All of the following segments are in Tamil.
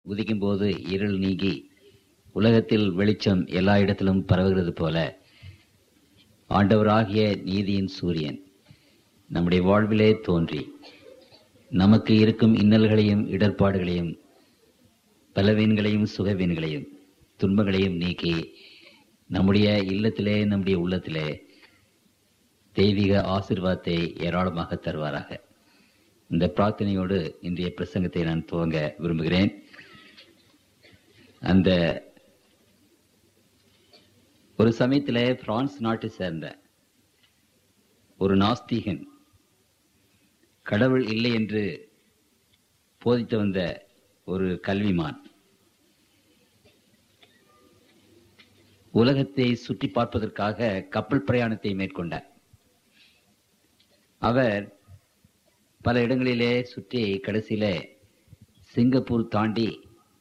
உதிக்கும் போது இருள் நீங்கி உலகத்தில் வெளிச்சம் எல்லா இடத்திலும் பரவுகிறது போல ஆண்டவராகிய நீதியின் சூரியன் நம்முடைய வாழ்விலே தோன்றி நமக்கு இருக்கும் இன்னல்களையும் இடர்பாடுகளையும் பலவீன்களையும் சுகவீன்களையும் துன்பங்களையும் நீக்கி நம்முடைய இல்லத்திலே நம்முடைய உள்ளத்திலே தெய்வீக ஆசீர்வாதத்தை ஏராளமாக தருவாராக இந்த பிரார்த்தனையோடு இன்றைய பிரசங்கத்தை நான் துவங்க விரும்புகிறேன் அந்த ஒரு சமயத்தில் பிரான்ஸ் நாட்டை சேர்ந்த ஒரு நாஸ்திகன் கடவுள் இல்லை என்று போதித்து வந்த ஒரு கல்விமான் உலகத்தை சுற்றி பார்ப்பதற்காக கப்பல் பிரயாணத்தை மேற்கொண்டார் அவர் பல இடங்களிலே சுற்றி கடைசியில சிங்கப்பூர் தாண்டி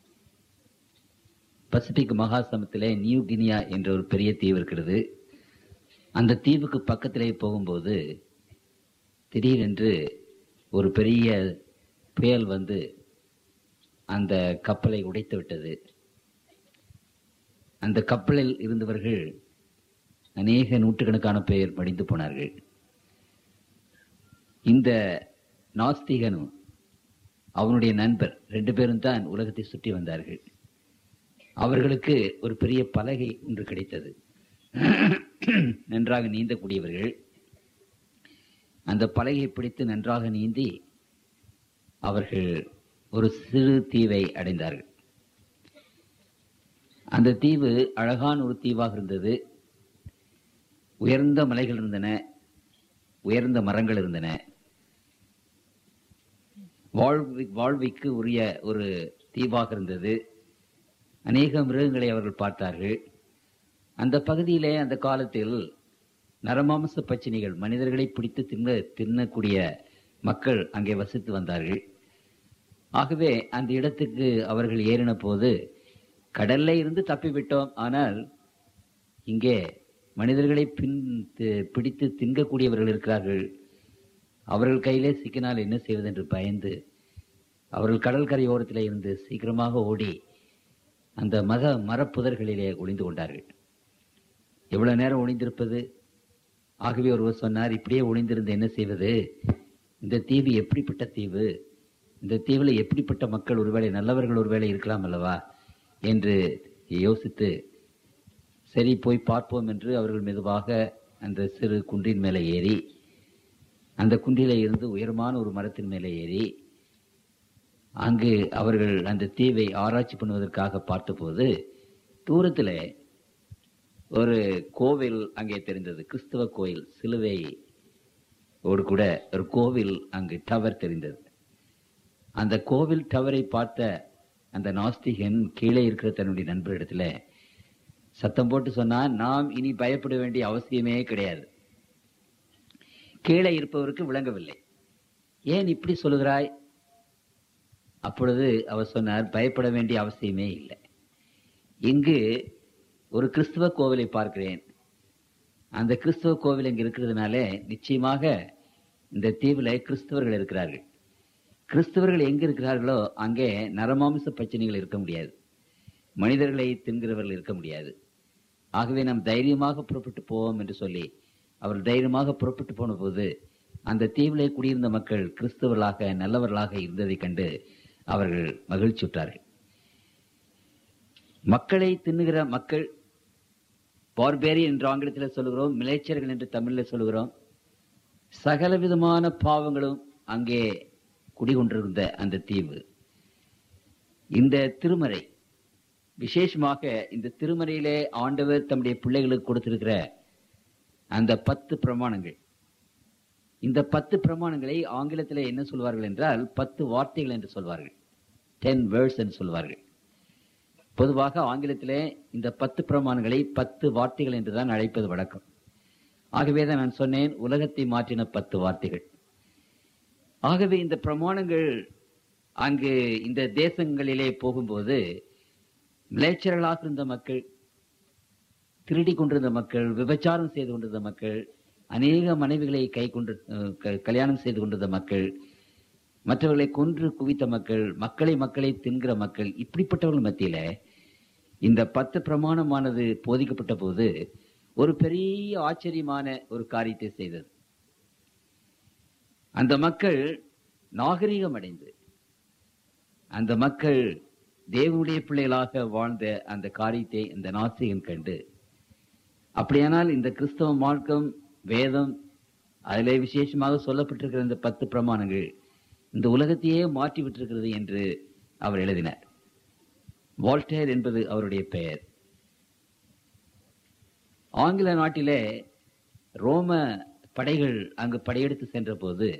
பசிபிக் மகாசமத்திலே நியூ கினியா என்ற ஒரு பெரிய தீவு இருக்கிறது அந்த தீவுக்கு பக்கத்திலே போகும்போது திடீரென்று ஒரு பெரிய புயல் வந்து அந்த கப்பலை உடைத்து விட்டது அந்த கப்பலில் இருந்தவர்கள் அநேக நூற்றுக்கணக்கான பேர் மடிந்து போனார்கள் இந்த நாஸ்திகனும் அவனுடைய நண்பர் ரெண்டு பேரும் தான் உலகத்தை சுற்றி வந்தார்கள் அவர்களுக்கு ஒரு பெரிய பலகை ஒன்று கிடைத்தது நன்றாக நீந்தக்கூடியவர்கள் அந்த பலகையை பிடித்து நன்றாக நீந்தி அவர்கள் ஒரு சிறு தீவை அடைந்தார்கள் அந்த தீவு அழகான ஒரு தீவாக இருந்தது உயர்ந்த மலைகள் இருந்தன உயர்ந்த மரங்கள் இருந்தன வாழ்வி வாழ்விக்கு உரிய ஒரு தீவாக இருந்தது அநேக மிருகங்களை அவர்கள் பார்த்தார்கள் அந்த பகுதியிலே அந்த காலத்தில் நரமாம்ச பச்சினிகள் மனிதர்களை பிடித்து தின்ன தின்னக்கூடிய மக்கள் அங்கே வசித்து வந்தார்கள் ஆகவே அந்த இடத்துக்கு அவர்கள் ஏறின போது கடல்ல இருந்து தப்பிவிட்டோம் ஆனால் இங்கே மனிதர்களை பின் தி- பிடித்து தின்கக்கூடியவர்கள் இருக்கிறார்கள் அவர்கள் கையிலே சிக்கினால் என்ன செய்வது என்று பயந்து அவர்கள் கடற்கரை ஓரத்திலே இருந்து சீக்கிரமாக ஓடி அந்த மத மரப்புதர்களிலே ஒளிந்து கொண்டார்கள் எவ்வளவு நேரம் ஒளிந்திருப்பது ஆகவே ஒருவர் சொன்னார் இப்படியே ஒளிந்திருந்து என்ன செய்வது இந்த தீவு எப்படிப்பட்ட தீவு இந்த தீவுல எப்படிப்பட்ட மக்கள் ஒருவேளை நல்லவர்கள் ஒருவேளை இருக்கலாம் அல்லவா என்று யோசித்து சரி போய் பார்ப்போம் என்று அவர்கள் மெதுவாக அந்த சிறு குன்றின் மேலே ஏறி அந்த குன்றிலே இருந்து உயரமான ஒரு மரத்தின் மேலே ஏறி அங்கு அவர்கள் அந்த தீவை ஆராய்ச்சி பண்ணுவதற்காக பார்த்தபோது தூரத்திலே ஒரு கோவில் அங்கே தெரிந்தது கிறிஸ்தவ கோயில் சிலுவை ஓடு கூட ஒரு கோவில் அங்கு டவர் தெரிந்தது அந்த கோவில் டவரை பார்த்த அந்த நாஸ்திகன் கீழே இருக்கிற தன்னுடைய நண்பரிடத்துல சத்தம் போட்டு சொன்னான் நாம் இனி பயப்பட வேண்டிய அவசியமே கிடையாது கீழே இருப்பவருக்கு விளங்கவில்லை ஏன் இப்படி சொல்லுகிறாய் அப்பொழுது அவர் சொன்னார் பயப்பட வேண்டிய அவசியமே இல்லை இங்கு ஒரு கிறிஸ்துவ கோவிலை பார்க்கிறேன் அந்த கிறிஸ்துவ கோவில் இங்கு இருக்கிறதுனால நிச்சயமாக இந்த தீவுல கிறிஸ்தவர்கள் இருக்கிறார்கள் கிறிஸ்தவர்கள் எங்க இருக்கிறார்களோ அங்கே நரமாமிச பச்சனைகள் இருக்க முடியாது மனிதர்களை தின்கிறவர்கள் இருக்க முடியாது ஆகவே நாம் தைரியமாக புறப்பட்டு போவோம் என்று சொல்லி அவர் தைரியமாக புறப்பட்டு போன போது அந்த தீவிலே குடியிருந்த மக்கள் கிறிஸ்தவர்களாக நல்லவர்களாக இருந்ததைக் கண்டு அவர்கள் மகிழ்ச்சியுற்றார்கள் மக்களை தின்னுகிற மக்கள் பார்பேரி என்று ஆங்கிலத்தில் சொல்லுகிறோம் மிலேச்சர்கள் என்று தமிழில் சொல்லுகிறோம் சகல விதமான பாவங்களும் அங்கே குடிகொண்டிருந்த அந்த தீவு இந்த திருமறை விசேஷமாக இந்த திருமறையிலே ஆண்டவர் தம்முடைய பிள்ளைகளுக்கு கொடுத்திருக்கிற அந்த பத்து பிரமாணங்கள் இந்த பத்து பிரமாணங்களை ஆங்கிலத்திலே என்ன சொல்வார்கள் என்றால் பத்து வார்த்தைகள் என்று சொல்வார்கள் டென் வேர்ட்ஸ் என்று சொல்வார்கள் பொதுவாக ஆங்கிலத்திலே இந்த பத்து பிரமாணங்களை பத்து வார்த்தைகள் என்றுதான் அழைப்பது வழக்கம் ஆகவே தான் நான் சொன்னேன் உலகத்தை மாற்றின பத்து வார்த்தைகள் ஆகவே இந்த பிரமாணங்கள் அங்கு இந்த தேசங்களிலே போகும்போது மிளேச்சர்களாக இருந்த மக்கள் திருடி கொண்டிருந்த மக்கள் விபச்சாரம் செய்து கொண்டிருந்த மக்கள் அநேக மனைவிகளை கை கொண்டு அஹ், க- கல்யாணம் செய்து கொண்டிருந்த மக்கள் மற்றவர்களை கொன்று குவித்த மக்கள் மக்களை மக்களை தின்கிற மக்கள் இப்படிப்பட்டவர்கள் மத்தியில இந்த பத்து பிரமாணமானது போதிக்கப்பட்ட போது ஒரு பெரிய ஆச்சரியமான ஒரு காரியத்தை செய்தது அந்த மக்கள் நாகரிகம் அடைந்து அந்த மக்கள் தேவனுடைய பிள்ளைகளாக வாழ்ந்த அந்த காரியத்தை இந்த நாசிகன் கண்டு அப்படியானால் இந்த கிறிஸ்தவ மார்க்கம் வேதம் அதிலே விசேஷமாக சொல்லப்பட்டிருக்கிற இந்த பத்து பிரமாணங்கள் இந்த உலகத்தையே மாற்றி விட்டிருக்கிறது என்று அவர் எழுதினார் வால்டேர் என்பது அவருடைய பெயர் ஆங்கில நாட்டிலே ரோம படைகள் அங்கு படையெடுத்து சென்ற போது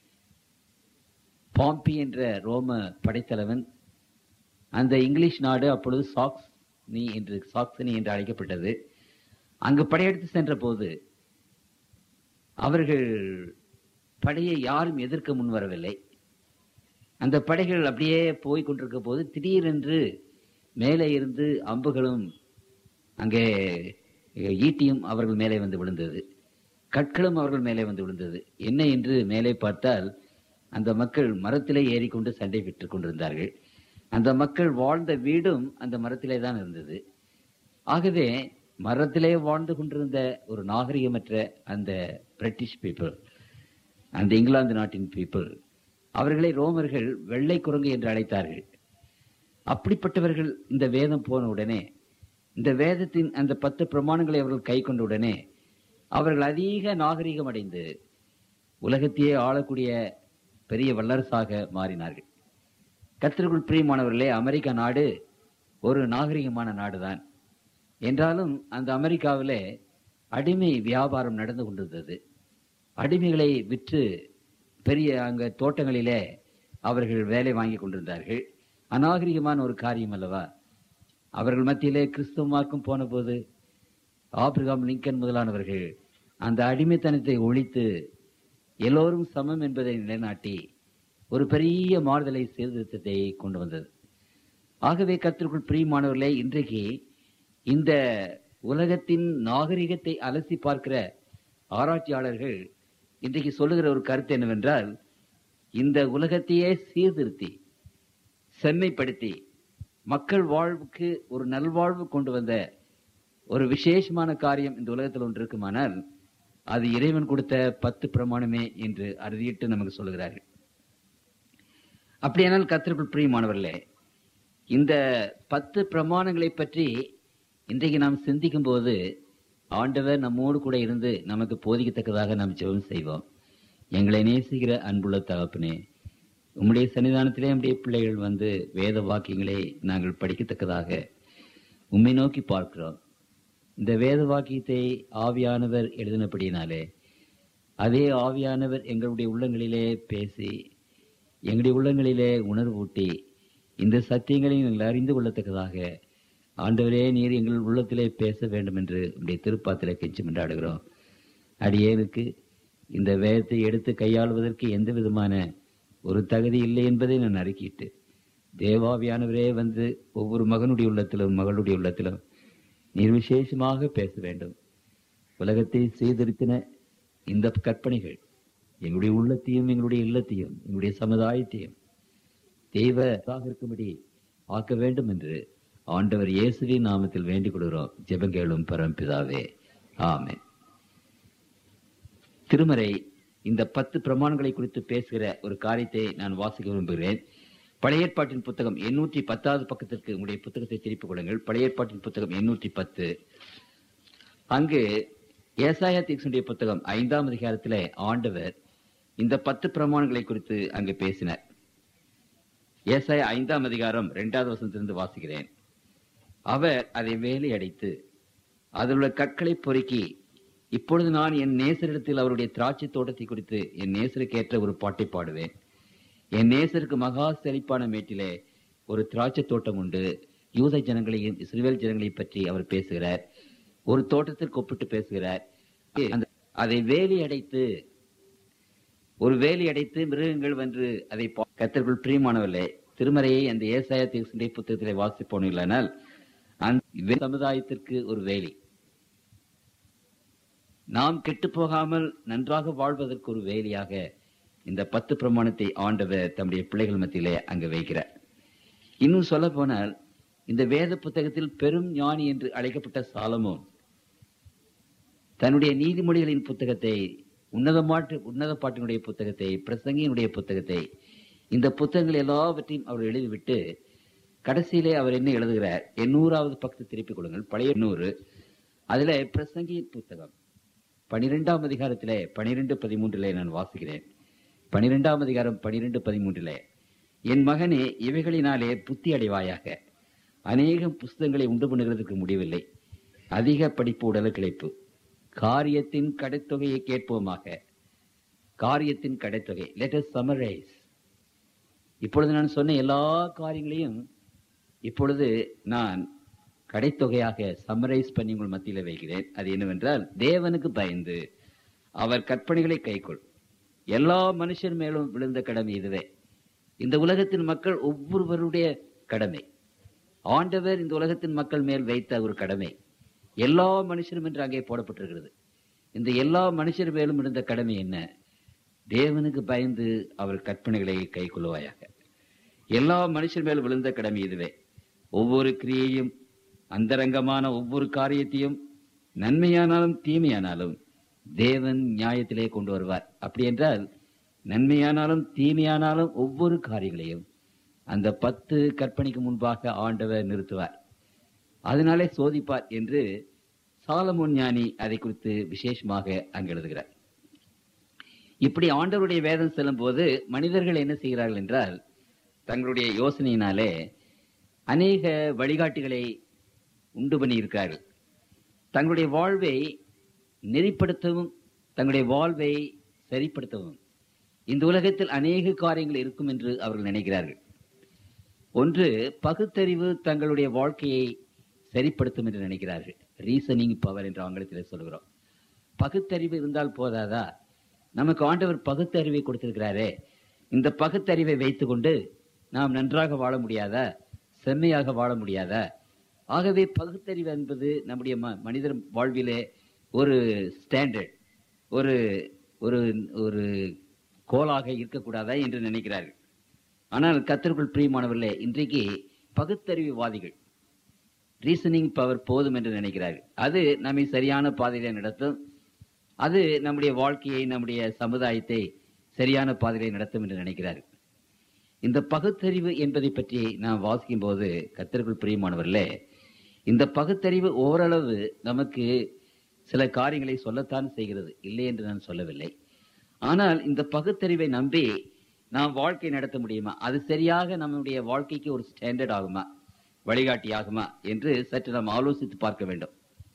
பாம்பி என்ற ரோம படைத்தலைவன் அந்த இங்கிலீஷ் நாடு அப்பொழுது சாக்ஸ் நீ என்று சாக்சனி என்று அழைக்கப்பட்டது அங்கு படையெடுத்து சென்ற போது அவர்கள் படையை யாரும் எதிர்க்க முன்வரவில்லை அந்த படைகள் அப்படியே போய் கொண்டிருக்க போது திடீரென்று மேலே இருந்து அம்புகளும் அங்கே ஈட்டியும் அவர்கள் மேலே வந்து விழுந்தது கற்களும் அவர்கள் மேலே வந்து விழுந்தது என்ன என்று மேலே பார்த்தால் அந்த மக்கள் மரத்திலே ஏறிக்கொண்டு சண்டை பெற்றுக் கொண்டிருந்தார்கள் அந்த மக்கள் வாழ்ந்த வீடும் அந்த மரத்திலே தான் இருந்தது ஆகவே மரத்திலே வாழ்ந்து கொண்டிருந்த ஒரு நாகரிகமற்ற அந்த பிரிட்டிஷ் பீப்புள் அந்த இங்கிலாந்து நாட்டின் பீப்புள் அவர்களை ரோமர்கள் வெள்ளை குரங்கு என்று அழைத்தார்கள் அப்படிப்பட்டவர்கள் இந்த வேதம் போன உடனே இந்த வேதத்தின் அந்த பத்து பிரமாணங்களை அவர்கள் கை கொண்ட உடனே அவர்கள் அதிக நாகரிகம் அடைந்து உலகத்தையே ஆளக்கூடிய பெரிய வல்லரசாக மாறினார்கள் கத்திற்குள் பிரியமானவர்களே அமெரிக்கா நாடு ஒரு நாகரிகமான நாடுதான் என்றாலும் அந்த அமெரிக்காவிலே அடிமை வியாபாரம் நடந்து கொண்டிருந்தது அடிமைகளை விற்று பெரிய அங்க தோட்டங்களிலே அவர்கள் வேலை வாங்கி கொண்டிருந்தார்கள் அநாகரிகமான ஒரு காரியம் அல்லவா அவர்கள் மத்தியிலே கிறிஸ்துவ மார்க்கம் போன போது ஆபிரகாம் லிங்கன் முதலானவர்கள் அந்த அடிமைத்தனத்தை ஒழித்து எல்லோரும் சமம் என்பதை நிலைநாட்டி ஒரு பெரிய மாறுதலை சீர்திருத்தத்தை கொண்டு வந்தது ஆகவே கத்திற்குள் பிரியமானவர்களே இன்றைக்கு இந்த உலகத்தின் நாகரிகத்தை அலசி பார்க்கிற ஆராய்ச்சியாளர்கள் இன்றைக்கு சொல்லுகிற ஒரு கருத்து என்னவென்றால் இந்த உலகத்தையே சீர்திருத்தி செம்மைப்படுத்தி மக்கள் வாழ்வுக்கு ஒரு நல்வாழ்வு கொண்டு வந்த ஒரு விசேஷமான காரியம் இந்த உலகத்தில் ஒன்று இருக்குமானால் அது இறைவன் கொடுத்த பத்து பிரமாணமே என்று அறுதியிட்டு நமக்கு சொல்லுகிறார்கள் அப்படியானால் கத்திற்குள் பிரியமானவர்களே இந்த பத்து பிரமாணங்களை பற்றி இன்றைக்கு நாம் சிந்திக்கும் போது ஆண்டவர் நம்மோடு கூட இருந்து நமக்கு போதிக்கத்தக்கதாக நாம் ஜெபம் செய்வோம் எங்களை நேசிக்கிற அன்புள்ள தகப்பனே உம்முடைய சன்னிதானத்திலே நம்முடைய பிள்ளைகள் வந்து வேத வாக்கியங்களை நாங்கள் படிக்கத்தக்கதாக உம்மை நோக்கி பார்க்கிறோம் இந்த வேத வாக்கியத்தை ஆவியானவர் எழுதினபடினாலே அதே ஆவியானவர் எங்களுடைய உள்ளங்களிலே பேசி எங்களுடைய உள்ளங்களிலே உணர்வூட்டி இந்த சத்தியங்களை நீங்கள் அறிந்து கொள்ளத்தக்கதாக ஆண்டவரே நீர் எங்கள் உள்ளத்திலே பேச வேண்டும் என்று உடைய திருப்பாத்திலே கெஞ்சி கொண்டாடுகிறோம் அடியேனுக்கு இந்த வேதத்தை எடுத்து கையாளுவதற்கு எந்த விதமான ஒரு தகுதி இல்லை என்பதை நான் அறிக்கிட்டு தேவாவியானவரே வந்து ஒவ்வொரு மகனுடைய உள்ளத்திலும் மகளுடைய உள்ளத்திலும் நீர் விசேஷமாக பேச வேண்டும் உலகத்தை சீர்திருத்தின இந்த கற்பனைகள் எங்களுடைய உள்ளத்தையும் எங்களுடைய இல்லத்தையும் எங்களுடைய சமுதாயத்தையும் தெய்வ இருக்கும்படி ஆக்க வேண்டும் என்று ஆண்டவர் இயேசுவின் நாமத்தில் வேண்டிக் கொள்கிறோம் ஜெபங்கேளும் பரம்பிதாவே ஆமென் திருமறை இந்த பத்து பிரமாணங்களை குறித்து பேசுகிற ஒரு காரியத்தை நான் வாசிக்க விரும்புகிறேன் பழைய ஏற்பாட்டின் புத்தகம் எண்ணூற்றி பத்தாவது பக்கத்திற்கு உங்களுடைய புத்தகத்தை திருப்பிக் கொள்ளுங்கள் பழைய ஏற்பாட்டின் புத்தகம் எண்ணூற்றி பத்து அங்கு ஏசாயா தீக்ஷனுடைய புத்தகம் ஐந்தாம் அதிகாரத்திலே ஆண்டவர் இந்த பத்து பிரமாணங்களை குறித்து அங்கு பேசினார் ஏசாயா ஐந்தாம் அதிகாரம் இரண்டாவது வசனத்திலிருந்து வாசிக்கிறேன் அவர் அதை வேலை அடைத்து அதில் உள்ள கற்களை பொறுக்கி இப்பொழுது நான் என் நேசரிடத்தில் அவருடைய திராட்சை தோட்டத்தை குறித்து என் நேசருக்கு ஏற்ற ஒரு பாட்டை பாடுவேன் என் நேசருக்கு மகா செழிப்பான மேட்டிலே ஒரு திராட்சை தோட்டம் உண்டு யூத ஜனங்களையும் இஸ்ரேல் ஜனங்களையும் பற்றி அவர் பேசுகிறார் ஒரு தோட்டத்திற்கு ஒப்பிட்டு பேசுகிறார் அந்த- அதை வேலி அடைத்து ஒரு வேலி அடைத்து மிருகங்கள் வென்று அதை பா- கர்த்தருக்குள் பிரியமானவர்களே திருமறையை அந்த ஏசாய தீர்சனுடைய புத்தகத்திலே வாசிப்போனீர்களானால் அந்த வே- சமுதாயத்திற்கு ஒரு வேலி நாம் கெட்டு போகாமல் நன்றாக வாழ்வதற்கு ஒரு வேலியாக இந்த பத்து பிரமாணத்தை ஆண்டவர் தம்முடைய பிள்ளைகள் மத்தியிலே அங்கு வைக்கிறார் இன்னும் சொல்ல போனால் இந்த வேத புத்தகத்தில் பெரும் ஞானி என்று அழைக்கப்பட்ட சாலமோன் தன்னுடைய நீதிமொழிகளின் புத்தகத்தை உன்னதமாட்டு உன்னத பாட்டினுடைய புத்தகத்தை பிரசங்கியினுடைய புத்தகத்தை இந்த புத்தகங்கள் எல்லாவற்றையும் அவர் எழுதிவிட்டு கடைசியிலே அவர் என்ன எழுதுகிறார் எண்ணூறாவது பக்கத்தை திருப்பிக் கொடுங்கள் பழைய எண்ணூறு அதுல பிரசங்கியின் புத்தகம் பனிரெண்டாம் அதிகாரத்திலே பனிரெண்டு பதிமூன்றிலே நான் வாசிக்கிறேன் பனிரெண்டாம் அதிகாரம் பனிரெண்டு பதிமூன்றிலே என் மகனே இவைகளினாலே புத்தி அடைவாயாக அநேகம் புஸ்தகங்களை உண்டு பண்ணுகிறதுக்கு முடியவில்லை அதிக படிப்பு உடல் கிளைப்பு காரியத்தின் கடைத்தொகையை கேட்போமாக காரியத்தின் கடைத்தொகை லெட் அஸ் சமரைஸ் இப்பொழுது நான் சொன்ன எல்லா காரியங்களையும் இப்பொழுது நான் கடைத்தொகையாக சம்மரைஸ் பண்ணி உங்கள் மத்தியில வைக்கிறேன் அது என்னவென்றால் தேவனுக்கு பயந்து அவர் கற்பனைகளை கைக்கொள் எல்லா மனுஷர் மேலும் விழுந்த கடமை இதுவே இந்த உலகத்தின் மக்கள் ஒவ்வொருவருடைய கடமை ஆண்டவர் இந்த உலகத்தின் மக்கள் மேல் வைத்த ஒரு கடமை எல்லா மனுஷரும் என்று அங்கே போடப்பட்டிருக்கிறது இந்த எல்லா மனுஷர் மேலும் இருந்த கடமை என்ன தேவனுக்கு பயந்து அவர் கற்பனைகளை கை கொள்வாயாக எல்லா மனுஷர் மேல் விழுந்த கடமை இதுவே ஒவ்வொரு கிரியையும் அந்தரங்கமான ஒவ்வொரு காரியத்தையும் நன்மையானாலும் தீமையானாலும் தேவன் நியாயத்திலே கொண்டு வருவார் அப்படி என்றால் நன்மையானாலும் தீமையானாலும் ஒவ்வொரு காரியங்களையும் அந்த பத்து கற்பனைக்கு முன்பாக ஆண்டவர் நிறுத்துவார் அதனாலே சோதிப்பார் என்று சாலமோன் ஞானி அதை குறித்து விசேஷமாக அங்கு எழுதுகிறார் இப்படி ஆண்டவருடைய வேதம் செல்லும் போது மனிதர்கள் என்ன செய்கிறார்கள் என்றால் தங்களுடைய யோசனையினாலே அநேக வழிகாட்டிகளை உண்டு பண்ணி இருக்கிறார்கள் தங்களுடைய வாழ்வை நெறிப்படுத்தவும் தங்களுடைய வாழ்வை சரிப்படுத்தவும் இந்த உலகத்தில் அநேக காரியங்கள் இருக்கும் என்று அவர்கள் நினைக்கிறார்கள் ஒன்று பகுத்தறிவு தங்களுடைய வாழ்க்கையை சரிப்படுத்தும் என்று நினைக்கிறார்கள் ரீசனிங் பவர் என்று ஆங்கிலத்தில் சொல்கிறோம் பகுத்தறிவு இருந்தால் போதாதா நமக்கு ஆண்டவர் பகுத்தறிவை கொடுத்திருக்கிறாரே இந்த பகுத்தறிவை வைத்துக்கொண்டு நாம் நன்றாக வாழ முடியாதா செம்மையாக வாழ முடியாதா ஆகவே பகுத்தறிவு என்பது நம்முடைய ம- மனிதர் வாழ்விலே ஒரு ஸ்டாண்டர்ட் ஒரு ஒரு ஒரு கோலாக இருக்கக்கூடாதா என்று நினைக்கிறார்கள் ஆனால் கத்தருக்குள் பிரியமானவர்களே இன்றைக்கு பகுத்தறிவுவாதிகள் ரீசனிங் பவர் போதும் என்று நினைக்கிறார்கள் அது நம்மை சரியான பாதையிலே நடத்தும் அது நம்முடைய வாழ்க்கையை நம்முடைய சமுதாயத்தை சரியான பாதையிலே நடத்தும் என்று நினைக்கிறார்கள் இந்த பகுத்தறிவு என்பதை பற்றி நாம் வாசிக்கும் போது கத்தருக்குள் பிரியமானவர்களே இந்த பகுத்தறிவு ஓரளவு நமக்கு சில காரியங்களை சொல்லத்தான் செய்கிறது இல்லை என்று நான் சொல்லவில்லை ஆனால் இந்த பகுத்தறிவை நம்பி நாம் வாழ்க்கை நடத்த முடியுமா அது சரியாக நம்முடைய வாழ்க்கைக்கு ஒரு ஸ்டாண்டர்ட் ஆகுமா வழிகாட்டி ஆகுமா என்று சற்று நாம் ஆலோசித்து பார்க்க வேண்டும்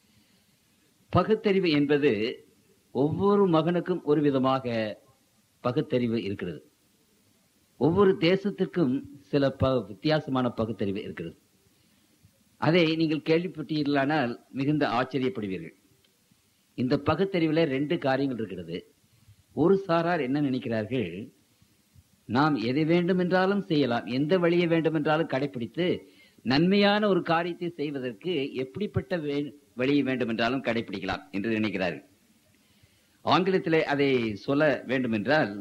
பகுத்தறிவு என்பது ஒவ்வொரு மகனுக்கும் ஒரு விதமாக பகுத்தறிவு இருக்கிறது ஒவ்வொரு தேசத்திற்கும் சில ப வித்தியாசமான பகுத்தறிவு இருக்கிறது அதை நீங்கள் கேள்விப்பட்டீர்களானால் மிகுந்த ஆச்சரியப்படுவீர்கள் இந்த பகுத்தறிவுல ரெண்டு காரியங்கள் இருக்கிறது ஒரு சாரார் என்ன நினைக்கிறார்கள் நாம் எதை வேண்டுமென்றாலும் செய்யலாம் எந்த வழியை வேண்டுமென்றாலும் கடைபிடித்து நன்மையான ஒரு காரியத்தை செய்வதற்கு எப்படிப்பட்ட வே- வழியை வேண்டுமென்றாலும் கடைபிடிக்கலாம் என்று நினைக்கிறார்கள் ஆங்கிலத்திலே அதை சொல்ல வேண்டுமென்றால்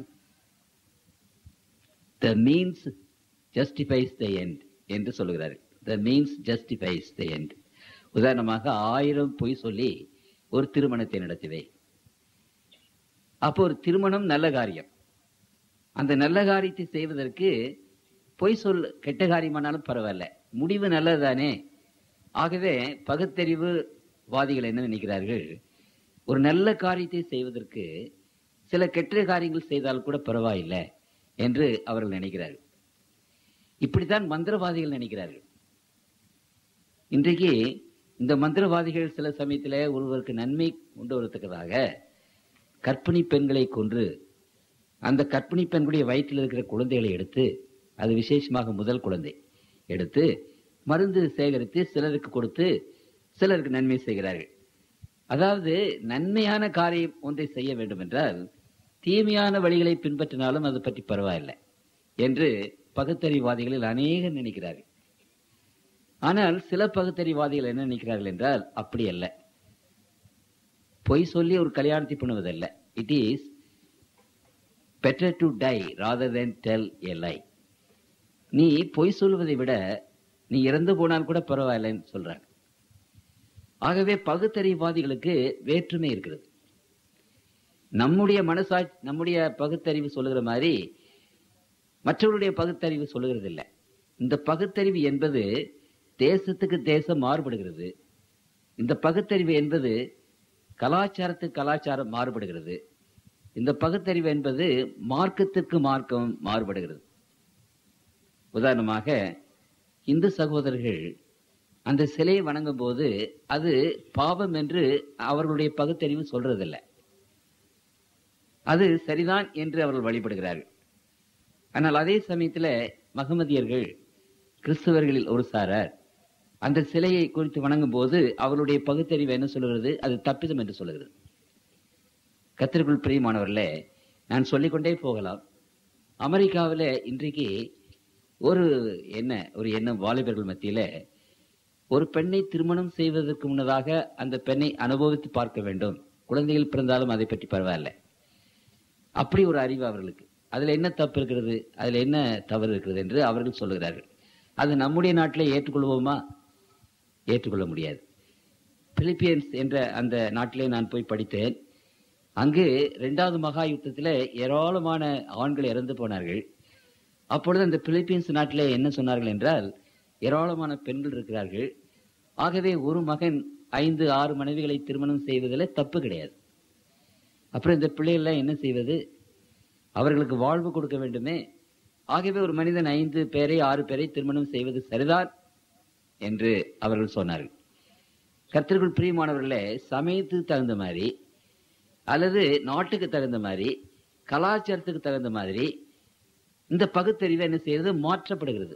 the means justifies the end என்று சொல்லுகிறார்கள் the means justifies the end உதாரணமாக ஆயிரம் பொய் சொல்லி ஒரு திருமணத்தை நடத்துவே அப்போ ஒரு திருமணம் நல்ல காரியம் அந்த நல்ல காரியத்தை செய்வதற்கு பொய் சொல் கெட்ட காரியமானாலும் பரவாயில்ல முடிவு நல்லதுதானே ஆகவே பகுத்தறிவு வாதிகள் என்ன நினைக்கிறார்கள் ஒரு நல்ல காரியத்தை செய்வதற்கு சில கெட்ட காரியங்கள் செய்தால் கூட பரவாயில்லை என்று அவர்கள் நினைக்கிறார்கள் இப்படித்தான் மந்திரவாதிகள் நினைக்கிறார்கள் இன்றைக்கு இந்த மந்திரவாதிகள் சில சமயத்தில் ஒருவருக்கு நன்மை கொண்டு வரத்தக்கதாக கர்ப்பிணி பெண்களை கொன்று அந்த கர்ப்பிணி பெண்களுடைய வயிற்றில் இருக்கிற குழந்தைகளை எடுத்து அது விசேஷமாக முதல் குழந்தை எடுத்து மருந்து சேகரித்து சிலருக்கு கொடுத்து சிலருக்கு நன்மை செய்கிறார்கள் அதாவது நன்மையான காரியம் ஒன்றை செய்ய வேண்டும் என்றால் தீமையான வழிகளை பின்பற்றினாலும் அது பற்றி பரவாயில்லை என்று பகுத்தறிவாதிகளில் அநேகர் நினைக்கிறார்கள் ஆனால் சில பகுத்தறிவாதிகள் என்ன நினைக்கிறார்கள் என்றால் அப்படி அல்ல பொய் சொல்லி ஒரு கல்யாணத்தை பண்ணுவதல்ல it is better to die rather than tell a lie நீ பொய் சொல்வதை விட நீ இறந்து போனால் கூட பரவாயில்லைன்னு சொல்றாங்க ஆகவே பகுத்தறிவாதிகளுக்கு வேற்றுமை இருக்கிறது நம்முடைய மனசா நம்முடைய பகுத்தறிவு சொல்லுகிற மாதிரி மற்றவருடைய பகுத்தறிவு சொல்லுகிறது இல்லை இந்த பகுத்தறிவு என்பது தேசத்துக்கு தேசம் மாறுபடுகிறது இந்த பகுத்தறிவு என்பது கலாச்சாரத்துக்கு கலாச்சாரம் மாறுபடுகிறது இந்த பகுத்தறிவு என்பது மார்க்கத்திற்கு மார்க்கம் மாறுபடுகிறது உதாரணமாக இந்து சகோதரர்கள் அந்த சிலையை வணங்கும் போது அது பாவம் என்று அவர்களுடைய பகுத்தறிவு சொல்றதில்லை அது சரிதான் என்று அவர்கள் வழிபடுகிறார்கள் ஆனால் அதே சமயத்தில் மகமதியர்கள் கிறிஸ்தவர்களில் ஒரு சாரார் அந்த சிலையை குறித்து வணங்கும் போது அவருடைய பகுத்தறிவு என்ன சொல்லுகிறது அது தப்பிதம் என்று சொல்லுகிறது கத்திற்குள் பிரியமானவர்களே நான் சொல்லிக்கொண்டே போகலாம் அமெரிக்காவில் இன்றைக்கு ஒரு என்ன ஒரு எண்ணம் வாலிபர்கள் மத்தியில ஒரு பெண்ணை திருமணம் செய்வதற்கு முன்னதாக அந்த பெண்ணை அனுபவித்து பார்க்க வேண்டும் குழந்தைகள் பிறந்தாலும் அதை பற்றி பரவாயில்ல அப்படி ஒரு அறிவு அவர்களுக்கு அதுல என்ன தப்பு இருக்கிறது அதுல என்ன தவறு இருக்கிறது என்று அவர்கள் சொல்லுகிறார்கள் அது நம்முடைய நாட்டிலே ஏற்றுக்கொள்வோமா ஏற்றுக்கொள்ள முடியாது பிலிப்பியன்ஸ் என்ற அந்த நாட்டிலே நான் போய் படித்தேன் அங்கு இரண்டாவது மகா யுத்தத்தில் ஏராளமான ஆண்கள் இறந்து போனார்கள் அப்பொழுது அந்த பிலிப்பீன்ஸ் நாட்டிலே என்ன சொன்னார்கள் என்றால் ஏராளமான பெண்கள் இருக்கிறார்கள் ஆகவே ஒரு மகன் ஐந்து ஆறு மனைவிகளை திருமணம் செய்வதில் தப்பு கிடையாது அப்புறம் இந்த பிள்ளைகள்லாம் என்ன செய்வது அவர்களுக்கு வாழ்வு கொடுக்க வேண்டுமே ஆகவே ஒரு மனிதன் ஐந்து பேரை ஆறு பேரை திருமணம் செய்வது சரிதான் என்று அவர்கள் சொன்னார்கள் கர்த்தர்கள் பிரியமானவர்களே சமயத்துக்கு தகுந்த மாதிரி அல்லது நாட்டுக்கு தகுந்த மாதிரி கலாச்சாரத்துக்கு தகுந்த மாதிரி இந்த பகுத்தறிவு என்ன செய்யறது மாற்றப்படுகிறது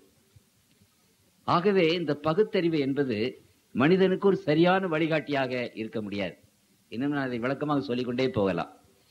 ஆகவே இந்த பகுத்தறிவு என்பது மனிதனுக்கு ஒரு சரியான வழிகாட்டியாக இருக்க முடியாது இன்னும் நான் அதை விளக்கமாக சொல்லிக்கொண்டே போகலாம்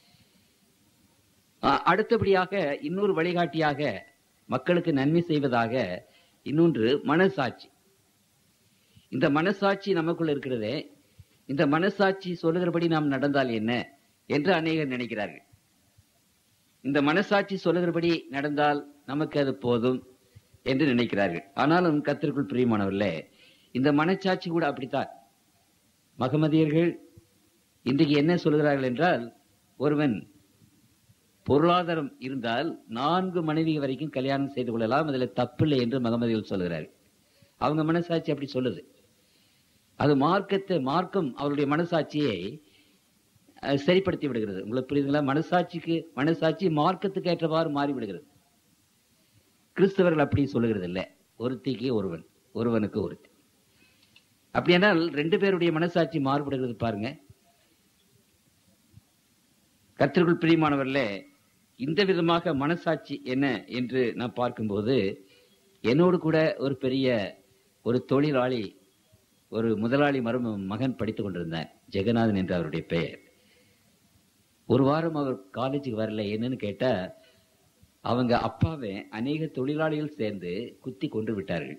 அ- அடுத்தபடியாக இன்னொரு வழிகாட்டியாக மக்களுக்கு நன்மை செய்வதாக இன்னொன்று மனசாட்சி இந்த மனசாட்சி நமக்குள்ள இருக்கிறதே இந்த மனசாட்சி சொல்லுகிறபடி நாம் நடந்தால் என்ன என்று அநேகர் நினைக்கிறார்கள் இந்த மனசாட்சி சொல்லுகிறபடி நடந்தால் நமக்கு அது போதும் என்று நினைக்கிறார்கள் ஆனாலும் கத்திற்குள் பிரியமானவர்களே இந்த மனச்சாட்சி கூட அப்படித்தான் மகமதியர்கள் இன்றைக்கு என்ன சொல்கிறார்கள் என்றால் ஒருவன் பொருளாதாரம் இருந்தால் நான்கு மனைவி வரைக்கும் கல்யாணம் செய்து கொள்ளலாம் அதில் தப்பில்லை என்று மகமதிகள் சொல்கிறார்கள் அவங்க மனசாட்சி அப்படி சொல்லுது அது மார்க்கத்தை மார்க்கம் அவருடைய மனசாட்சியை அஹ், சரிப்படுத்தி விடுகிறது உங்களுக்கு புரியுதுங்களா மனசாட்சிக்கு மனசாட்சி மார்க்கத்துக்கு ஏற்றவாறு மாறிவிடுகிறது கிறிஸ்தவர்கள் அப்படி சொல்லுகிறது இல்லை ஒருத்திக்கு ஒருவன் ஒருவனுக்கு ஒருத்தி அப்படியானால் ரெண்டு பேருடைய மனசாட்சி மாறுபடுகிறது பாருங்க கர்த்தருக்குள் பிரியமானவர்களே இந்த விதமாக மனசாட்சி என்ன என்று நான் பார்க்கும்போது என்னோடு கூட ஒரு பெரிய ஒரு தொழிலாளி ஒரு முதலாளி மரும மகன் படித்துக் கொண்டிருந்தார் ஜெகநாதன் என்று அவருடைய பெயர் ஒரு வாரம் அவர் காலேஜுக்கு வரல என்னன்னு கேட்டா அவங்க அப்பாவை அநேக தொழிலாளிகள் சேர்ந்து குத்தி கொண்டு விட்டார்கள்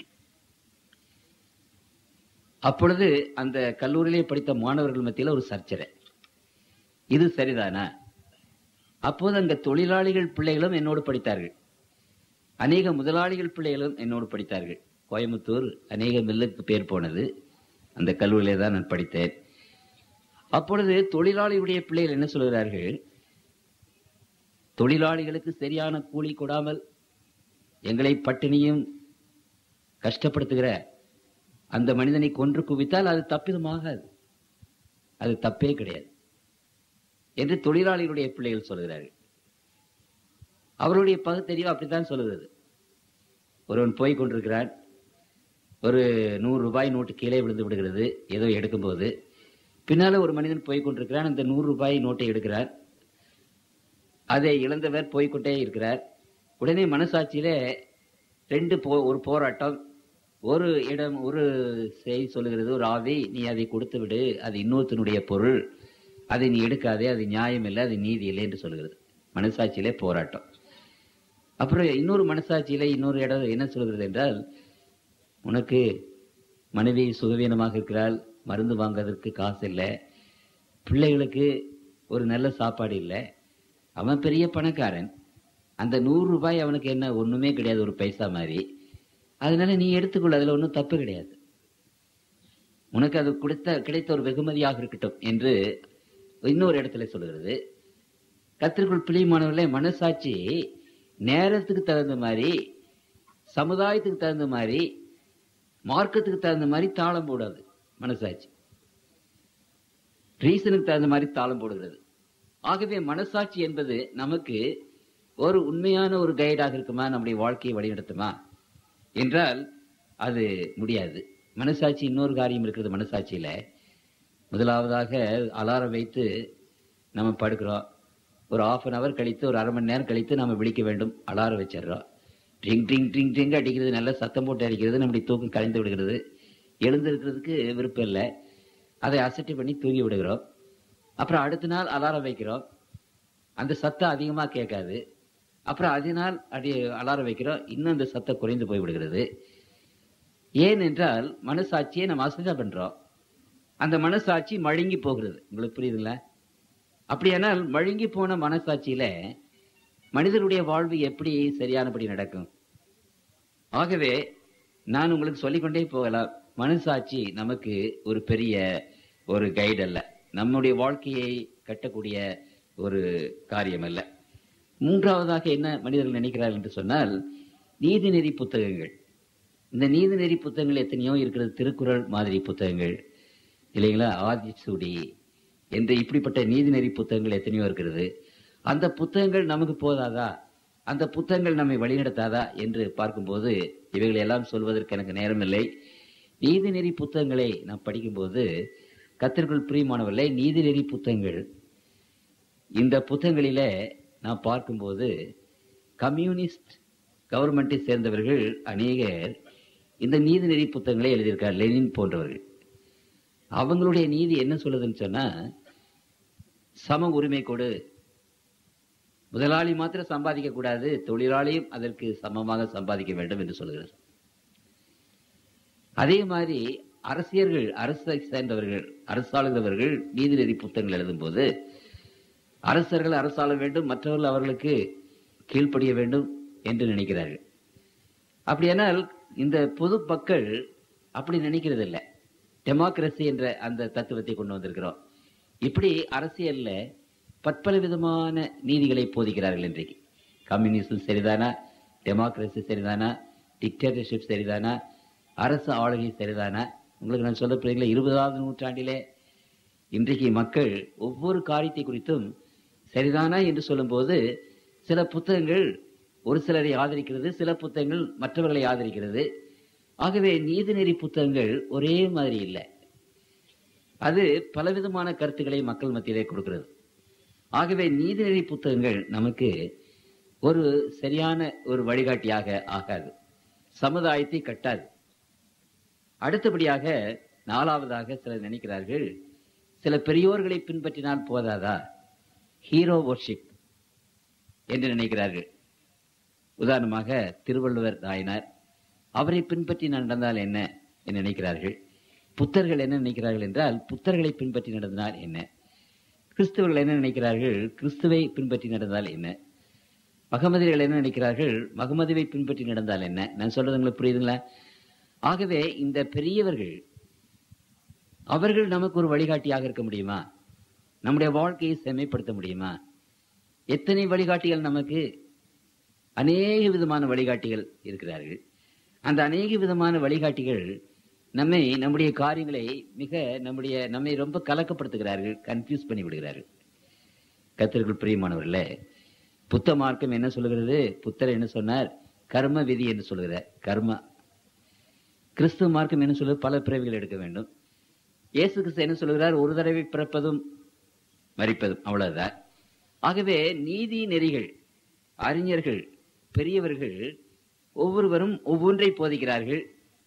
அப்பொழுது அந்த கல்லூரியிலே படித்த மாணவர்கள் மத்தியில் ஒரு சர்ச்சரை இது சரிதானா அப்போது அங்க தொழிலாளிகள் பிள்ளைகளும் என்னோடு படித்தார்கள் அநேக முதலாளிகள் பிள்ளைகளும் என்னோடு படித்தார்கள் கோயம்புத்தூர் அநேக மில்லுக்கு பேர் போனது அந்த கல்லூரியிலே தான் நான் படித்தேன் அப்பொழுது தொழிலாளியுடைய பிள்ளைகள் என்ன சொல்கிறார்கள் தொழிலாளிகளுக்கு சரியான கூலி கொடாமல் எங்களை பட்டினியும் கஷ்டப்படுத்துகிற அந்த மனிதனை கொன்று குவித்தால் அது தப்பிதமாகாது அது தப்பே கிடையாது என்று தொழிலாளிகளுடைய பிள்ளைகள் சொல்கிறார்கள் அவருடைய பகுத்தறிவு அப்படித்தான் சொல்லுகிறது ஒருவன் போய் கொண்டிருக்கிறான் ஒரு நூறு ரூபாய் நோட்டு கீழே விழுந்து விடுகிறது ஏதோ எடுக்கும்போது பின்னால ஒரு மனிதன் போய் கொண்டிருக்கிறான் அந்த நூறு ரூபாய் நோட்டை எடுக்கிறார் அதை இழந்தவர் போய்க்கொண்டே இருக்கிறார் உடனே மனசாட்சியிலே ரெண்டு போ ஒரு போராட்டம் ஒரு இடம் ஒரு செய்தி சொல்லுகிறது ஒரு ஆவி நீ அதை கொடுத்து விடு அது இன்னொருத்தனுடைய பொருள் அதை நீ எடுக்காதே அது நியாயம் இல்லை அது நீதி இல்லை என்று சொல்லுகிறது மனசாட்சியிலே போராட்டம் அப்புறம் இன்னொரு மனசாட்சியிலே இன்னொரு இடம் என்ன சொல்கிறது என்றால் உனக்கு மனைவி சுகவீனமாக இருக்கிறாள் மருந்து வாங்குவதற்கு காசு இல்லை பிள்ளைகளுக்கு ஒரு நல்ல சாப்பாடு இல்லை அவன் பெரிய பணக்காரன் அந்த நூறு ரூபாய் அவனுக்கு என்ன ஒண்ணுமே கிடையாது ஒரு பைசா மாதிரி அதனால நீ எடுத்துக்கொள்ள அதுல ஒன்றும் தப்பு கிடையாது உனக்கு அது கொடுத்த கிடைத்த ஒரு வெகுமதியாக இருக்கட்டும் என்று இன்னொரு இடத்துல சொல்லுகிறது கத்திற்குள் பிளிமானவர்களே மனசாட்சி நேரத்துக்கு தகுந்த மாதிரி சமுதாயத்துக்கு தகுந்த மாதிரி மார்க்கத்துக்கு தகுந்த மாதிரி தாளம் போடாது மனசாட்சி ரீசனுக்கு தகுந்த மாதிரி தாளம் போடுகிறது ஆகவே மனசாட்சி என்பது நமக்கு ஒரு உண்மையான ஒரு கைடாக இருக்குமா நம்முடைய வாழ்க்கையை வழிநடத்துமா என்றால் அது முடியாது மனசாட்சி இன்னொரு காரியம் இருக்கிறது மனசாட்சியில முதலாவதாக அலாரம் வைத்து நம்ம படுக்கிறோம் ஒரு ஆஃப் அன் அவர் கழித்து ஒரு அரை மணி நேரம் கழித்து நம்ம விழிக்க வேண்டும் அலாரம் வச்சிடுறோம் ட்ரிங் ட்ரிங் ட்ரிங் ட்ரிங் அடிக்கிறது நல்ல சத்தம் போட்டு அடிக்கிறது நம்முடைய தூக்கம் கலைந்து விடுகிறது எழுந்திருக்கிறதுக்கு விருப்பம் இல்லை அதை அசட்டி பண்ணி தூங்கி விடுகிறோம் அப்புறம் அடுத்த நாள் அலாரம் வைக்கிறோம் அந்த சத்தம் அதிகமாக கேட்காது அப்புறம் அதனால் அடி அலாரம் வைக்கிறோம் இன்னும் அந்த சத்தம் குறைந்து போய் விடுகிறது ஏன் என்றால் மனசாட்சியை நம்ம அசட்டா பண்றோம் அந்த மனசாட்சி மழுங்கி போகிறது உங்களுக்கு புரியுதுங்களா அப்படியானால் மழுங்கி போன மனசாட்சியில மனிதனுடைய வாழ்வு எப்படி சரியானபடி நடக்கும் ஆகவே நான் உங்களுக்கு சொல்லிக்கொண்டே போகலாம் மனசாட்சி நமக்கு ஒரு பெரிய ஒரு கைடு அல்ல நம்முடைய வாழ்க்கையை கட்டக்கூடிய ஒரு காரியம் அல்ல மூன்றாவதாக என்ன மனிதர்கள் நினைக்கிறார்கள் என்று சொன்னால் நீதிநெறி புத்தகங்கள் இந்த நீதிநெறி புத்தகங்கள் எத்தனையோ இருக்கிறது திருக்குறள் மாதிரி புத்தகங்கள் இல்லைங்களா ஆதிசூடி என்று இப்படிப்பட்ட நீதிநெறி புத்தகங்கள் எத்தனையோ இருக்கிறது அந்த புத்தகங்கள் நமக்கு போதாதா அந்த புத்தகங்கள் நம்மை வழிநடத்தாதா என்று பார்க்கும்போது இவைகளை எல்லாம் சொல்வதற்கு எனக்கு நேரமில்லை நீதிநெறி புத்தகங்களை நாம் படிக்கும்போது கத்திற்குள் பிரியமானவர்களே நீதிநெறி புத்தகங்கள் இந்த புத்தகங்களில நாம் பார்க்கும்போது கம்யூனிஸ்ட் கவர்மெண்ட்டை சேர்ந்தவர்கள் அநேகர் இந்த நீதிநெறி புத்தகங்களை எழுதியிருக்கார் லெனின் போன்றவர்கள் அவங்களுடைய நீதி என்ன சொல்லுதுன்னு சொன்னா சம உரிமை கொடு முதலாளி மாத்திரம் சம்பாதிக்க கூடாது தொழிலாளியும் அதற்கு சமமாக சம்பாதிக்க வேண்டும் என்று சொல்கிறது அதே மாதிரி அரசியர்கள் அரசை சேர்ந்தவர்கள் அரசாளுகிறவர்கள் நீதிநெறி புத்தகங்கள் எழுதும்போது அரசர்கள் அரசாள வேண்டும் மற்றவர்கள் அவர்களுக்கு கீழ்ப்படிய வேண்டும் என்று நினைக்கிறார்கள் அப்படியானால் இந்த பொது மக்கள் அப்படி நினைக்கிறது இல்லை டெமோக்ரஸி என்ற அந்த தத்துவத்தை கொண்டு வந்திருக்கிறோம் இப்படி அரசியல்ல பற்பல விதமான நீதிகளை போதிக்கிறார்கள் இன்றைக்கு கம்யூனிசம் சரிதானா டெமோக்ரஸி சரிதானா டிக்டேட்டர்ஷிப் சரிதானா அரசு ஆளுகை சரிதானா உங்களுக்கு நான் சொல்ல போறீங்களா இருபதாவது நூற்றாண்டிலே இன்றைக்கு மக்கள் ஒவ்வொரு காரியத்தை குறித்தும் சரிதானா என்று சொல்லும்போது சில புத்தகங்கள் ஒரு சிலரை ஆதரிக்கிறது சில புத்தகங்கள் மற்றவர்களை ஆதரிக்கிறது ஆகவே நீதிநெறி புத்தகங்கள் ஒரே மாதிரி இல்லை அது பலவிதமான கருத்துக்களை மக்கள் மத்தியிலே கொடுக்கிறது ஆகவே நீதிநெறி புத்தகங்கள் நமக்கு ஒரு சரியான ஒரு வழிகாட்டியாக ஆகாது சமுதாயத்தை கட்டாது அடுத்தபடியாக நாலாவதாக சிலர் நினைக்கிறார்கள் சில பெரியோர்களை பின்பற்றினால் போதாதா ஹீரோ வர்ஷிப் என்று நினைக்கிறார்கள் உதாரணமாக திருவள்ளுவர் நாயனார் அவரை பின்பற்றி நடந்தால் என்ன என்று நினைக்கிறார்கள் புத்தர்கள் என்ன நினைக்கிறார்கள் என்றால் புத்தர்களை பின்பற்றி நடந்தால் என்ன கிறிஸ்தவர்கள் என்ன நினைக்கிறார்கள் கிறிஸ்துவை பின்பற்றி நடந்தால் என்ன மகமதியர்கள் என்ன நினைக்கிறார்கள் மகமதுவை பின்பற்றி நடந்தால் என்ன நான் சொல்றது உங்களுக்கு புரியுதுங்களா ஆகவே இந்த பெரியவர்கள் அவர்கள் நமக்கு ஒரு வழிகாட்டியாக இருக்க முடியுமா நம்முடைய வாழ்க்கையை செம்மைப்படுத்த முடியுமா எத்தனை வழிகாட்டிகள் நமக்கு அநேக விதமான வழிகாட்டிகள் இருக்கிறார்கள் அந்த அநேக விதமான வழிகாட்டிகள் நம்மை நம்முடைய காரியங்களை மிக நம்முடைய நம்மை ரொம்ப கலக்கப்படுத்துகிறார்கள் கன்ஃபியூஸ் பண்ணி விடுகிறார்கள் கத்திற்குள் பிரியமானவர்களே புத்த மார்க்கம் என்ன சொல்லுகிறது புத்தர் என்ன சொன்னார் கர்ம விதி என்று சொல்லுகிறார் கர்ம கிறிஸ்துவ மார்க்கம் என்ன சொல்லுது பல பிறவிகள் எடுக்க வேண்டும் இயேசு கிறிஸ்து என்ன சொல்லுகிறார் ஒரு தடவை பிறப்பதும் மறிப்பதும் அவ்வளவுதான் ஆகவே நீதி நெறிகள் அறிஞர்கள் பெரியவர்கள் ஒவ்வொருவரும் ஒவ்வொன்றை போதிக்கிறார்கள்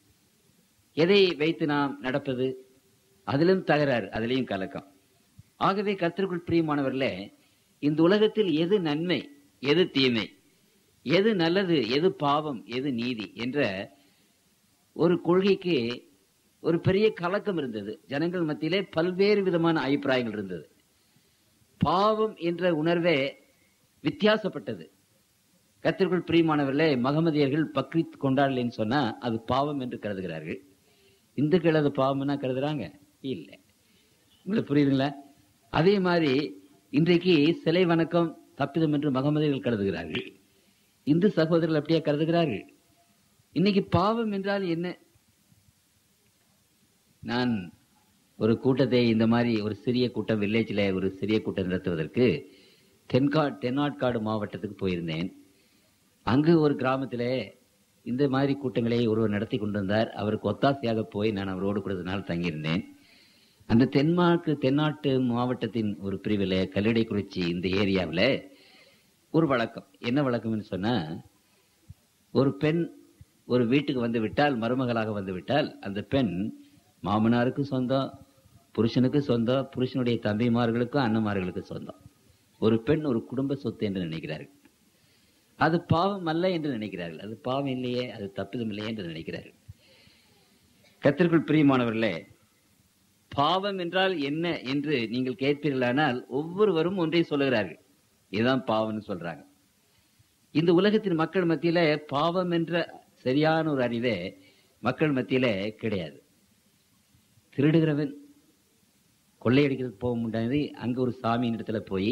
எதை வைத்து நாம் நடப்பது அதிலும் தகராறு அதிலையும் கலக்கம் ஆகவே கர்த்தருக்குள் பிரியமானவர்களே இந்த உலகத்தில் எது நன்மை எது தீமை எது நல்லது எது பாவம் எது நீதி என்ற ஒரு கொள்கைக்கு ஒரு பெரிய கலக்கம் இருந்தது ஜனங்கள் மத்தியிலே பல்வேறு விதமான அபிப்பிராயங்கள் இருந்தது பாவம் என்ற உணர்வே வித்தியாசப்பட்டது கத்திற்குள் பிரியமானவர்களே மகமதியர்கள் பக்ரீத் கொண்டாடலைன்னு சொன்னா அது பாவம் என்று கருதுகிறார்கள் இந்துக்கள் அது பாவம்னா கருதுறாங்க இல்லை உங்களுக்கு புரியுதுங்களா அதே மாதிரி இன்றைக்கு சிலை வணக்கம் தப்பிதம் என்று மகமதியர்கள் கருதுகிறார்கள் இந்து சகோதரர்கள் அப்படியே கருதுகிறார்கள் இன்னைக்கு பாவம் என்றால் என்ன நான் ஒரு கூட்டத்தை இந்த மாதிரி ஒரு சிறிய கூட்டம் வில்லேஜில் ஒரு சிறிய கூட்டம் நடத்துவதற்கு தென்கா தென்னாட்காடு மாவட்டத்துக்கு போயிருந்தேன் அங்கு ஒரு கிராமத்தில் இந்த மாதிரி கூட்டங்களை ஒருவர் நடத்தி கொண்டு வந்தார் அவருக்கு ஒத்தாசையாக போய் நான் அவரோடு கூட நாள் தங்கியிருந்தேன் அந்த தென்மார்க்கு தென்னாட்டு மாவட்டத்தின் ஒரு பிரிவில் கல்லடைக்குறிச்சி இந்த ஏரியாவில் ஒரு வழக்கம் என்ன வழக்கம்னு சொன்னா ஒரு பெண் ஒரு வீட்டுக்கு வந்து விட்டால் மருமகளாக வந்து விட்டால் அந்த பெண் மாமனாருக்கு சொந்தம் புருஷனுக்கு சொந்தம் புருஷனுடைய தம்பிமார்களுக்கும் அண்ணன்மார்களுக்கும் சொந்தம் ஒரு பெண் ஒரு குடும்ப சொத்து என்று நினைக்கிறார்கள் அது பாவம் அல்ல என்று நினைக்கிறார்கள் அது பாவம் இல்லையே அது தப்பிதம் இல்லையே என்று நினைக்கிறார்கள் கத்திற்குள் பிரியமானவர்களே பாவம் என்றால் என்ன என்று நீங்கள் கேட்பீர்களானால் ஒவ்வொருவரும் ஒன்றை சொல்லுகிறார்கள் இதுதான் பாவம்னு சொல்றாங்க இந்த உலகத்தின் மக்கள் மத்தியில பாவம் என்ற சரியான ஒரு அறிவே மக்கள் மத்தியில கிடையாது திருடுகிறவன் கொள்ளையடிக்கிறதுக்கு போக முடியாது அங்க ஒரு சாமியின் இடத்துல போய்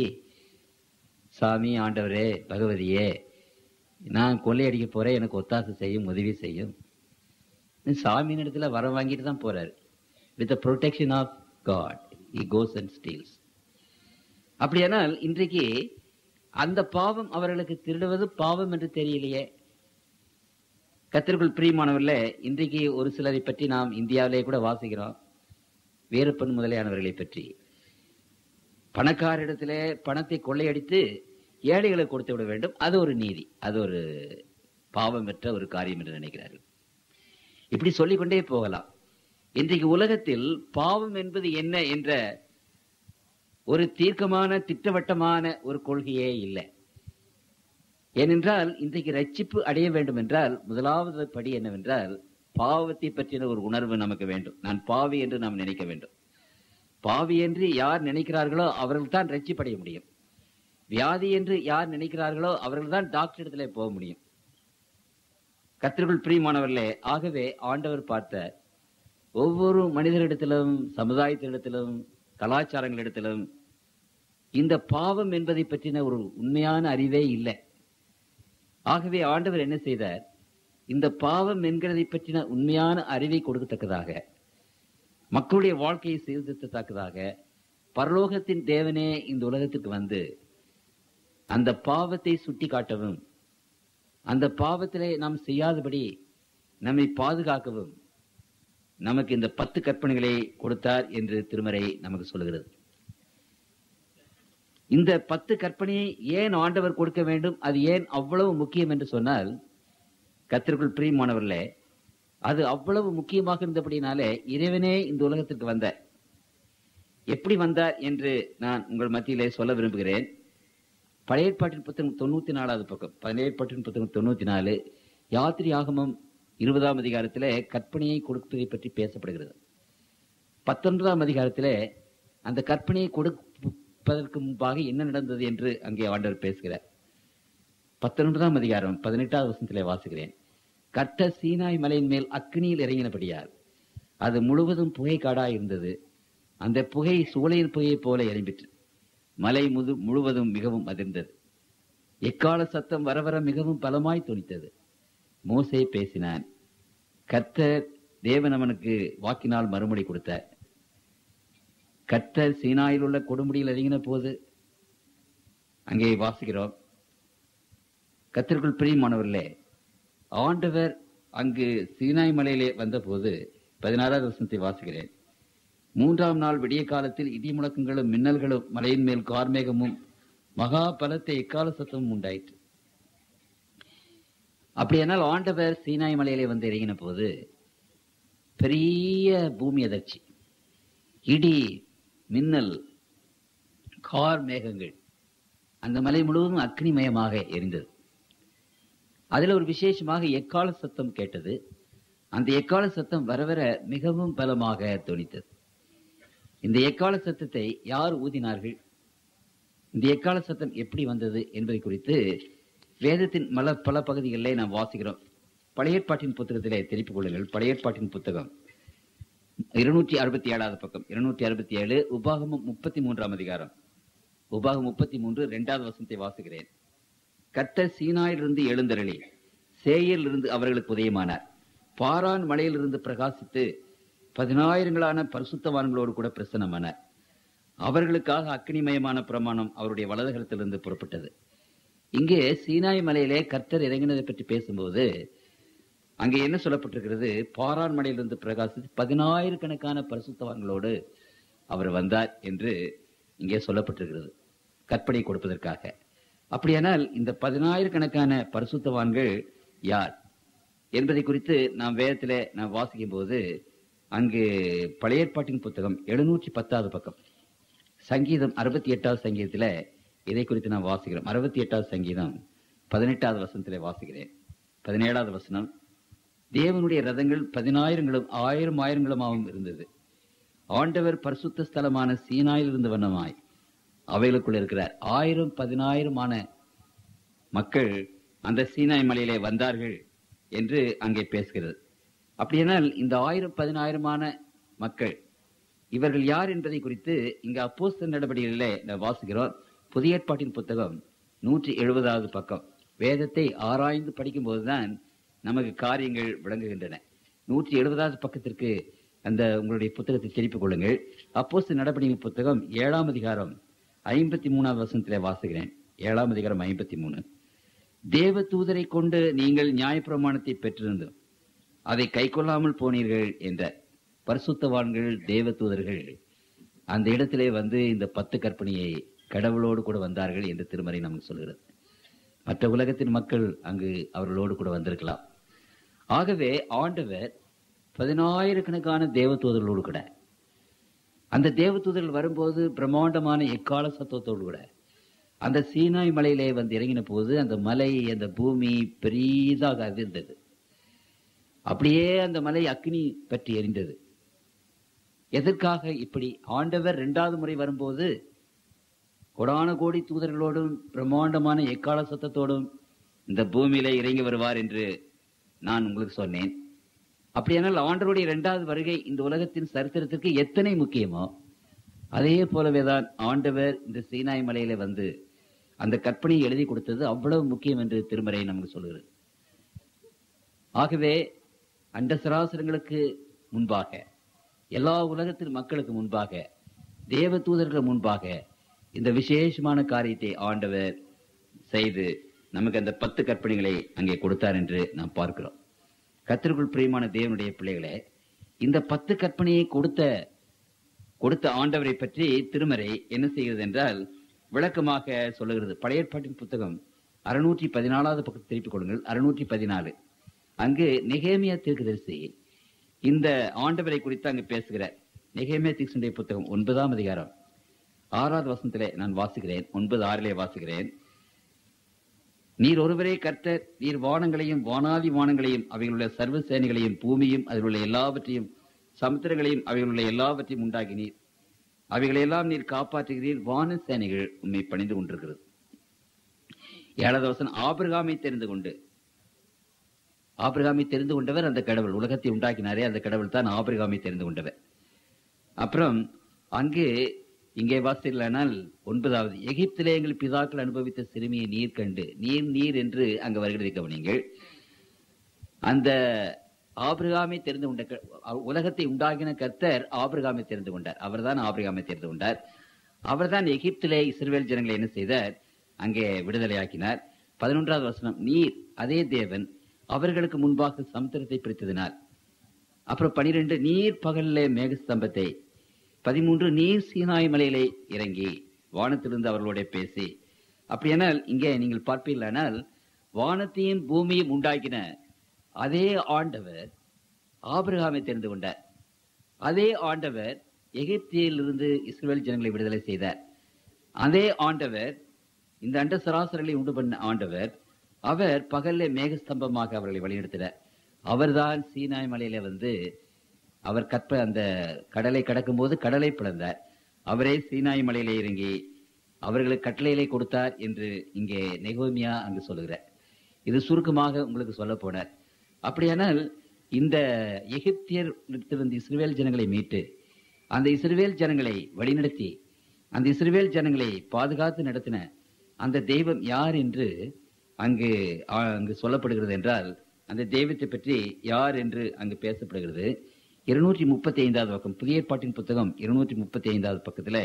சாமி ஆண்டவரே பகவதியே நான் கொள்ளையடிக்க போறேன் எனக்கு ஒத்தாசை செய்யும் உதவி செய்யும் சாமியின் இடத்துல வரம் வாங்கிட்டு தான் போறாரு with the protection of God he goes and steals அப்படியானால் இன்றைக்கு அந்த பாவம் அவர்களுக்கு திருடுவது பாவம் என்று தெரியலையே கத்திற்குள் பிரியமானவர்களே இன்றைக்கு ஒரு சிலரை பற்றி நாம் இந்தியாவிலே கூட வாசிக்கிறோம் வீரப்பன் முதலியானவர்களை பற்றி பணக்காரிடத்திலே பணத்தை கொள்ளையடித்து ஏழைகளுக்கு கொடுத்து விட வேண்டும் அது ஒரு நீதி அது ஒரு பாவம் பெற்ற ஒரு காரியம் என்று நினைக்கிறார்கள் இப்படி சொல்லிக்கொண்டே போகலாம் இன்றைக்கு உலகத்தில் பாவம் என்பது என்ன என்ற ஒரு தீர்க்கமான திட்டவட்டமான ஒரு கொள்கையே இல்லை ஏனென்றால் இன்றைக்கு ரட்சிப்பு அடைய வேண்டும் என்றால் முதலாவது படி என்னவென்றால் பாவத்தை பற்றின ஒரு உணர்வு நமக்கு வேண்டும் நான் பாவி என்று நாம் நினைக்க வேண்டும் பாவி என்று யார் நினைக்கிறார்களோ அவர்கள் தான் ரட்சிப்படைய முடியும் வியாதி என்று யார் நினைக்கிறார்களோ அவர்கள் தான் டாக்டர் இடத்துல போக முடியும் கத்திற்குள் பிரியமானவர்களே ஆகவே ஆண்டவர் பார்த்த ஒவ்வொரு மனிதரிடத்திலும் சமுதாயத்தினிடத்திலும் கலாச்சாரங்களிடத்திலும் இந்த பாவம் என்பதை பற்றின ஒரு உண்மையான அறிவே இல்லை ஆகவே ஆண்டவர் என்ன செய்தார் இந்த பாவம் என்கிறதை பற்றின உண்மையான அறிவை கொடுக்கத்தக்கதாக மக்களுடைய வாழ்க்கையை சீர்திருத்தத்தக்கதாக பரலோகத்தின் தேவனே இந்த உலகத்திற்கு வந்து அந்த பாவத்தை சுட்டி காட்டவும் அந்த பாவத்திலே நாம் செய்யாதபடி நம்மை பாதுகாக்கவும் நமக்கு இந்த பத்து கற்பனைகளை கொடுத்தார் என்று திருமறை நமக்கு சொல்லுகிறது இந்த பத்து கற்பனையை ஏன் ஆண்டவர் கொடுக்க வேண்டும் அது ஏன் அவ்வளவு முக்கியம் என்று சொன்னால் கத்திற்குள் பிரியமானவர்களே அது அவ்வளவு முக்கியமாக இருந்தபடினாலே இறைவனே இந்த உலகத்திற்கு வந்தார் எப்படி வந்தார் என்று நான் உங்கள் மத்தியிலே சொல்ல விரும்புகிறேன் பழைய ஏற்பாட்டின் புத்தகம் தொண்ணூத்தி நாலாவது பக்கம் பழைய ஏற்பாட்டின் புத்தகம் தொண்ணூத்தி நாலு யாத்திரி ஆகமம் இருபதாம் அதிகாரத்திலே கற்பனையை கொடுப்பதை பற்றி பேசப்படுகிறது பத்தொன்பதாம் அதிகாரத்திலே அந்த கற்பனையை கொடுப்பதற்கு முன்பாக என்ன நடந்தது என்று அங்கே ஆண்டவர் பேசுகிறார் பத்தொன்பதாம் அதிகாரம் பதினெட்டாவது வசனத்திலே வாசிக்கிறேன் கட்ட சீனாய் மலையின் மேல் அக்னியில் இறங்கினபடியால் அது முழுவதும் புகை காடாய் இருந்தது அந்த புகை சூளையின் புகையைப் போல எழும்பிற்று மலை முது முழுவதும் மிகவும் அதிர்ந்தது எக்கால சத்தம் வர வர மிகவும் பலமாய் துணித்தது மோசே பேசினான் கர்த்தர் தேவன் அவனுக்கு வாக்கினால் மறுமொழி கொடுத்தார் கர்த்தர் சீனாயில் உள்ள கொடுமுடியில் இறங்கின போது அங்கே வாசிக்கிறோம் கத்திற்குள் பிரியமானவர்களே ஆண்டவர் அங்கு சீனாய் மலையிலே வந்தபோது பதினாறாவது வசனத்தை வாசிக்கிறேன் மூன்றாம் நாள் விடிய காலத்தில் இடி முழக்கங்களும் மின்னல்களும் மலையின் மேல் கார்மேகமும் மகா பலத்தை எக்கால சத்தமும் உண்டாயிற்று அப்படியானால் ஆண்டவர் சீனாய் மலையிலே வந்து இறங்கின போது பெரிய பூமி அதிர்ச்சி இடி மின்னல் கார் மேகங்கள் அந்த மலை முழுவதும் அக்னிமயமாக எரிந்தது அதுல ஒரு விசேஷமாக எக்கால சத்தம் கேட்டது அந்த எக்கால சத்தம் வர வர மிகவும் பலமாக தொனித்தது இந்த எக்கால சத்தத்தை யார் ஊதினார்கள் இந்த எக்கால சத்தம் எப்படி வந்தது என்பதை குறித்து வேதத்தின் மல பல பகுதிகளிலே நாம் வாசிக்கிறோம் பழைய ஏற்பாட்டின் புத்தகத்திலே திருப்பிக் கொள்ளுங்கள் பழைய ஏற்பாட்டின் புத்தகம் இருநூற்றி அறுபத்தி ஏழாவது பக்கம் இருநூற்றி அறுபத்தி ஏழு உபாகமம் முப்பத்தி மூன்றாம் அதிகாரம் உபாகம் முப்பத்தி மூன்று இரண்டாவது வசனத்தை வாசுகிறேன் கர்த்தர் சீனாயிலிருந்து எழுந்தருளி சேயிலிருந்து அவர்களுக்கு உதயமானார் பாரான் மலையிலிருந்து பிரகாசித்து பதினாயிரங்களான பரிசுத்தவான்களோடு கூட பிரசன்னமானார் அவர்களுக்காக அக்னிமயமான பிரமாணம் அவருடைய வலதுகரத்திலிருந்து புறப்பட்டது இங்கே சீனாய் மலையிலே கர்த்தர் இறங்கினதை பற்றி பேசும்போது அங்கே என்ன சொல்லப்பட்டிருக்கிறது பாரான் மலையிலிருந்து பிரகாசித்து பதினாயிரக்கணக்கான பரிசுத்தவான்களோடு அவர் வந்தார் என்று இங்கே சொல்லப்பட்டிருக்கிறது கற்பனை கொடுப்பதற்காக அப்படியானால் இந்த பதினாயிரக்கணக்கான பரிசுத்தவான்கள் யார் என்பதை குறித்து நாம் வேதத்திலே நாம் வாசிக்கும் போது அங்கு பழைய ஏற்பாட்டின் புத்தகம் எழுநூற்றி பத்தாவது பக்கம் சங்கீதம் அறுபத்தி எட்டாவது சங்கீதத்தில் இதை குறித்து நான் வாசிக்கிறோம் அறுபத்தி எட்டாவது சங்கீதம் பதினெட்டாவது வசனத்திலே வாசிக்கிறேன் பதினேழாவது வசனம் தேவனுடைய ரதங்கள் பதினாயிரங்களும் ஆயிரம் ஆயிரங்களுமாகவும் இருந்தது ஆண்டவர் பரிசுத்த ஸ்தலமான சீனாயில் இருந்து வண்ணமாய் அவைகளுக்குள் இருக்கிறார் ஆயிரம் பதினாயிரமான மக்கள் அந்த சீனாய் மலையிலே வந்தார்கள் என்று அங்கே பேசுகிறது அப்படியானால் இந்த ஆயிரம் பதினாயிரமான மக்கள் இவர்கள் யார் என்பதை குறித்து இங்கு அப்போஸ்தல நடவடிக்கைகளிலே நாம் வாசிக்கிறோம் புதிய ஏற்பாட்டின் புத்தகம் நூற்றி எழுபதாவது பக்கம் வேதத்தை ஆராய்ந்து படிக்கும் போதுதான் நமக்கு காரியங்கள் விளங்குகின்றன நூற்றி எழுபதாவது பக்கத்திற்கு அந்த உங்களுடைய புத்தகத்தை திருப்பிக் கொள்ளுங்கள் அப்போஸ்தல நடவடிக்கை புத்தகம் ஏழாம் அதிகாரம் ஐம்பத்தி மூணாவது வசனத்திலே வாசுகிறேன் ஏழாம் அதிகாரம் ஐம்பத்தி மூணு தேவ தூதரை கொண்டு நீங்கள் நியாயப்பிரமாணத்தை பெற்றிருந்தோம் அதை கைக்கொள்ளாமல் போனீர்கள் என்ற பரிசுத்தவான்கள் தேவ தூதர்கள் அந்த இடத்திலே வந்து இந்த பத்து கற்பனையை கடவுளோடு கூட வந்தார்கள் என்று திருமறை நமக்கு சொல்கிறது மற்ற உலகத்தின் மக்கள் அங்கு அவர்களோடு கூட வந்திருக்கலாம் ஆகவே ஆண்டவர் பதினாயிரக்கணக்கான தேவ தூதர்களோடு கூட அந்த தேவ தூதர்கள் வரும்போது பிரம்மாண்டமான எக்கால சத்தத்தோடு கூட அந்த சீனாய் மலையிலே வந்து இறங்கின போது அந்த மலை அந்த பூமி பெரிதாக அதிர்ந்தது அப்படியே அந்த மலை அக்னி பற்றி எரிந்தது எதற்காக இப்படி ஆண்டவர் இரண்டாவது முறை வரும்போது கொடான கோடி தூதர்களோடும் பிரம்மாண்டமான எக்கால சத்தத்தோடும் இந்த பூமியில இறங்கி வருவார் என்று நான் உங்களுக்கு சொன்னேன் அப்படியானால் ஆண்டவருடைய இரண்டாவது வருகை இந்த உலகத்தின் சரித்திரத்திற்கு எத்தனை முக்கியமோ அதே போலவே தான் ஆண்டவர் இந்த சீனாய் மலையில வந்து அந்த கற்பனையை எழுதி கொடுத்தது அவ்வளவு முக்கியம் என்று திருமறை நமக்கு சொல்கிறது ஆகவே அண்ட சராசரங்களுக்கு முன்பாக எல்லா உலகத்தின் மக்களுக்கு முன்பாக தேவ தூதர்கள் முன்பாக இந்த விசேஷமான காரியத்தை ஆண்டவர் செய்து நமக்கு அந்த பத்து கற்பனைகளை அங்கே கொடுத்தார் என்று நாம் பார்க்கிறோம் கத்திற்குள் பிரியமான தேவனுடைய பிள்ளைகளே இந்த பத்து கற்பனையை கொடுத்த கொடுத்த ஆண்டவரை பற்றி திருமறை என்ன செய்கிறது என்றால் விளக்கமாக சொல்லுகிறது பழைய ஏற்பாட்டின் புத்தகம் அறுநூற்றி பதினாலாவது பக்கத்தை திருப்பிக் கொடுங்கள் அறுநூற்றி பதினாலு அங்கு நெகேமியா தீர்க்கதரிசி இந்த ஆண்டவரை குறித்து அங்கு பேசுகிறார் நெகேமியா தீர்க்கனுடைய புத்தகம் ஒன்பதாம் அதிகாரம் ஆறாவது வசனத்திலே நான் வாசிக்கிறேன் ஒன்பது ஆறிலே வாசிக்கிறேன் நீர் ஒருவரே கர்த்தர் நீர் வானங்களையும் வானாதி வானங்களையும் அவைகளுள்ள சர்வ சேனைகளையும் பூமியும் அதில் உள்ள எல்லாவற்றையும் சமுத்திரங்களையும் அவைகளுள்ள எல்லாவற்றையும் உண்டாக்கினீர் அவைகளையெல்லாம் நீர் காப்பாற்றுகிறீர் வான சேனைகள் உண்மை பணிந்து கொண்டிருக்கிறது ஏழாவது வசனம் ஆபிரகாமை தெரிந்து கொண்டு ஆபிரகாமை தெரிந்து கொண்டவர் அந்த கடவுள் உலகத்தை உண்டாக்கினாரே அந்த கடவுள் தான் ஆபிரகாமை தெரிந்து கொண்டவர் அப்புறம் அங்கு இங்கே வாசிக்கலானால் ஒன்பதாவது எகிப்திலே எங்கள் பிதாக்கள் அனுபவித்த சிறுமியை நீர் கண்டு நீர் நீர் என்று அங்கு வருகிறதை கவனிங்கள் அந்த ஆபிரகாமை தெரிந்து கொண்ட க- உலகத்தை உண்டாக்கின கர்த்தர் ஆபிரகாமை தெரிந்து கொண்டார் அவர்தான் ஆபிரகாமை தெரிந்து கொண்டார் அவர்தான் எகிப்திலே இஸ்ரவேல் ஜனங்களை என்ன செய்தார் அங்கே விடுதலையாக்கினார் பதினொன்றாவது வசனம் நீர் அதே தேவன் அவர்களுக்கு முன்பாக சமுத்திரத்தை பிரித்ததினார் அப்புறம் பனிரெண்டு நீர் பகலிலே மேகஸ்தம்பத்தை பதிமூன்று நீர் சீனாய் மலையிலே இறங்கி வானத்திலிருந்து அவர்களோட பேசி அப்படியானால் இங்கே நீங்கள் பார்ப்பீர்களானால் வானத்தையும் பூமியும் உண்டாக்கின அதே ஆண்டவர் ஆபிரகாமை தெரிந்து கொண்டார் அதே ஆண்டவர் எகிப்தியிலிருந்து இஸ்ரேல் ஜனங்களை விடுதலை செய்தார் அதே ஆண்டவர் இந்த அண்ட சராசரங்களை உண்டு பண்ண ஆண்டவர் அவர் பகல்ல மேகஸ்தம்பமாக அவர்களை வழிநடத்தினார் அவர்தான் சீனாய் மலையில வந்து அவர் கற்ப அந்த கடலை கடக்கும்போது கடலை பிளந்தார் அவரே சீனாய் மலையிலே இறங்கி அவர்களுக்கு கட்டளையிலே கொடுத்தார் என்று இங்கே நெகோமியா அங்கு சொல்லுகிறார் இது சுருக்கமாக உங்களுக்கு சொல்ல போனார் அப்படியானால் இந்த எகிப்தியரிடத்திலிருந்து இஸ்ரவேல் ஜனங்களை மீட்டு அந்த இஸ்ரவேல் ஜனங்களை வழிநடத்தி அந்த இஸ்ரவேல் ஜனங்களை பாதுகாத்து நடத்தின அந்த தெய்வம் யார் என்று அங்கு ஆ, அங்கு சொல்லப்படுகிறது என்றால் அந்த தெய்வத்தை பற்றி யார் என்று அங்கு பேசப்படுகிறது இருநூற்றி முப்பத்தி ஐந்தாவது பக்கம் புதிய ஏற்பாட்டின் புத்தகம் இருநூற்றி முப்பத்தி ஐந்தாவது பக்கத்துல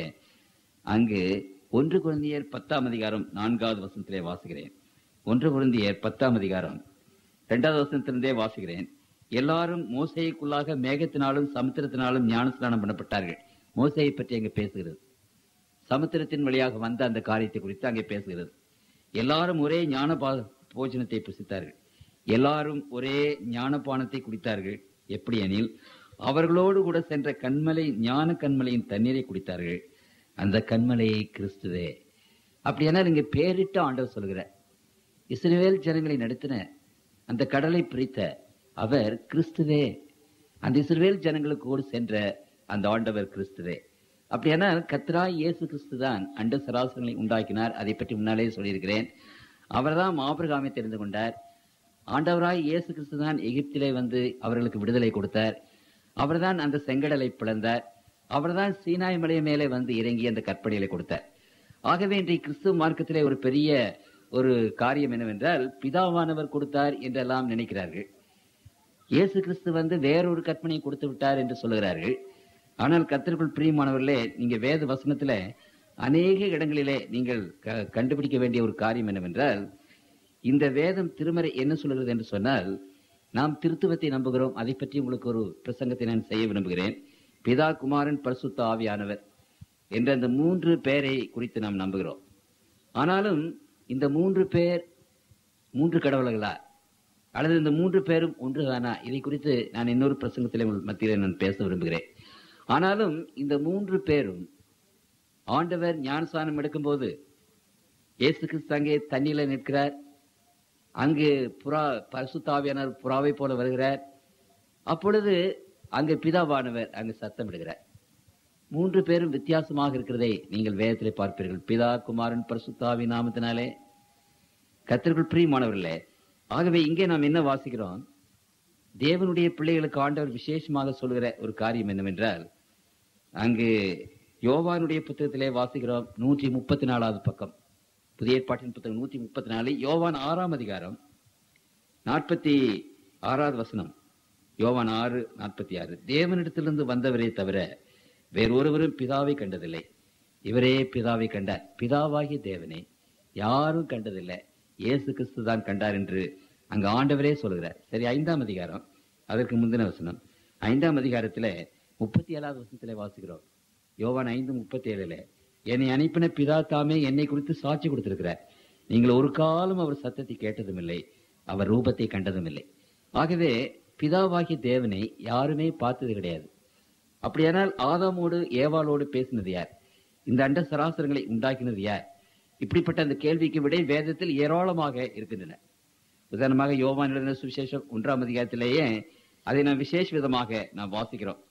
அங்கு ஒன்று குழந்தையர் பத்தாம் அதிகாரம் நான்காவது வசனத்திலே வாசிக்கிறேன் ஒன்று குழந்தையர் பத்தாம் அதிகாரம் இரண்டாவது வசனத்திலிருந்தே வாசிக்கிறேன் எல்லாரும் மோசைக்குள்ளாக மேகத்தினாலும் சமுத்திரத்தினாலும் ஞானஸ்நானம் பண்ணப்பட்டார்கள் மோசையை பற்றி அங்கே பேசுகிறது சமுத்திரத்தின் வழியாக வந்த அந்த காரியத்தை குறித்து அங்கே பேசுகிறது எல்லாரும் ஒரே ஞான பா- போஜனத்தை புசித்தார்கள் எல்லாரும் ஒரே ஞானபானத்தை குடித்தார்கள் எப்படி எனில் அவர்களோடு கூட சென்ற கண்மலை ஞான கண்மலையின் தண்ணீரை குடித்தார்கள் அந்த கண்மலையை கிறிஸ்துவே அப்படியானால் இங்க பேரிட்ட ஆண்டவர் சொல்கிறார் இஸ்ரவேல் ஜனங்களை நடத்தின அந்த கடலை பிரித்த அவர் கிறிஸ்துவே அந்த இஸ்ரவேல் ஜனங்களுக்கோடு சென்ற அந்த ஆண்டவர் கிறிஸ்துவே அப்படியானால் கத்ராய் இயேசு கிறிஸ்து தான் அண்ட சராசரங்களை உண்டாக்கினார் அதை பற்றி முன்னாலே சொல்லியிருக்கிறேன் அவர்தான் ஆபிரகாமை தெரிந்து கொண்டார் ஆண்டவராய் இயேசு கிறிஸ்து தான் எகிப்திலே வந்து அவர்களுக்கு விடுதலை கொடுத்தார் அவர்தான் அந்த செங்கடலை பிளந்தார் அவர்தான் சீனாய் மலை மேலே வந்து இறங்கி அந்த கற்பனைகளை கொடுத்தார் ஆகவே இன்றைய கிறிஸ்துவ மார்க்கத்திலே ஒரு பெரிய ஒரு காரியம் என்னவென்றால் பிதாவானவர் கொடுத்தார் என்றெல்லாம் நினைக்கிறார்கள் இயேசு கிறிஸ்து வந்து வேறொரு கற்பனையை கொடுத்து விட்டார் என்று சொல்லுகிறார்கள் ஆனால் கர்த்தருக்குள் பிரியமானவர்களே நீங்க வேத வசனத்துல அநேக இடங்களிலே நீங்கள் க- கண்டுபிடிக்க வேண்டிய ஒரு காரியம் என்னவென்றால் இந்த வேதம் திருமறை என்ன சொல்லுகிறது என்று சொன்னால் நாம் திருத்துவத்தை நம்புகிறோம் அதை பற்றி உங்களுக்கு ஒரு பிரசங்கத்தை நான் செய்ய விரும்புகிறேன் பிதா குமாரன் பரிசுத்த ஆவியானவர் என்ற அந்த மூன்று பேரை குறித்து நாம் நம்புகிறோம் ஆனாலும் இந்த மூன்று பேர் மூன்று கடவுள்களா அல்லது இந்த மூன்று பேரும் ஒன்றுதானா இதை குறித்து நான் இன்னொரு பிரசங்கத்திலே உங்கள் மத்தியில் நான் பேச விரும்புகிறேன் ஆனாலும் இந்த மூன்று பேரும் ஆண்டவர் ஞானஸ்தானம் எடுக்கும்போது இயேசு கிறிஸ்து அங்கே தண்ணியில நிற்கிறார் அங்கு புறா பரிசுத்தாவியானவர் புறாவை போல வருகிறார் அப்பொழுது அங்கே பிதாவானவர் அங்கு சத்தமிடுகிறார் மூன்று பேரும் வித்தியாசமாக இருக்கிறதை நீங்கள் வேதத்திலே பார்ப்பீர்கள் பிதா குமாரன் பரிசுத்தாவி நாமத்தினாலே கத்திற்குள் பிரியமானவர்களே ஆகவே இங்கே நாம் என்ன வாசிக்கிறோம் தேவனுடைய பிள்ளைகளுக்கு ஆண்டவர் விசேஷமாக சொல்கிற ஒரு காரியம் என்னவென்றால் அங்கு யோவானுடைய புத்தகத்திலே வாசிக்கிறோம் நூற்றி முப்பத்தி நாலாவது பக்கம் புதிய ஏற்பாட்டின் புத்தகம் நூற்றி முப்பத்தி நாலு யோவான் ஆறாம் அதிகாரம் நாற்பத்தி ஆறாவது வசனம் யோவான் ஆறு நாற்பத்தி ஆறு தேவனிடத்திலிருந்து வந்தவரே தவிர வேறொருவரும் பிதாவை கண்டதில்லை இவரே பிதாவை கண்டார் பிதாவாகிய தேவனை யாரும் கண்டதில்லை இயேசு கிறிஸ்து தான் கண்டார் என்று அங்க ஆண்டவரே சொல்கிறார் சரி ஐந்தாம் அதிகாரம் அதற்கு முந்தின வசனம் ஐந்தாம் அதிகாரத்துல முப்பத்தி ஏழாவது வசனத்திலே வாசிக்கிறோம் யோவான் ஐந்து முப்பத்தி ஏழுல என்னை அனுப்பின பிதா தாமே என்னை குறித்து சாட்சி கொடுத்திருக்கிறார் நீங்கள் ஒரு காலம் அவர் சத்தத்தை கேட்டதும் இல்லை அவர் ரூபத்தை கண்டதும் இல்லை ஆகவே பிதாவாகிய தேவனை யாருமே பார்த்தது கிடையாது அப்படியானால் ஆதாமோடு ஏவாளோடு பேசினது யார் இந்த அண்ட சராசரங்களை உண்டாக்கினது யார் இப்படிப்பட்ட அந்த கேள்விக்கு விடை வேதத்தில் ஏராளமாக இருக்கின்றன உதாரணமாக யோவான் எழுதின சுவிசேஷம் ஒன்றாம் அதிகாரத்திலேயே அதை நாம் விசேஷ விதமாக நாம் வாசிக்கிறோம்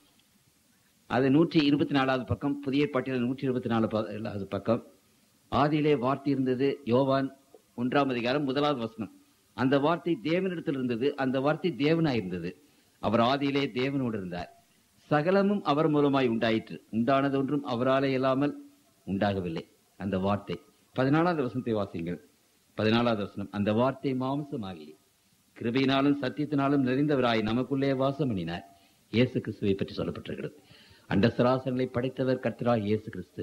அது நூற்றி இருபத்தி நாலாவது பக்கம் புதிய ஏற்பாட்டில் நூற்றி இருபத்தி நாலாவது பக்கம் ஆதியிலே வார்த்தை இருந்தது யோவான் ஒன்றாம் அதிகாரம் முதலாவது வசனம் அந்த வார்த்தை தேவனிடத்தில் இருந்தது அந்த வார்த்தை தேவனாய் இருந்தது அவர் ஆதியிலே தேவனோடு இருந்தார் சகலமும் அவர் மூலமாய் உண்டாயிற்று உண்டானது ஒன்றும் அவராலே இல்லாமல் உண்டாகவில்லை அந்த வார்த்தை பதினாலாவது வசனத்தை வாசியுங்கள் பதினாலாவது வசனம் அந்த வார்த்தை மாம்சமாகி கிருபையினாலும் சத்தியத்தினாலும் நிறைந்தவராய் நமக்குள்ளே வாசம் பண்ணினார் இயேசு கிறிஸ்துவை பற்றி சொல்லப்பட்டிருக்கிறது அண்ட சராசரங்களை படைத்தவர் கர்த்தராய் இயேசு கிறிஸ்து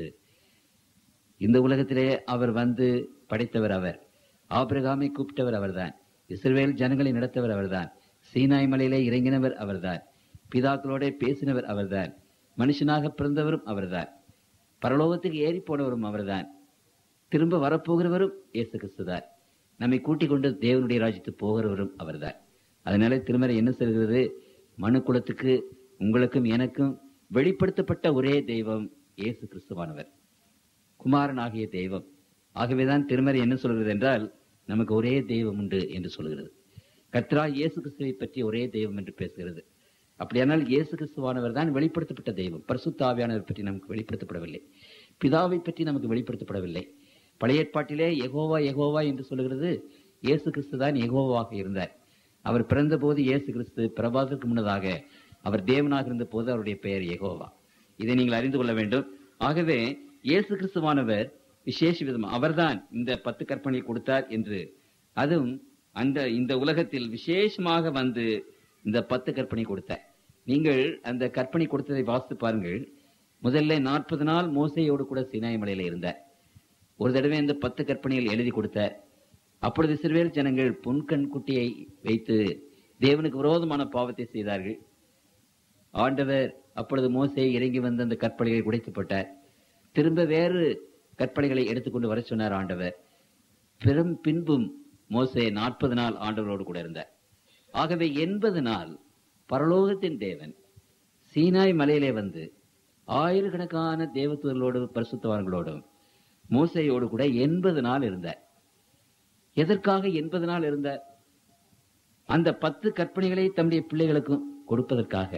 இந்த உலகத்திலே அவர் வந்து படைத்தவர் அவர் ஆபிரகாமை கூப்பிட்டவர் அவர்தான் இஸ்ரவேல் ஜனங்களை நடத்தவர் அவர்தான் சீனாய் மலையிலே இறங்கினவர் அவர்தான் பிதாக்களோட பேசினவர் அவர்தான் மனுஷனாக பிறந்தவரும் அவர்தான் பரலோகத்துக்கு ஏறி போனவரும் அவர்தான் திரும்ப வரப்போகிறவரும் இயேசு கிறிஸ்துதான் நம்மை கூட்டிக் கொண்டு தேவனுடைய ராஜ்யத்துக்கு போகிறவரும் அவர்தான் அதனால திருமறை என்ன சொல்கிறது மனு குலத்துக்கு உங்களுக்கும் எனக்கும் வெளிப்படுத்தப்பட்ட ஒரே தெய்வம் இயேசு கிறிஸ்துவானவர் குமாரன் ஆகிய தெய்வம் ஆகவேதான் திருமறை என்ன சொல்கிறது என்றால் நமக்கு ஒரே தெய்வம் உண்டு என்று சொல்கிறது கர்த்தரா இயேசு கிறிஸ்துவை பற்றி ஒரே தெய்வம் என்று பேசுகிறது அப்படியானால் இயேசு கிறிஸ்துவானவர் தான் வெளிப்படுத்தப்பட்ட தெய்வம் பரிசுத்த ஆவியானவர் பற்றி நமக்கு வெளிப்படுத்தப்படவில்லை பிதாவை பற்றி நமக்கு வெளிப்படுத்தப்படவில்லை பழைய ஏற்பாட்டிலே எகோவா எகோவா என்று சொல்லுகிறது இயேசு கிறிஸ்து தான் எகோவாக இருந்தார் அவர் பிறந்த போது இயேசு கிறிஸ்து பிரபாதத்துக்கு முன்னதாக அவர் தேவனாக இருந்த போது அவருடைய பெயர் எகோவா இதை நீங்கள் அறிந்து கொள்ள வேண்டும் ஆகவே இயேசு கிறிஸ்துவானவர் விசேஷ விதம் அவர்தான் இந்த பத்து கற்பனை கொடுத்தார் என்று அதுவும் அந்த இந்த உலகத்தில் விசேஷமாக வந்து இந்த பத்து கற்பனை கொடுத்தார் நீங்கள் அந்த கற்பனை கொடுத்ததை வாசித்து பாருங்கள் முதல்ல நாற்பது நாள் மோசையோடு கூட சினாய் மலையில இருந்தார் ஒரு தடவை இந்த பத்து கற்பனைகள் எழுதி கொடுத்தார் அப்பொழுது சிறுவேல் ஜனங்கள் புன்கண் குட்டியை வைத்து தேவனுக்கு விரோதமான பாவத்தை செய்தார்கள் ஆண்டவர் அப்பொழுது மோசே இறங்கி வந்து அந்த கற்பனைகளை உடைத்து போட்டார் திரும்ப வேறு கற்பனைகளை எடுத்துக்கொண்டு வர சொன்னார் ஆண்டவர் பெரும் பின்பும் மோசே நாற்பது நாள் ஆண்டவரோடு கூட இருந்தார் ஆகவே எண்பது நாள் பரலோகத்தின் தேவன் சீனாய் மலையிலே வந்து ஆயிரக்கணக்கான தேவதூர்களோடு பரிசுத்தவான்களோடும் மோசையோடு கூட எண்பது நாள் இருந்தார் எதற்காக எண்பது நாள் இருந்தார் அந்த பத்து கற்பனைகளை தம்முடைய பிள்ளைகளுக்கும் கொடுப்பதற்காக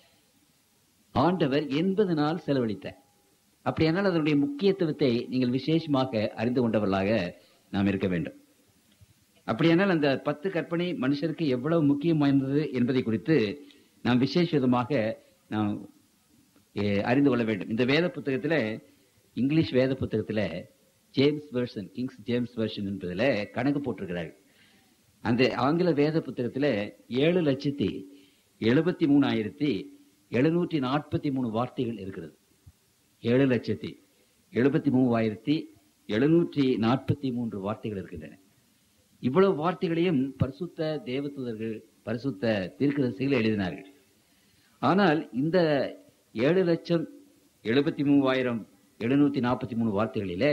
ஆண்டவர் எண்பது நாள் செலவழித்தார் அப்படியானால் அதனுடைய முக்கியத்துவத்தை நீங்கள் விசேஷமாக அறிந்து கொண்டவர்களாக நாம் இருக்க வேண்டும் அப்படியானால் அந்த பத்து கற்பனை மனுஷருக்கு எவ்வளவு முக்கியம் வாய்ந்தது என்பதை குறித்து நாம் விசேஷ விதமாக நாம் eh, அறிந்து கொள்ள வேண்டும் இந்த வேத புத்தகத்தில் இங்கிலீஷ் வேத புத்தகத்தில் James version King's James version என்பதில் கணக்கு போட்டிருக்கிறார்கள் அந்த ஆங்கில வேத புத்தகத்தில் ஏழு லட்சத்தி எழுபத்தி மூணாயிரத்தி எழுநூற்றி நாற்பத்தி மூணு வார்த்தைகள் இருக்கிறது ஏழு லட்சத்தி எழுபத்தி மூவாயிரத்தி எழுநூற்றி நாற்பத்தி மூன்று வார்த்தைகள் இருக்கின்றன இவ்வளவு வார்த்தைகளையும் பரிசுத்த தேவதூதர்கள் பரிசுத்த தீர்க்கதரிசிகள் எழுதினார்கள் ஆனால் இந்த ஏழு லட்சம் எழுபத்தி மூவாயிரம் எழுநூத்தி நாற்பத்தி மூணு வார்த்தைகளிலே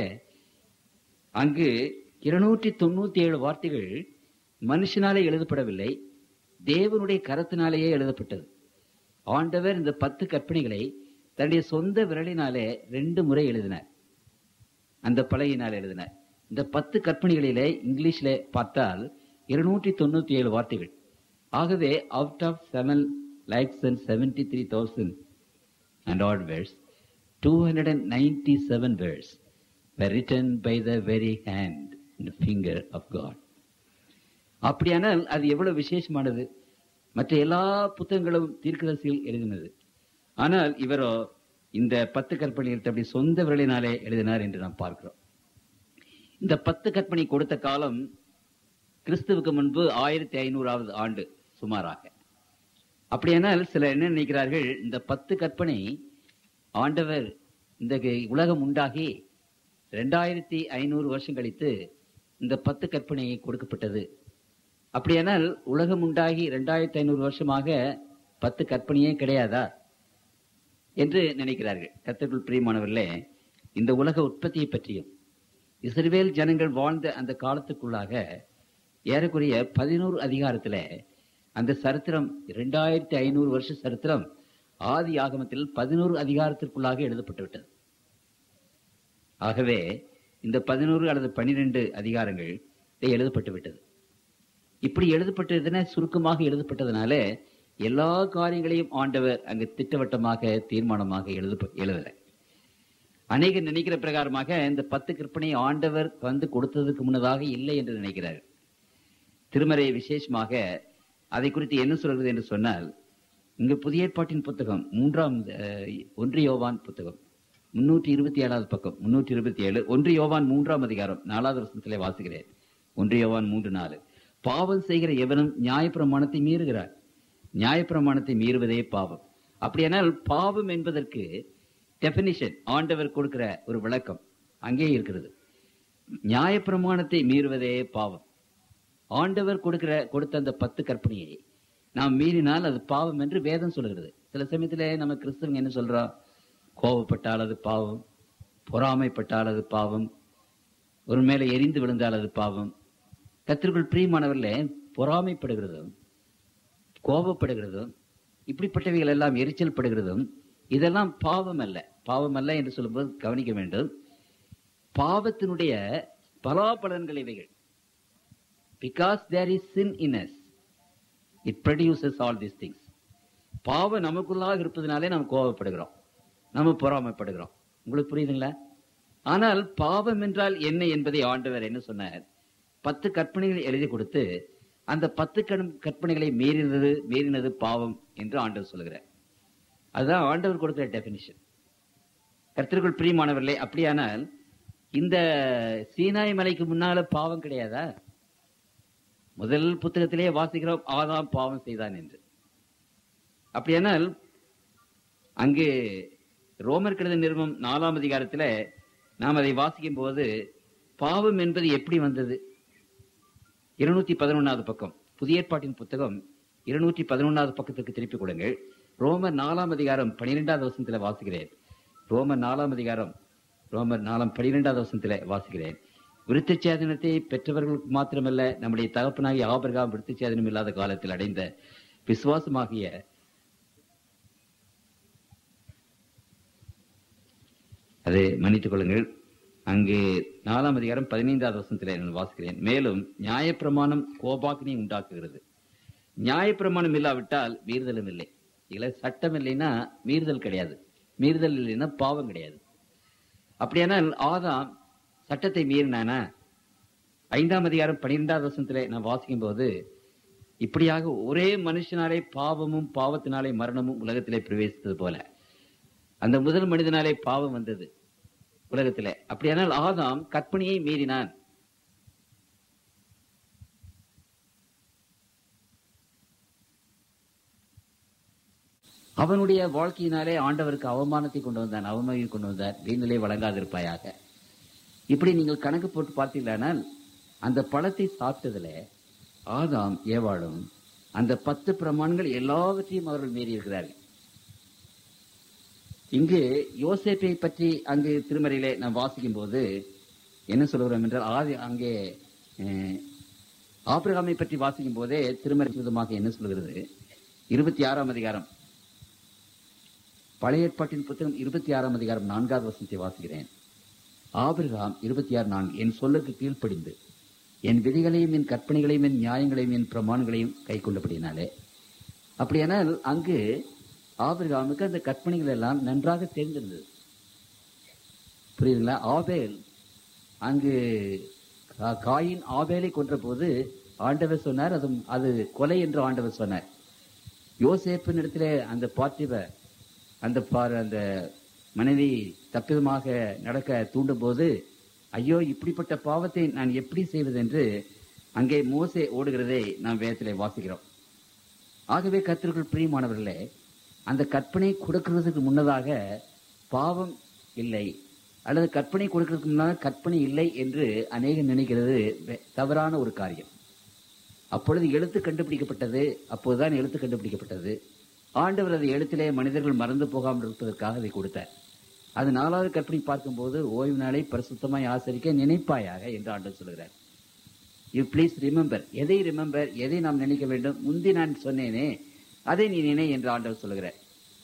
அங்கு இருநூற்றி தொண்ணூத்தி ஏழு வார்த்தைகள் மனுஷனாலே எழுதப்படவில்லை தேவனுடைய கரத்தினாலேயே எழுதப்பட்டது ஆண்டவர் இந்த பத்து கற்பனைகளை தன்னுடைய சொந்த விரலினாலே ரெண்டு முறை எழுதினார் அந்த பலகையினால் எழுதினார் இந்த பத்து கற்பனைகளிலே இங்கிலீஷ்ல பார்த்தால் இருநூற்றி தொண்ணூத்தி ஏழு வார்த்தைகள் ஆகவே out of seven lakhs and seventy three thousand and odd verses two hundred and ninety seven verses were written by the very hand and finger of God. அப்படியானால் அது எவ்வளவு விசேஷமானது மற்ற எல்லா புத்தகங்களும் தீர்க்கதரிசிகள் எழுதினது ஆனால் இவரோ இந்த பத்து கற்பனைகள் அப்படி சொந்த விரலினாலே எழுதினார் என்று நாம் பார்க்கிறோம் இந்த பத்து கற்பனை கொடுத்த காலம் கிறிஸ்துவுக்கு முன்பு ஆயிரத்தி ஐநூறாவது ஆண்டு சுமாராக அப்படியானால் சிலர் என்ன நினைக்கிறார்கள் இந்த பத்து கற்பனை ஆண்டவர் இந்த உலகம் உண்டாகி ரெண்டாயிரத்தி ஐநூறு வருஷம் கழித்து இந்த பத்து கற்பனை கொடுக்கப்பட்டது அப்படியானால் உலகம் உண்டாகி ரெண்டாயிரத்தி ஐநூறு வருஷமாக பத்து கற்பனையே கிடையாதா என்று நினைக்கிறார்கள் கத்தர்கள் பிரியமானவர்களே இந்த உலக உற்பத்தியை பற்றியும் இஸ்ரவேல் ஜனங்கள் வாழ்ந்த அந்த காலத்துக்குள்ளாக ஏறக்குறைய பதினோரு அதிகாரத்துல அந்த சரித்திரம் இரண்டாயிரத்தி ஐநூறு வருஷ சரித்திரம் ஆதி ஆகமத்தில் பதினோரு அதிகாரத்திற்குள்ளாக எழுதப்பட்டு விட்டது ஆகவே இந்த பதினோரு அல்லது பனிரெண்டு அதிகாரங்கள் எழுதப்பட்டு விட்டது இப்படி எழுதப்பட்டதுன சுருக்கமாக எழுதப்பட்டதுனால எல்லா காரியங்களையும் ஆண்டவர் அங்கு திட்டவட்டமாக தீர்மானமாக எழுத எழுதல அநேகர் நினைக்கிற பிரகாரமாக இந்த பத்து கற்பனை ஆண்டவர் வந்து கொடுத்ததுக்கு முன்னதாக இல்லை என்று நினைக்கிறார் திருமறை விசேஷமாக அதை குறித்து என்ன சொல்கிறது என்று சொன்னால் இங்கு புதிய ஏற்பாட்டின் புத்தகம் மூன்றாம் அஹ், ஒன்று யோவான் புத்தகம் முன்னூற்றி இருபத்தி ஏழாவது பக்கம் முன்னூற்றி இருபத்தி ஏழு ஒன்று யோவான் மூன்றாம் அதிகாரம் நாலாவது வருஷத்திலே வாசிக்கிறேன் ஒன்று யோவான் மூன்று நாலு பாவம் செய்கிற எவனும் நியாயப்பிரமாணத்தை மீறுகிறார் நியாயப்பிரமாணத்தை மீறுவதே பாவம் அப்படியானால் பாவம் என்பதற்கு டெபினிஷன் ஆண்டவர் கொடுக்கிற ஒரு விளக்கம் அங்கே இருக்கிறது நியாயப்பிரமாணத்தை மீறுவதே பாவம் ஆண்டவர் கொடுக்கிற கொடுத்த அந்த பத்து கற்பனையை நாம் மீறினால் அது பாவம் என்று வேதம் சொல்கிறது சில சமயத்திலே நம்ம கிறிஸ்தவங்க என்ன சொல்றோம் கோபப்பட்டால் அது பாவம் பொறாமைப்பட்டால் அது பாவம் ஒரு மேலே எரிந்து விழுந்தால் அது பாவம் கத்திற்குள் பிரியமானவர்களே பொறாமைப்படுகிறதும் கோபப்படுகிறதும் இப்படிப்பட்டவைகள் எல்லாம் எரிச்சல் படுகிறதும் இதெல்லாம் பாவம் அல்ல பாவம் அல்ல என்று சொல்லும்போது கவனிக்க வேண்டும் பாவத்தினுடைய பலாபலன்கள் இவைகள் because there is sin in us it produces all these things பாவம் நமக்குள்ளாக இருப்பதனாலே நாம் கோபப்படுகிறோம் நம்ம பொறாமைப்படுகிறோம் உங்களுக்கு புரியுதுங்களா ஆனால் பாவம் என்றால் என்ன என்பதை ஆண்டவர் என்ன சொன்னார் பத்து கற்பனைகளை எழுதி கொடுத்து அந்த பத்து கண்- கற்பனைகளை மீறினது மீறினது பாவம் என்று ஆண்டவர் சொல்கிறார் அதுதான் ஆண்டவர் கொடுக்கிற டெபினிஷன் கர்த்தருக்குள் பிரியமானவர்களே அப்படியானால் இந்த சீனாய் மலைக்கு முன்னால பாவம் கிடையாதா முதல் புத்தகத்திலே வாசிக்கிறோம் ஆதாம் பாவம் செய்தான் என்று அப்படியானால் அங்கு ரோமர் கடித நிறுவனம் நாலாம் அதிகாரத்துல நாம் அதை வாசிக்கும் போது பாவம் என்பது எப்படி வந்தது இருநூத்தி பதினொன்னாவது பக்கம் புதிய ஏற்பாட்டின் புத்தகம் இருநூற்றி பதினொன்னாவது பக்கத்துக்கு திருப்பி கொடுங்கள் ரோமர் நாலாம் அதிகாரம் பனிரெண்டாவது வசனத்துல வாசிக்கிறேன் ரோமர் நாலாம் அதிகாரம் ரோமர் நாலாம் பனிரெண்டாவது வசனத்துல வாசிக்கிறேன் விருத்தச்சேதனத்தை பெற்றவர்களுக்கு மாத்திரமல்ல நம்முடைய தகப்பனாகிய ஆபிரகாம் விருத்தச்சேதனம் இல்லாத காலத்தில் அடைந்த விசுவாசமாகிய அதை மன்னித்துக் கொள்ளுங்கள் அங்கு நாலாம் அதிகாரம் பதினைந்தாவது வசனத்தில் நான் வாசிக்கிறேன் மேலும் நியாயப்பிரமாணம் கோபாக்கினை உண்டாக்குகிறது நியாயப்பிரமாணம் இல்லாவிட்டால் மீறுதலும் இல்லை இல்ல சட்டம் இல்லைன்னா மீறுதல் கிடையாது மீறுதல் இல்லைன்னா பாவம் கிடையாது அப்படியானால் ஆதாம் சட்டத்தை மீறினானா ஐந்தாம் அதிகாரம் பன்னிரெண்டாவது வசனத்திலே நான் வாசிக்கும் போது இப்படியாக ஒரே மனுஷனாலே பாவமும் பாவத்தினாலே மரணமும் உலகத்திலே பிரவேசித்தது போல அந்த முதல் மனிதனாலே பாவம் வந்தது உலகத்திலே அப்படியானால் ஆதாம் கற்பனையை மீறினான் அவனுடைய வாழ்க்கையினாலே ஆண்டவருக்கு அவமானத்தை கொண்டு வந்தான் அவமதியை கொண்டு வந்தார் வீணிலே வழங்காதிருப்பாயாக இப்படி நீங்கள் கணக்கு போட்டு பார்த்தீங்களானால் அந்த பழத்தை சாப்பிட்டதுல ஆதாம் ஏவாளும் அந்த பத்து பிரமாணங்கள் எல்லாவற்றையும் அவர்கள் மீறி இருக்கிறார்கள் இங்கு யோசேப்பை பற்றி அங்கு திருமறையிலே நாம் வாசிக்கும் போது என்ன சொல்கிறோம் என்றால் ஆதி அங்கே அஹ், ஆபிரகாமை பற்றி வாசிக்கும் போதே திருமறை விதமாக என்ன சொல்கிறது இருபத்தி ஆறாம் அதிகாரம் பழைய ஏற்பாட்டின் புத்தகம் இருபத்தி ஆறாம் அதிகாரம் நான்காவது வசனத்தை வாசிக்கிறேன் ஆபிரகாம் இருபத்தி ஆறு நான்கு என் சொல்லுக்கு கீழ்ப்படிந்து என் விதிகளையும் என் கற்பனைகளையும் என் நியாயங்களையும் என் பிரமாணங்களையும் கை கொண்டபடினாலே அப்படியானால் அங்கு ஆபிரகாமுக்கு அந்த கற்பனைகள் எல்லாம் நன்றாக தெரிந்திருந்தது புரியுதுங்களா ஆபேல் அங்கு கா- காயின் ஆபேலை கொன்ற போது ஆண்டவர் சொன்னார் அது அது கொலை என்று ஆண்டவர் சொன்னார் யோசேப்பின் இடத்துல அந்த பார்த்திப அந்த பார் அந்த மனைவி தப்பிதமாக நடக்க தூண்டும் போது ஐயோ இப்படிப்பட்ட பாவத்தை நான் எப்படி செய்வது என்று அங்கே மோசே ஓடுகிறதை நாம் வேதத்திலே வாசிக்கிறோம் ஆகவே கத்திற்குள் பிரியமானவர்களே அந்த கற்பனை கொடுக்கிறதுக்கு முன்னதாக பாவம் இல்லை அல்லது கற்பனை கொடுக்கிறதுக்கு முன்னதாக கற்பனை இல்லை என்று அநேகம் நினைக்கிறது வெ- தவறான ஒரு காரியம் அப்பொழுது எழுத்து கண்டுபிடிக்கப்பட்டது அப்போதுதான் எழுத்து கண்டுபிடிக்கப்பட்டது ஆண்டவர் அதை எழுத்திலே மனிதர்கள் மறந்து போகாமல் இருப்பதற்காக அதை கொடுத்தார் அது நாலாவது கற்பனை பார்க்கும்போது ஓய்வு நாளை பரிசுத்தமாய் ஆசரிக்க நினைப்பாயாக என்று ஆண்டவர் சொல்கிறார் யூ ப்ளீஸ் ரிமெம்பர் எதை ரிமெம்பர் எதை நாம் நினைக்க வேண்டும் முந்தி நான் சொன்னேனே அதை நீ நினை என்று ஆண்டவர் சொல்கிறார்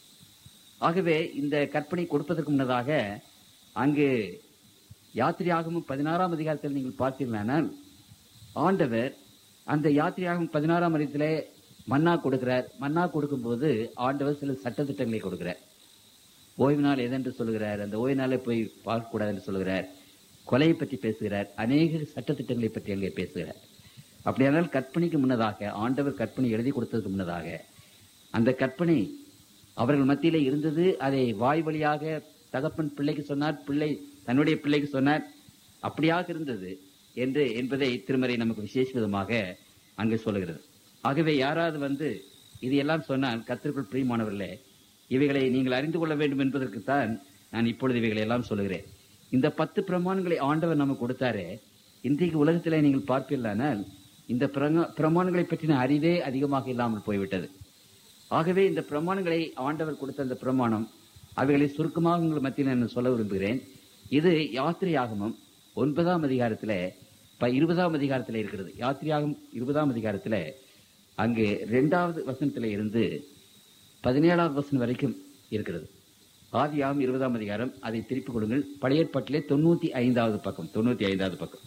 ஆகவே இந்த கற்பனை கொடுப்பதற்கு முன்னதாக அங்கு யாத்திரையாகவும் பதினாறாம் அதிகாரத்தில் நீங்கள் பார்த்தீர்களானால் ஆண்டவர் அந்த யாத்திரையாகவும் பதினாறாம் அதிகாரத்திலே மன்னா கொடுக்கிறார் மன்னா கொடுக்கும்போது ஆண்டவர் சில சட்டத்திட்டங்களை கொடுக்கிறார் ஓய்வு நாள் எதென்று சொல்லுகிறார் அந்த ஓய்வு நாளை போய் பார்க்கக்கூடாது என்று சொல்லுகிறார் கொலையை பற்றி பேசுகிறார் அநேக சட்டத்திட்டங்களை பற்றி அங்கே பேசுகிறார் அப்படியானால் கற்பனைக்கு முன்னதாக ஆண்டவர் கற்பனை எழுதி கொடுத்ததுக்கு முன்னதாக அந்த கற்பனை அவர்கள் மத்தியிலே இருந்தது அதை வாய் வழியாக தகப்பன் பிள்ளைக்கு சொன்னார் பிள்ளை தன்னுடைய பிள்ளைக்கு சொன்னார் அப்படியாக இருந்தது என்று என்பதை திருமறை நமக்கு விசேஷ விதமாக அங்கு சொல்லுகிறது ஆகவே யாராவது வந்து இது எல்லாம் சொன்னால் கத்திற்குள் பிரியமானவர்களே இவைகளை நீங்கள் அறிந்து கொள்ள வேண்டும் என்பதற்குத்தான் நான் இப்பொழுது இவைகளை எல்லாம் சொல்லுகிறேன் இந்த பத்து பிரமாணங்களை ஆண்டவர் நமக்கு கொடுத்தாரே இன்றைக்கு உலகத்திலே நீங்கள் பார்ப்பீர்களானால் இந்த பிரங்க- பிரமாணங்களை பற்றின அறிவே அதிகமாக இல்லாமல் போய்விட்டது ஆகவே இந்த பிரமாணங்களை ஆண்டவர் கொடுத்த அந்த பிரமாணம் அவைகளை சுருக்கமாக உங்கள் மத்தியில் நான் சொல்ல விரும்புகிறேன் இது யாத்திரையாகமம் ஒன்பதாம் அதிகாரத்துல ப- இருபதாம் அதிகாரத்துல இருக்கிறது யாத்திரையாகம் இருபதாம் அதிகாரத்துல அங்கு இரண்டாவது வசனத்துல இருந்து பதினேழாவது வசனம் வரைக்கும் இருக்கிறது ஆதியாகம் இருபதாம் அதிகாரம் அதை திருப்பிக் கொடுங்கள் பழைய ஏற்பாட்டிலே தொண்ணூத்தி ஐந்தாவது பக்கம் தொண்ணூத்தி ஐந்தாவது பக்கம்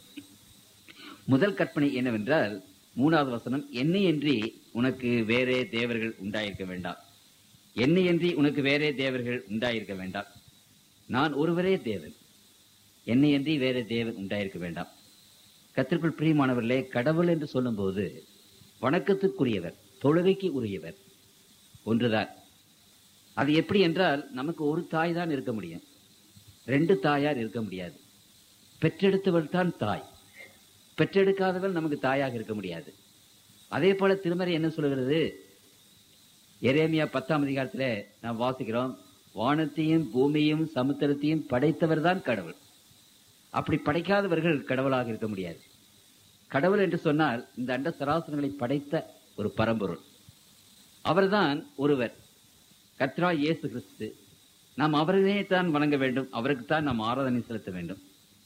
முதல் கற்பனை என்னவென்றால் மூணாவது வசனம் என்னையன்றி உனக்கு வேறே தேவர்கள் உண்டாயிருக்க வேண்டாம் என்னையன்றி உனக்கு வேறே தேவர்கள் உண்டாயிருக்க வேண்டாம் நான் ஒருவரே தேவன் என்னை அன்றி வேற தேவன் உண்டாயிருக்க வேண்டாம் கத்திற்குள் பிரியமானவர்களே கடவுள் என்று சொல்லும்போது வணக்கத்துக்குரியவர் தொழுகைக்கு உரியவர் ஒன்றுதான் அது எப்படி என்றால் நமக்கு ஒரு தாய் தான் இருக்க முடியும் ரெண்டு தாயார் இருக்க முடியாது பெற்றெடுத்தவள் தான் தாய் பெற்றெடுக்காதவள் நமக்கு தாயாக இருக்க முடியாது அதே போல திருமறை என்ன சொல்கிறது எரேமியா பத்தாம் அதிகாரத்துல நாம் வாசிக்கிறோம் வானத்தையும் பூமியையும் சமுத்திரத்தையும் படைத்தவர் தான் கடவுள் அப்படி படைக்காதவர்கள் கடவுளாக இருக்க முடியாது கடவுள் என்று சொன்னால் இந்த அண்ட சராசரங்களை படைத்த ஒரு பரம்பொருள் அவர்தான் ஒருவர் கத்ரா இயேசு கிறிஸ்து நாம் அவரையே தான் வணங்க வேண்டும் அவருக்கு தான் நாம் ஆராதனை செலுத்த வேண்டும்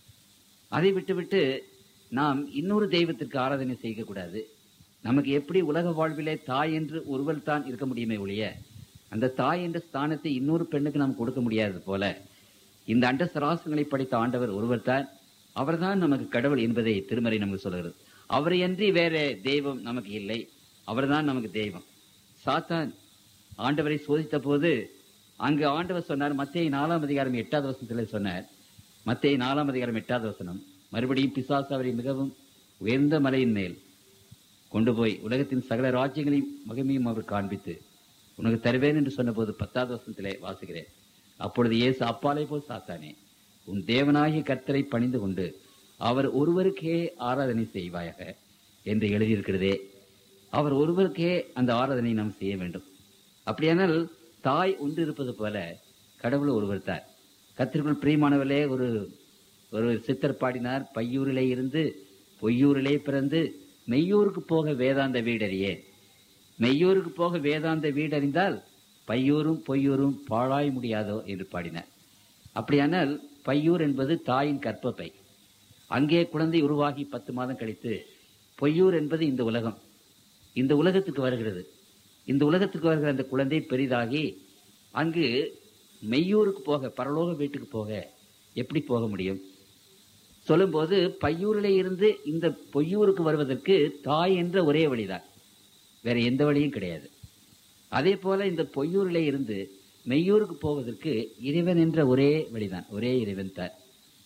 அதை விட்டுவிட்டு நாம் இன்னொரு தெய்வத்திற்கு ஆராதனை செய்யக்கூடாது நமக்கு எப்படி உலக வாழ்விலே தாய் என்று ஒருவர் தான் இருக்க முடியுமே ஒழிய அந்த தாய் என்ற ஸ்தானத்தை இன்னொரு பெண்ணுக்கு நாம் கொடுக்க முடியாது போல இந்த அண்ட சராசங்களை படைத்த ஆண்டவர் ஒருவர் தான் அவர்தான் நமக்கு கடவுள் என்பதை திருமறை நமக்கு சொல்கிறது அவரையன்றி வேற தெய்வம் நமக்கு இல்லை அவர்தான் நமக்கு தெய்வம் சாத்தான் ஆண்டவரை சோதித்த போது அங்கு ஆண்டவர் சொன்னார் மத்திய நாலாம் அதிகாரம் எட்டாவது வசனத்தில் சொன்னார் மத்திய நாலாம் அதிகாரம் எட்டாவது வசனம் மறுபடியும் பிசாசு அவரை மிகவும் உயர்ந்த மலையின் மேல் கொண்டு போய் உலகத்தின் சகல ராஜ்யங்களையும் மகிமையும் அவர் காண்பித்து உனக்கு தருவேன் என்று சொன்னபோது பத்தாவது வசனத்திலே வாசுகிறேன் அப்பொழுது இயேசு அப்பாலே போல் சாத்தானே உன் தேவனாகிய கர்த்தரை பணிந்து கொண்டு அவர் ஒருவருக்கே ஆராதனை செய்வாயாக என்று எழுதியிருக்கிறதே அவர் ஒருவருக்கே அந்த ஆராதனை நாம் செய்ய வேண்டும் அப்படியானால் தாய் ஒன்று இருப்பது போல கடவுள் ஒருவர் தான் கத்திற்குள் பிரியமானவர்களே ஒரு ஒரு சித்தர் பாடினார் பையூரிலே இருந்து பொய்யூரிலே பிறந்து மெய்யூருக்கு போக வேதாந்த வீடறியே மெய்யூருக்கு போக வேதாந்த வீடறிந்தால் பையூரும் பொய்யூரும் பாழாய் முடியாதோ என்று பாடினார் அப்படியானால் பையூர் என்பது தாயின் கற்பப்பை அங்கே குழந்தை உருவாகி பத்து மாதம் கழித்து பொய்யூர் என்பது இந்த உலகம் இந்த உலகத்துக்கு வருகிறது இந்த உலகத்துக்கு வருகிற அந்த குழந்தை பெரிதாகி அங்கு மெய்யூருக்கு போக பரலோக வீட்டுக்கு போக எப்படி போக முடியும் சொல்லும்போது பையூரிலே இருந்து இந்த பொய்யூருக்கு வருவதற்கு தாய் என்ற ஒரே வழிதான் வேற எந்த வழியும் கிடையாது அதே போல இந்த பொய்யூரிலே இருந்து மெய்யூருக்கு போவதற்கு இறைவன் என்ற ஒரே வழிதான் ஒரே இறைவன் தான்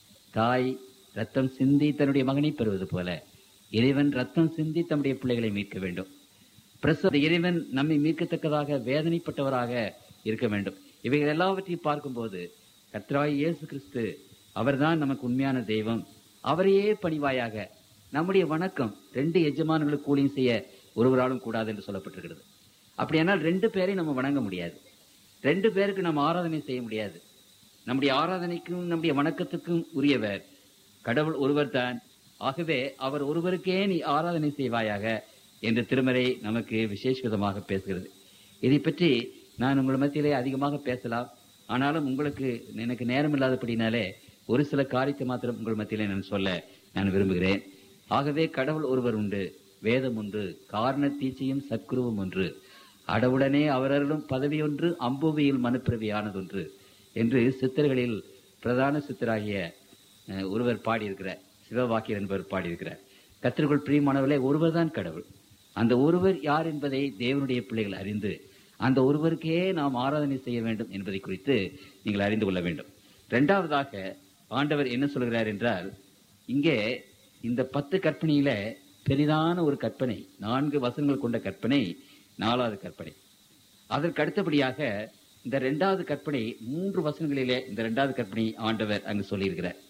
தாய் ரத்தம் சிந்தி தன்னுடைய மகனை பெறுவது போல இறைவன் ரத்தம் சிந்தி தம்முடைய பிள்ளைகளை மீட்க வேண்டும் பிரசவ இறைவன் நம்மை மீட்கத்தக்கதாக வேதனைப்பட்டவராக இருக்க வேண்டும் இவைகள் எல்லாவற்றையும் பார்க்கும்போது கர்த்தராய் இயேசு கிறிஸ்து அவர்தான் நமக்கு உண்மையான தெய்வம் அவரையே பணிவாயாக நம்முடைய வணக்கம் ரெண்டு எஜமானர்களுக்கு கூலியும் செய்ய ஒருவராலும் கூடாது என்று சொல்லப்பட்டிருக்கிறது அப்படியானால் ரெண்டு பேரை நம்ம வணங்க முடியாது ரெண்டு பேருக்கு நம்ம ஆராதனை செய்ய முடியாது நம்முடைய ஆராதனைக்கும் நம்முடைய வணக்கத்துக்கும் உரியவர் கடவுள் ஒருவர் தான் ஆகவே அவர் ஒருவருக்கே நீ ஆராதனை செய்வாயாக என்று திருமறை நமக்கு விசேஷிதமாக பேசுகிறது இதை பற்றி நான் உங்கள் மத்தியிலே அதிகமாக பேசலாம் ஆனாலும் உங்களுக்கு எனக்கு நேரம் இல்லாதபடினாலே ஒரு சில காரியத்தை மாத்திரம் உங்கள் மத்தியிலே நான் சொல்ல நான் விரும்புகிறேன் ஆகவே கடவுள் ஒருவர் உண்டு வேதம் ஒன்று காரண தீச்சையும் சத்குருவும் ஒன்று அடவுடனே அவரர்களும் பதவி ஒன்று அம்புவியில் மனுப்பிரவியானதொன்று என்று சித்தர்களில் பிரதான சித்தராகிய அஹ், ஒருவர் பாடியிருக்கிறார் சிவவாக்கியர் என்பவர் பாடியிருக்கிறார் கத்திற்குள் பிரியமானவர்களே ஒருவர் தான் கடவுள் அந்த ஒருவர் யார் என்பதை தேவனுடைய பிள்ளைகள் அறிந்து அந்த ஒருவருக்கே நாம் ஆராதனை செய்ய வேண்டும் என்பதை குறித்து நீங்கள் அறிந்து கொள்ள வேண்டும் இரண்டாவதாக ஆண்டவர் என்ன சொல்கிறார் என்றால் இங்கே இந்த பத்து கற்பனையில பெரிதான ஒரு கற்பனை நான்கு வசனங்கள் கொண்ட கற்பனை நாலாவது கற்பனை அதற்கு அடுத்தபடியாக இந்த இரண்டாவது கற்பனை மூன்று வசனங்களிலே இந்த இரண்டாவது கற்பனை ஆண்டவர் அங்கு சொல்லியிருக்கிறார்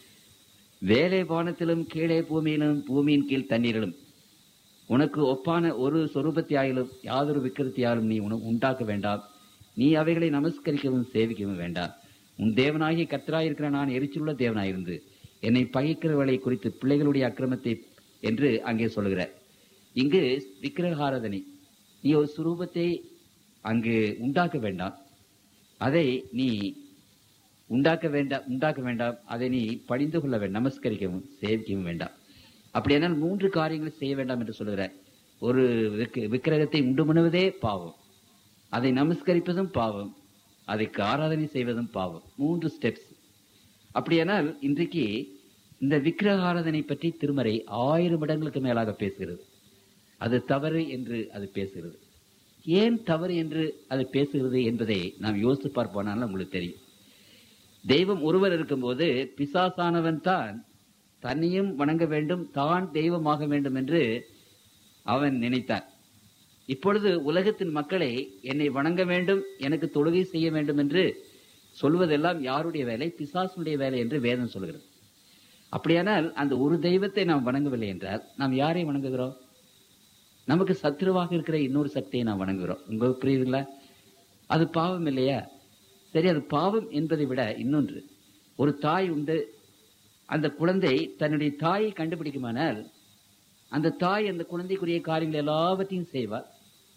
வேலை வானத்திலும் கீழே பூமியிலும் பூமியின் கீழ் தண்ணீரிலும் உனக்கு ஒப்பான ஒரு சொரூபத்தியாயிலும் யாதொரு விக்கிரத்தியாலும் நீ உனக்கு உண்டாக்க வேண்டாம் நீ அவைகளை நமஸ்கரிக்கவும் சேவிக்கவும் வேண்டாம் உன் தேவனாகிய கர்த்தராயிருக்கிற நான் எரிச்சலுள்ள தேவனாயிருந்து என்னை பகைக்கிறவளை குறித்து பிள்ளைகளுடைய அக்கிரமத்தை என்று அங்கே சொல்லுகிறார் இங்கு விக்கிரகாராதனை நீ ஒரு சுரூபத்தை அங்கு உண்டாக்க வேண்டாம் அதை நீ உண்டாக்க வேண்டாம் உண்டாக்க வேண்டாம் அதை நீ பணிந்து கொள்ள வேண்டாம் நமஸ்கரிக்கவும் சேவிக்கவும் வேண்டாம் அப்படியானால் மூன்று காரியங்களை செய்ய வேண்டாம் என்று சொல்கிறார் ஒரு விக்க- விக்கிரகத்தை உண்டு பண்ணுவதே பாவம் அதை நமஸ்கரிப்பதும் பாவம் அதுக்கு ஆராதனை செய்வதும் பாவம் மூன்று ஸ்டெப்ஸ் அப்படியானால் இன்றைக்கு இந்த விக்கிரக ஆராதனை பற்றி திருமறை ஆயிரம் இடங்களுக்கு மேலாக பேசுகிறது அது தவறு என்று அது பேசுகிறது ஏன் தவறு என்று அது பேசுகிறது என்பதை நாம் யோசித்து பார்ப்போனாலும் உங்களுக்கு தெரியும் தெய்வம் ஒருவர் இருக்கும்போது பிசாசானவன் தான் தன்னையும் வணங்க வேண்டும் தான் தெய்வமாக வேண்டும் என்று அவன் நினைத்தான் இப்பொழுது உலகத்தின் மக்களை என்னை வணங்க வேண்டும் எனக்கு தொழுகை செய்ய வேண்டும் என்று சொல்வதெல்லாம் யாருடைய வேலை பிசாசுடைய வேலை என்று வேதம் சொல்கிறது அப்படியானால் அந்த ஒரு தெய்வத்தை நாம் வணங்கவில்லை என்றால் நாம் யாரை வணங்குகிறோம் நமக்கு சத்துருவாக இருக்கிற இன்னொரு சக்தியை நாம் வணங்குகிறோம் உங்களுக்கு புரியுதுங்களா அது பாவம் இல்லையா சரி அது பாவம் என்பதை விட இன்னொன்று ஒரு தாய் உண்டு அந்த குழந்தை தன்னுடைய தாயை கண்டுபிடிக்குமானால் அந்த தாய் அந்த குழந்தைக்குரிய காரியங்கள் எல்லாவற்றையும் செய்வார்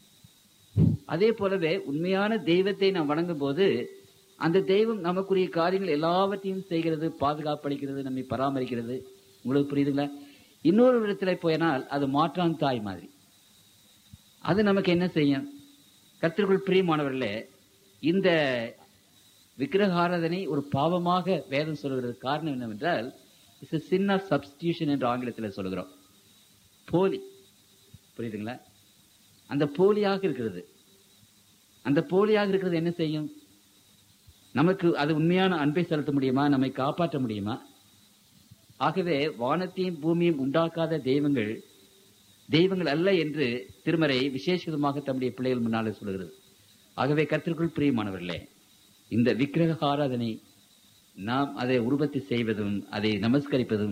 அதே போலவே உண்மையான தெய்வத்தை நாம் வணங்கும் போது அந்த தெய்வம் நமக்குரிய காரியங்கள் எல்லாவற்றையும் செய்கிறது பாதுகாப்பளிக்கிறது நம்மை பராமரிக்கிறது உங்களுக்கு புரியுதுங்களா இன்னொரு விதத்துல போயினால் அது மாற்றான் தாய் மாதிரி அது நமக்கு என்ன செய்யும் கத்திற்குள் பிரியமானவர்களே இந்த விக்கிரகாராதனை ஒரு பாவமாக வேதம் சொல்கிறது காரணம் என்னவென்றால் இட்ஸ் சின் ஆஃப் சப்ஸ்டியூஷன் என்று ஆங்கிலத்தில் சொல்கிறோம் போலி புரியுதுங்களா அந்த போலியாக இருக்கிறது அந்த போலியாக இருக்கிறது என்ன செய்யும் நமக்கு அது உண்மையான அன்பை செலுத்த முடியுமா நம்மை காப்பாற்ற முடியுமா ஆகவே வானத்தையும் பூமியும் உண்டாக்காத தெய்வங்கள் தெய்வங்கள் அல்ல என்று திருமறை விசேஷமாக தம்முடைய பிள்ளைகள் முன்னாலே சொல்கிறது ஆகவே கத்திற்குள் பிரியமானவர்களே இந்த விக்கிரக ஆராதனை நாம் அதை உருவத்தை செய்வதும் அதை நமஸ்கரிப்பதும்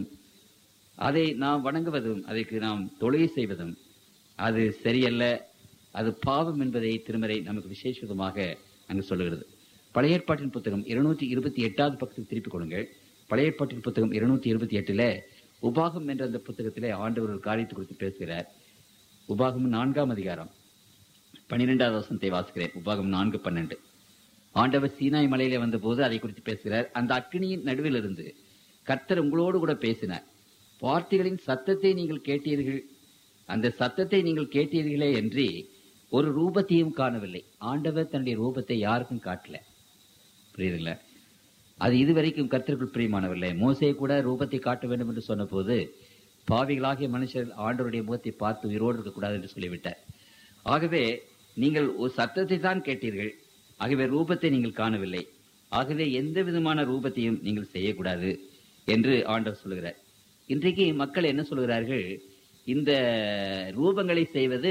அதை நாம் வணங்குவதும் அதற்கு நாம் தொழுகை செய்வதும் அது சரியல்ல அது பாவம் என்பதை திருமறை நமக்கு விசேஷமாக அங்கு சொல்லுகிறது பழைய ஏற்பாட்டின் புத்தகம் இருநூற்றி இருபத்தி எட்டாவது பக்கத்துக்கு திருப்பிக் கொடுங்கள் பழைய ஏற்பாட்டின் புத்தகம் இருநூற்றி இருபத்தி எட்டுல உபாகம் என்ற அந்த புத்தகத்திலே ஆண்டவர் ஒரு காரியத்தை குறித்து பேசுகிறார் உபாகம் நான்காம் அதிகாரம் பன்னிரெண்டாவது வசனத்தை வாசிக்கிறேன் உபாகம் நான்கு பன்னெண்டு ஆண்டவர் சீனாய் மலையிலே வந்தபோது அதை குறித்து பேசுகிறார் அந்த அக்கினியின் நடுவில் இருந்து கர்த்தர் உங்களோடு கூட பேசினார் வார்த்தைகளின் சத்தத்தை நீங்கள் கேட்டீர்கள் அந்த சத்தத்தை நீங்கள் கேட்டீர்களே என்று ஒரு ரூபத்தையும் காணவில்லை ஆண்டவர் தன்னுடைய ரூபத்தை யாருக்கும் காட்டல புரியுதுங்களா அது இதுவரைக்கும் கர்த்தருக்குள் பிரியமானவில்லை மோசே கூட ரூபத்தை காட்ட வேண்டும் என்று சொன்னபோது பாவிகளாகிய மனுஷர் ஆண்டவருடைய முகத்தை பார்த்து உயிரோடு இருக்கக்கூடாது என்று சொல்லிவிட்டார் ஆகவே நீங்கள் ஒரு சத்தத்தை தான் கேட்டீர்கள் ஆகவே ரூபத்தை நீங்கள் காணவில்லை ஆகவே எந்த விதமான ரூபத்தையும் நீங்கள் செய்யக்கூடாது என்று ஆண்டவர் சொல்லுகிறார் இன்றைக்கு மக்கள் என்ன சொல்கிறார்கள் இந்த ரூபங்களை செய்வது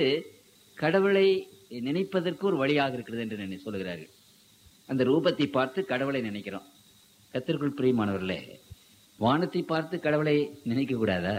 கடவுளை நினைப்பதற்கு ஒரு வழியாக இருக்கிறது என்று நினை சொல்லுகிறார்கள் அந்த ரூபத்தை பார்த்து கடவுளை நினைக்கிறோம் கத்திற்குள் பிரியமானவர்களே வானத்தை பார்த்து கடவுளை நினைக்க கூடாதா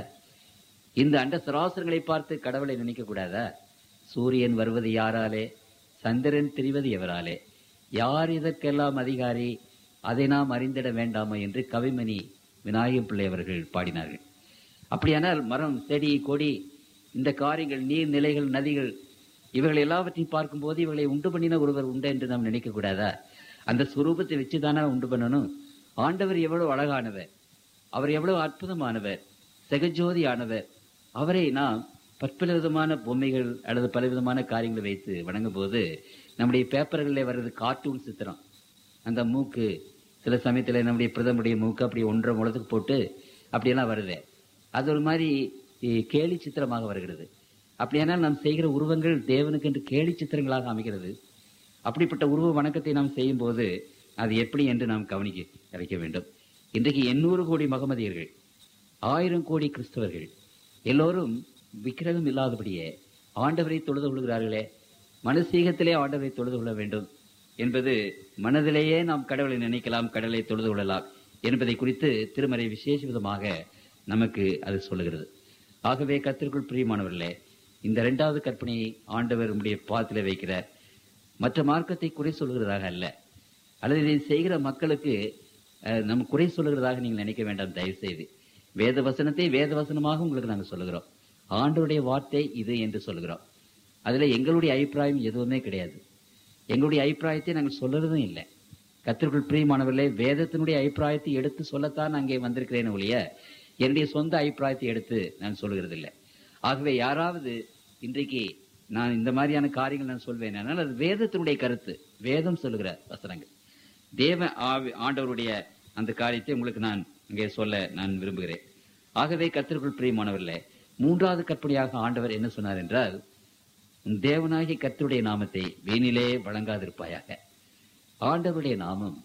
இந்த அண்ட சராசரங்களை பார்த்து கடவுளை நினைக்க கூடாதா சூரியன் வருவது யாராலே சந்திரன் திரிவது எவராலே யார் இதற்கெல்லாம் அதிகாரி அதை நாம் அறிந்திட வேண்டாமா என்று கவிமணி விநாயகம் பிள்ளை அவர்கள் பாடினார்கள் அப்படியானால் மரம் செடி கொடி இந்த காரியங்கள் நீர் நிலைகள் நதிகள் இவைகள் எல்லாவற்றையும் பார்க்கும்போது இவர்களை உண்டு பண்ணின ஒருவர் உண்டு என்று நாம் நினைக்க கூடாதா அந்த சுரூபத்தை வச்சுதானே உண்டு பண்ணணும் ஆண்டவர் எவ்வளவு அழகானவர் அவர் எவ்வளவு அற்புதமானவர் செகஜோதியானவர் அவரை நாம் பற்பல விதமான பொம்மைகள் அல்லது பல விதமான காரியங்களை வைத்து வணங்கும் போது நம்முடைய பேப்பர்களில் வர்றது கார்ட்டூன் சித்திரம் அந்த மூக்கு சில சமயத்தில் நம்முடைய பிரதமருடைய மூக்கு அப்படி ஒன்றரை முளத்துக்கு போட்டு அப்படியெல்லாம் வருது அது ஒரு மாதிரி இ, கேலி சித்திரமாக வருகிறது அப்படியானால் நாம் செய்கிற உருவங்கள் தேவனுக்கு என்று கேலி சித்திரங்களாக அமைகிறது அப்படிப்பட்ட உருவ வணக்கத்தை நாம் செய்யும் போது அது எப்படி என்று நாம் கவனிக்க கிடைக்க வேண்டும் இன்றைக்கு எண்ணூறு கோடி மகமதியர்கள் ஆயிரம் கோடி கிறிஸ்தவர்கள் எல்லோரும் விக்கிரகம் இல்லாதபடியே ஆண்டவரை தொழுது கொள்கிறார்களே மனசீகத்திலே ஆண்டவரை தொழுது கொள்ள வேண்டும் என்பது மனதிலேயே நாம் கடவுளை நினைக்கலாம் கடவுளை தொழுது கொள்ளலாம் என்பதை குறித்து திருமறை விசேஷ விதமாக நமக்கு அது சொல்லுகிறது ஆகவே கத்திற்குள் பிரியமானவர்களே இந்த இரண்டாவது கற்பனையை ஆண்டவர் உடைய பாதத்திலே வைக்கிறார் மற்ற மார்க்கத்தை குறை சொல்கிறதாக அல்ல அல்லது இதை செய்கிற மக்களுக்கு அஹ், நம்ம குறை சொல்லுகிறதாக நீங்கள் நினைக்க வேண்டாம் தயவு செய்து வேத வசனத்தை வேத வசனமாக உங்களுக்கு நாங்கள் சொல்லுகிறோம் ஆண்டவருடைய வார்த்தை இது என்று சொல்லுகிறோம் அதுல எங்களுடைய அபிப்பிராயம் எதுவுமே கிடையாது எங்களுடைய அபிப்பிராயத்தை நாங்கள் சொல்லுறதும் இல்லை கத்திற்குள் பிரியமானவர்களே வேதத்தினுடைய அபிப்பிராயத்தை எடுத்து சொல்லத்தான் அங்கே வந்திருக்கிறேன் ஒழிய என்னுடைய சொந்த அபிப்பிராயத்தை எடுத்து நான் சொல்லுகிறது இல்லை ஆகவே யாராவது இன்றைக்கு நான் இந்த மாதிரியான காரியங்கள் நான் சொல்வேன் ஆனால் அது வேதத்தினுடைய கருத்து வேதம் சொல்லுகிற வசனங்கள் தேவ ஆவி- ஆண்டவருடைய அந்த காரியத்தை உங்களுக்கு நான் இங்கே சொல்ல நான் விரும்புகிறேன் ஆகவே கத்திற்குள் பிரியமானவர்களே மூன்றாவது கற்பனையாக ஆண்டவர் என்ன சொன்னார் என்றால் உன் தேவனாகிய கர்த்தருடைய நாமத்தை வீணிலே வழங்காதிருப்பாயாக ஆண்டவருடைய நாமம்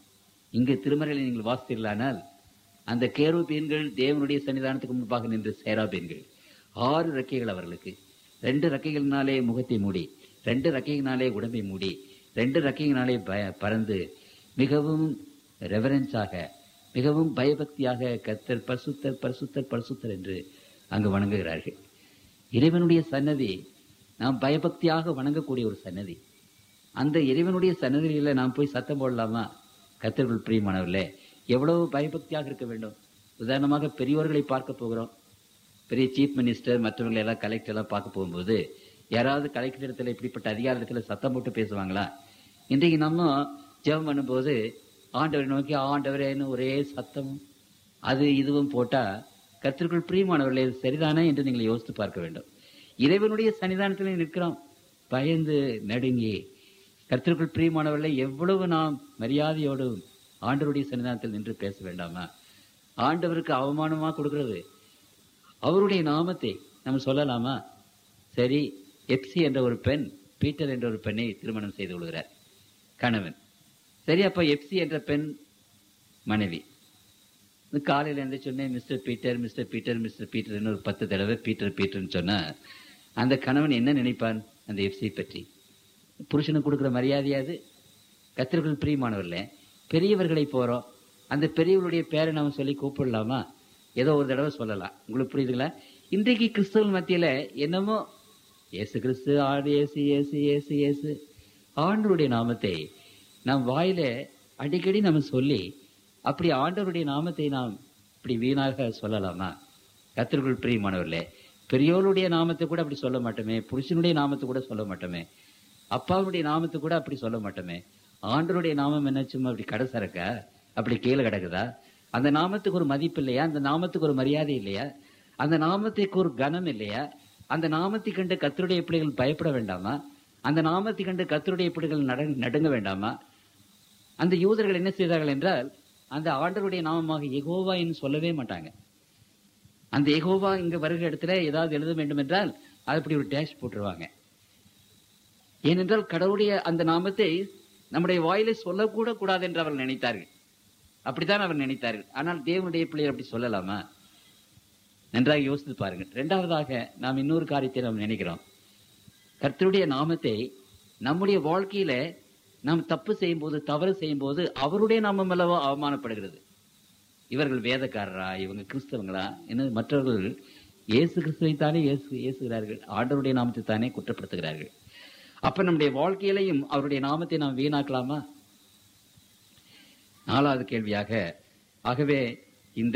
இங்கு திருமறையில் நீங்கள் வாசித்தீர்களானால் அந்த கேருபீன்கள் தேவனுடைய சன்னிதானத்துக்கு முன்பாக நின்று சேராபீன்கள் ஆறு ரெக்கைகள் அவர்களுக்கு ரெண்டு ரெக்கைகளினாலே முகத்தை மூடி ரெண்டு ரெக்கையினாலே உடம்பை மூடி ரெண்டு ரெக்கையினாலே பய- பறந்து மிகவும் ரெவரன்ஸாக மிகவும் பயபக்தியாக கத்தர் பரிசுத்தர் பரிசுத்தர் பரிசுத்தர் என்று அங்கு வணங்குகிறார்கள் இறைவனுடைய சன்னதி நாம் பயபக்தியாக வணங்கக்கூடிய ஒரு சன்னதி அந்த இறைவனுடைய சன்னதியில நாம் போய் சத்தம் போடலாமா கத்தர்கள் பிரியமானவர்களே எவ்வளவு பயபக்தியாக இருக்க வேண்டும் உதாரணமாக பெரியோர்களை பார்க்க போகிறோம் பெரிய சீஃப் மினிஸ்டர் மற்றவங்களை எல்லாம் கலெக்டர் எல்லாம் பார்க்க போகும்போது யாராவது கலெக்டர் இடத்துல இப்படிப்பட்ட அதிகாரத்துல சத்தம் போட்டு பேசுவாங்களா இன்றைக்கு நம்ம ஜெபம் பண்ணும்போது ஆண்டவரை நோக்கி ஆண்டவரேன்னு ஒரே சத்தம் அது இதுவும் போட்டா கத்திற்குள் பிரியமானவர்களே இது சரிதானே என்று நீங்கள் யோசித்து பார்க்க வேண்டும் இறைவனுடைய சன்னிதானத்தில் நிற்கிறோம் பயந்து நடுங்கி கர்த்தருக்குள் பிரியமானவர்களை எவ்வளவு நாம் மரியாதையோடு ஆண்டவருடைய சன்னிதானத்தில் நின்று பேச வேண்டாமா ஆண்டவருக்கு அவமானமா கொடுக்கிறது அவருடைய நாமத்தை நம்ம சொல்லலாமா சரி எப்சி என்ற ஒரு பெண் பீட்டர் என்ற ஒரு பெண்ணை திருமணம் செய்து கொள்கிறார் கணவன் சரி அப்ப எப்சி என்ற பெண் மனைவி இந்த காலையில இருந்து சொன்னேன் mister Peter mister Peter mister பீட்டர்னு ஒரு பத்து தடவை பீட்டர் பீட்டர்னு சொன்னா அந்த கணவன் என்ன நினைப்பான் அந்த எஃப்சி பற்றி புருஷனுக்கு கொடுக்குற மரியாதையாது கத்திரிகள் பிரியமானவர்ல பெரியவர்களை போறோம் அந்த பெரியவர்களுடைய பேரை நாம சொல்லி கூப்பிடலாமா ஏதோ ஒரு தடவை சொல்லலாம் உங்களுக்கு புரியுதுங்களா இன்றைக்கு கிறிஸ்தவ மத்தியில என்னமோ இயேசு கிறிஸ்து ஆடு ஏசு ஏசு ஏசு ஏசு ஆண்டவருடைய நாமத்தை நாம் வாயில அடிக்கடி நம்ம சொல்லி அப்படி ஆண்டவருடைய நாமத்தை நாம் இப்படி வீணாக சொல்லலாமா கத்திற்குள் பிரியமானவர்களே பெரியோருடைய நாமத்தை கூட அப்படி சொல்ல மாட்டோமே புருஷனுடைய நாமத்தை கூட சொல்ல மாட்டோமே அப்பாவுடைய நாமத்தை கூட அப்படி சொல்ல மாட்டோமே ஆண்டவருடைய நாமம் என்ன சும்மா அப்படி கடை சரக்கா அப்படி கீழே கிடக்குதா அந்த நாமத்துக்கு ஒரு மதிப்பு இல்லையா அந்த நாமத்துக்கு ஒரு மரியாதை இல்லையா அந்த நாமத்துக்கு ஒரு கனம் இல்லையா அந்த நாமத்தை கண்டு கத்தருடைய பிள்ளைகள் பயப்பட வேண்டாமா அந்த நாமத்தை கண்டு கத்தருடைய பிள்ளைகள் நட- நடுங்க வேண்டாமா அந்த யூதர்கள் என்ன செய்தார்கள் என்றால் அந்த ஆண்டவருடைய நாமமாக எகோவா என்று சொல்லவே மாட்டாங்க அந்த எகோவா இங்க வருகிற இடத்துல ஏதாவது எழுத வேண்டும் என்றால் அது அப்படி ஒரு டேஷ் போட்டுருவாங்க ஏனென்றால் கடவுளுடைய அந்த நாமத்தை நம்முடைய வாயிலை சொல்லக்கூட கூடாது என்று அவர்கள் நினைத்தார்கள் அப்படித்தான் அவர் நினைத்தார்கள் ஆனால் தேவனுடைய பிள்ளைகள் அப்படி சொல்லலாமா நன்றாக யோசித்து பாருங்கள் இரண்டாவதாக நாம் இன்னொரு காரியத்தை நாம் நினைக்கிறோம் கர்த்தருடைய நாமத்தை நம்முடைய வாழ்க்கையில நாம் தப்பு செய்யும் போது தவறு செய்யும் போது அவருடைய நாமம் அல்லவா அவமானப்படுகிறது இவர்கள் வேதக்காரரா இவங்க கிறிஸ்தவங்களா என்ன மற்றவர்கள் இயேசு கிறிஸ்துவை தானே இயேசு இயேசுகிறார்கள் ஆண்டவருடைய நாமத்தை தானே குற்றப்படுத்துகிறார்கள் அப்ப நம்முடைய வாழ்க்கையிலையும் அவருடைய நாமத்தை நாம் வீணாக்கலாமா நாலாவது கேள்வியாக ஆகவே இந்த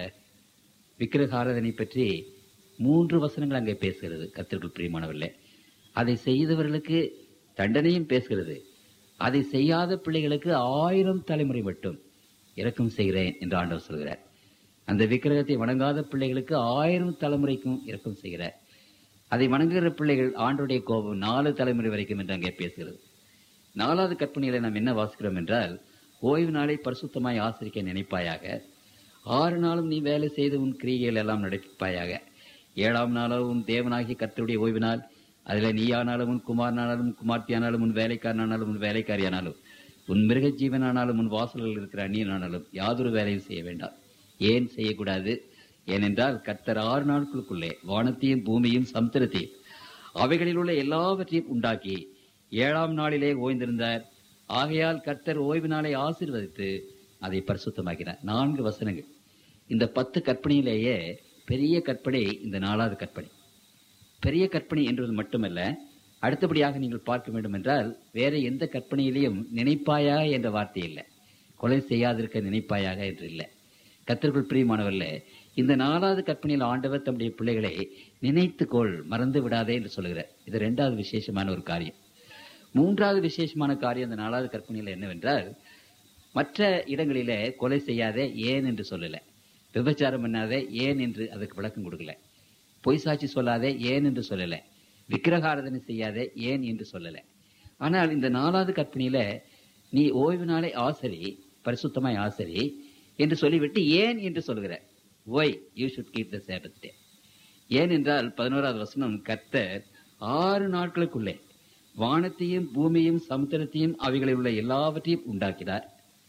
விக்கிரக ஆராதனை பற்றி மூன்று வசனங்கள் அங்கே பேசுகிறது கத்திற்குள் பிரியமானவர்களே அதை செய்தவர்களுக்கு தண்டனையும் பேசுகிறது அதை செய்யாத பிள்ளைகளுக்கு ஆயிரம் தலைமுறை மட்டும் இரக்கம் செய்கிறேன் என்று ஆண்டவர் சொல்கிறார் அந்த விக்கிரகத்தை வணங்காத பிள்ளைகளுக்கு ஆயிரம் தலைமுறைக்கும் இரக்கம் செய்கிறார் அதை வணங்குகிற பிள்ளைகள் ஆண்டுடைய கோபம் நாலு தலைமுறை வரைக்கும் என்று அங்கே பேசுகிறது நாலாவது கற்பனையில நாம் என்ன வாசிக்கிறோம் என்றால் ஓய்வு நாளை பரிசுத்தமாய் ஆசிரிக்க நினைப்பாயாக ஆறு நாளும் நீ வேலை செய்து உன் கிரியைகள் எல்லாம் நடப்பிப்பாயாக ஏழாம் நாளோ உன் தேவனாகிய கர்த்தருடைய ஓய்வு நாள் அதுல நீயானாலும் உன் குமாரனானாலும் உன் குமார்த்தியானாலும் உன் வேலைக்காரனானாலும் உன் வேலைக்காரியானாலும் உன் மிருக ஜீவனானாலும் உன் வாசலில் இருக்கிற அந்நியனானாலும் யாதொரு வேலையும் செய்ய வேண்டாம் ஏன் செய்யக்கூடாது ஏனென்றால் கர்த்தர் ஆறு நாட்களுக்குள்ளே வானத்தையும் பூமியும் சமுத்திரத்தையும் அவைகளில் உள்ள எல்லாவற்றையும் உண்டாக்கி ஏழாம் நாளிலே ஓய்ந்திருந்தார் ஆகையால் கர்த்தர் ஓய்வு நாளை ஆசீர்வதித்து அதை பரிசுத்தமாக்கினார் நான்கு வசனங்கள் இந்த பத்து கற்பனையிலேயே பெரிய கற்பனை இந்த நாலாவது கற்பனை பெரிய கற்பனை என்பது மட்டுமல்ல அடுத்தபடியாக நீங்கள் பார்க்க வேண்டும் என்றால் வேற எந்த கற்பனையிலையும் நினைப்பாயா என்ற வார்த்தை இல்லை கொலை செய்யாதிருக்க நினைப்பாயாக என்று இல்லை கத்தர்கள் பிரியமானவர்களே இந்த நாலாவது கற்பனையில் ஆண்டவர் தம்முடைய பிள்ளைகளை நினைத்துக்கொள் மறந்து விடாதே என்று சொல்கிறார் இது ரெண்டாவது விசேஷமான ஒரு காரியம் மூன்றாவது விசேஷமான காரியம் அந்த நாலாவது கற்பனையில் என்னவென்றால் மற்ற இடங்களிலே கொலை செய்யாதே ஏன் என்று சொல்லல விபச்சாரம் பண்ணாதே ஏன் என்று அதுக்கு விளக்கம் கொடுக்கல பொய் சாட்சி சொல்லாதே ஏன் என்று சொல்லல விக்கிரகாராதனை செய்யாதே ஏன் என்று சொல்லல ஆனால் இந்த நாலாவது கற்பனையில நீ ஓய்வு நாளை ஆசரி பரிசுத்தமாய் ஆசரி என்று சொல்லிவிட்டு ஏன் என்று சொல்கிற why you should keep the Sabbath day ஏன் என்றால் பதினோராவது வசனம் கர்த்தர் ஆறு நாட்களுக்குள்ளே வானத்தையும் பூமியும் சமுத்திரத்தையும் அவைகளில் உள்ள எல்லாவற்றையும் உண்டாக்கினார்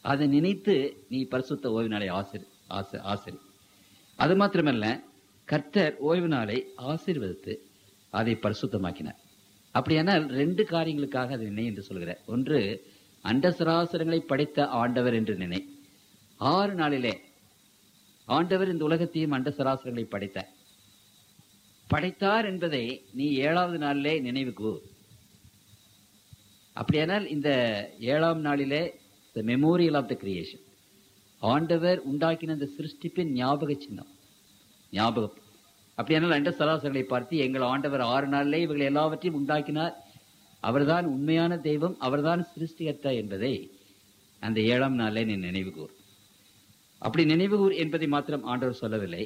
அதை நினைத்து நீ பரிசுத்த ஓய்வு நாளை ஆசிரி ஆச- ஆசிரி அது மாத்திரமல்ல கர்த்தர் ஓய்வு நாளை ஆசீர்வதித்து அதை பரிசுத்தமாக்கினார் அப்படியானால் ரெண்டு காரியங்களுக்காக அதை நினை என்று சொல்கிறார் ஒன்று அண்ட சராசரங்களை படைத்த ஆண்டவர் என்று நினை ஆறு நாளிலே ஆண்டவர் இந்த உலகத்தையும் அண்ட சராசரங்களை படைத்தார் படைத்தார் என்பதை நீ ஏழாவது நாளிலே நினைவு கூர் அப்படியானால் இந்த ஏழாம் நாளிலே the memorial of the creation ஆண்டவர் உண்டாக்கின அந்த சிருஷ்டிப்பின் ஞாபக சின்னம் ஞாபகம் அப்படியானால் அண்ட சராசரங்களை பார்த்து எங்கள் ஆண்டவர் ஆறு நாளிலே இவர்கள் எல்லாவற்றையும் உண்டாக்கினார் அவர்தான் உண்மையான தெய்வம் அவர்தான் சிருஷ்டிகர்த்தா என்பதை அந்த ஏழாம் நாளிலே நீ நினைவு கூர் அப்படி நினைவு கூர் என்பதை மாத்திரம் ஆண்டவர் சொல்லவில்லை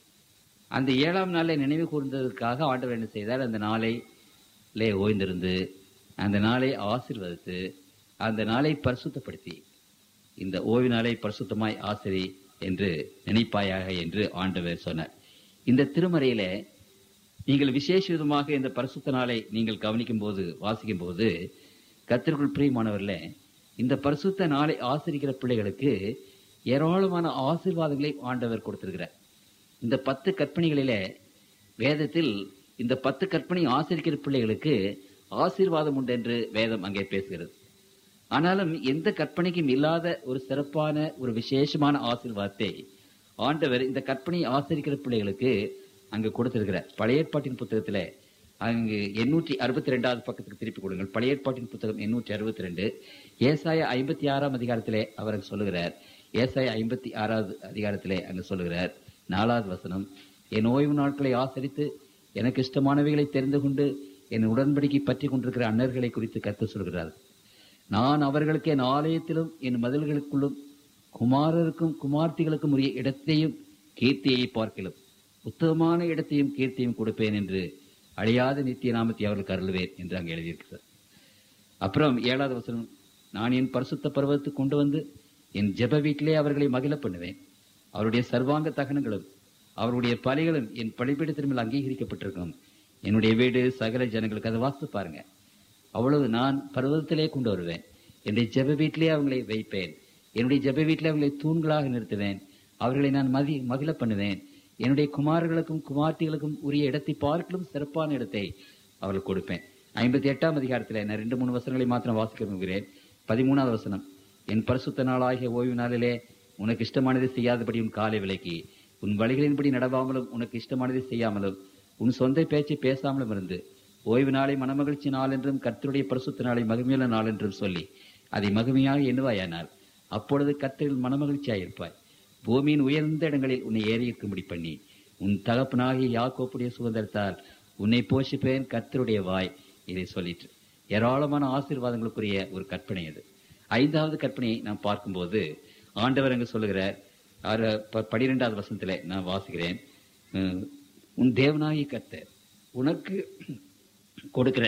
அந்த ஏழாம் நாளை நினைவு கூர்ந்ததற்காக ஆண்டவர் என்ன செய்தார் அந்த நாளையிலே ஓய்ந்திருந்து அந்த நாளை ஆசீர்வதித்து அந்த நாளை பரிசுத்தப்படுத்தி இந்த ஓய்வு நாளை பரிசுத்தமாய் ஆசிரி என்று நினைப்பாயாக என்று ஆண்டவர் சொன்னார் இந்த திருமறையில நீங்கள் விசேஷ விதமாக இந்த பரிசுத்த நாளை நீங்கள் கவனிக்கும் போது வாசிக்கும் போது கத்திற்குள் பிரியமானவர்களே இந்த பரிசுத்த நாளை ஆசிரிக்கிற பிள்ளைகளுக்கு ஏராளமான ஆசீர்வாதங்களை ஆண்டவர் கொடுத்திருக்கிறார் இந்த பத்து கற்பனைகளிலே வேதத்தில் இந்த பத்து கற்பனை ஆசிரிக்கிற பிள்ளைகளுக்கு ஆசீர்வாதம் உண்டு என்று வேதம் அங்கே பேசுகிறது ஆனாலும் எந்த கற்பனைக்கும் இல்லாத ஒரு சிறப்பான ஒரு விசேஷமான ஆசீர்வாதத்தை ஆண்டவர் இந்த கற்பனை ஆசிரிக்கிற பிள்ளைகளுக்கு அங்கு கொடுத்திருக்கிறார் பழைய ஏற்பாட்டின் புத்தகத்துல அங்கு எண்ணூற்றி அறுபத்தி ரெண்டாவது பக்கத்துக்கு திருப்பி கொடுங்கள் பழைய ஏற்பாட்டின் புத்தகம் எண்ணூற்றி அறுபத்தி ரெண்டு ஏசாய ஐம்பத்தி ஆறாம் அதிகாரத்திலே அவர் அங்கு சொல்லுகிறார் ஏசாய ஐம்பத்தி ஆறாவது அதிகாரத்திலே அங்கு சொல்லுகிறார் நாலாவது வசனம் என் ஓய்வு நாட்களை ஆசரித்து எனக்கு இஷ்டமானவைகளை தெரிந்து கொண்டு என் உடன்படிக்கை பற்றி கொண்டிருக்கிற அன்னர்களை குறித்து கத்து சொல்கிறார் நான் அவர்களுக்கு என் ஆலயத்திலும் என் மதில்களுக்குள்ளும் குமாரருக்கும் குமார்த்திகளுக்கும் உரிய இடத்தையும் கீர்த்தியை பார்க்கலாம் உத்தமமான இடத்தையும் கீர்த்தியும் கொடுப்பேன் என்று அழியாத நித்திய நாமத்தை அவர்களுக்கு அருள்வேன் என்று அங்கே எழுதியிருக்கிறார் அப்புறம் ஏழாவது வசனம் நான் என் பரிசுத்த பருவத்துக்கு கொண்டு வந்து என் ஜெப வீட்டிலே அவர்களை மகிழ பண்ணுவேன் அவருடைய சர்வாங்க தகனங்களும் அவருடைய பலிகளும் என் பலிபீடத்தின் அங்கீகரிக்கப்பட்டிருக்கும் என்னுடைய வீடு சகல ஜனங்களுக்கு அதை வாசித்து பாருங்க அவ்வளவு நான் பர்வதத்திலே கொண்டு வருவேன் என்னுடைய ஜெப வீட்டிலே அவங்களை வைப்பேன் என்னுடைய ஜெப வீட்டிலே அவங்களை தூண்களாக நிறுத்துவேன் அவர்களை நான் மதி மகிழ பண்ணுவேன் என்னுடைய குமாரர்களுக்கும் குமார்த்திகளுக்கும் உரிய இடத்தை பார்க்கலும் சிறப்பான இடத்தை அவர்களுக்கு கொடுப்பேன் ஐம்பத்தி எட்டாம் அதிகாரத்தில் நான் ரெண்டு மூணு வசனங்களை மாத்திரம் வாசிக்க விரும்புகிறேன் பதிமூணாவது வசனம் என் பரிசுத்த நாளாகிய ஓய்வு நாளிலே உனக்கு இஷ்டமானதை செய்யாதபடி உன் காலை விலக்கி உன் வழிகளின்படி நடவாமலும் உனக்கு இஷ்டமானதை செய்யாமலும் உன் சொந்த பேச்சை பேசாமலும் இருந்து ஓய்வு நாளை மனமகிழ்ச்சி நாள் என்றும் கர்த்தருடைய பரிசுத்த நாளை மகிமையுள்ள நாள் என்றும் சொல்லி அதை மகிமையாக எண்ணுவாயானால் அப்பொழுது கர்த்தரில் மனமகிழ்ச்சியாயிருப்பாய் பூமியின் உயர்ந்த இடங்களில் உன்னை ஏறியிருக்கும்படி பண்ணி உன் தகப்பனாகிய யாக்கோப்புடைய சுதந்திரத்தால் உன்னை போஷிப்பேன் கர்த்தருடைய வாய் இதை சொல்லிற்று ஏராளமான ஆசீர்வாதங்களுக்குரிய ஒரு கற்பனை அது ஐந்தாவது கற்பனையை நாம் பார்க்கும்போது ஆண்டவர் அங்கு சொல்லுகிறார் ஆறு ப- பனிரெண்டாவது வசனத்திலே நான் வாசிக்கிறேன் உம், உன் தேவனாகிய கர்த்தர் உனக்கு கொடுக்கிற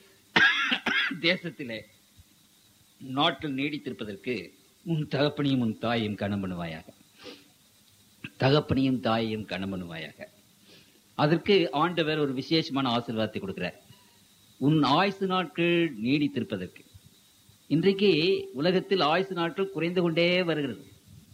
தேசத்திலே நாட்டில் நீடித்திருப்பதற்கு உன் தகப்பனையும் உன் தாயையும் கணம் பண்ணுவாயாக தகப்பனையும் தாயையும் கணம் பண்ணுவாயாக அதற்கு ஆண்டவர் ஒரு விசேஷமான ஆசீர்வாதத்தை கொடுக்கிறார் உன் ஆயுசு நாட்கள் நீடித்திருப்பதற்கு இன்றைக்கு உலகத்தில் ஆயுசு நாட்கள் குறைந்து கொண்டே வருகிறது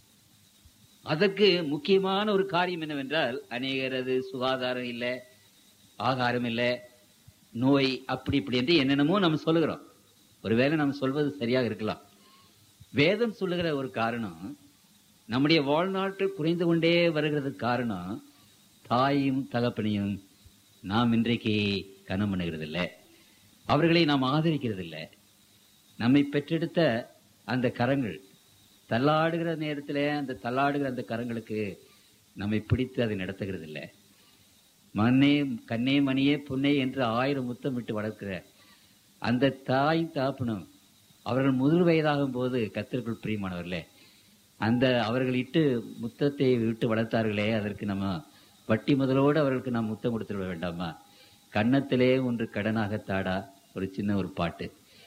அதற்கு முக்கியமான ஒரு காரியம் என்னவென்றால் அநேகரது சுகாதாரம் இல்லை ஆகாரம் இல்லை நோய் அப்படி இப்படி என்று என்னென்னமோ நம்ம சொல்லுகிறோம் ஒருவேளை நம்ம சொல்வது சரியாக இருக்கலாம் வேதம் சொல்லுகிற ஒரு காரணம் நம்முடைய வாழ்நாட்கள் குறைந்து கொண்டே வருகிறதுக்கு காரணம் தாயும் தகப்பனையும் நாம் இன்றைக்கு கனம் பண்ணுகிறது இல்லை அவர்களை நாம் ஆதரிக்கிறது இல்லை நம்மை பெற்றெடுத்த அந்த கரங்கள் தள்ளாடுகிற நேரத்தில் அந்த தள்ளாடுகிற அந்த கரங்களுக்கு நம்மை பிடித்து அதை நடத்துகிறது இல்லை மண்ணே கண்ணே மணியே புண்ணே என்று ஆயிரம் முத்தம் விட்டு வளர்க்கிற அந்த தாய் தாப்பனும் அவர்கள் முதிர் வயதாகும் போது கத்திற்குள் பிரியமானவர்களே அந்த அவர்கள் இட்டு முத்தத்தை விட்டு வளர்த்தார்களே அதற்கு நம்ம வட்டி முதலோடு அவர்களுக்கு நாம் முத்தம் கொடுத்துட வேண்டாமா கன்னத்திலே ஒன்று கடனாக தாடா ஒரு சின்ன ஒரு பாட்டு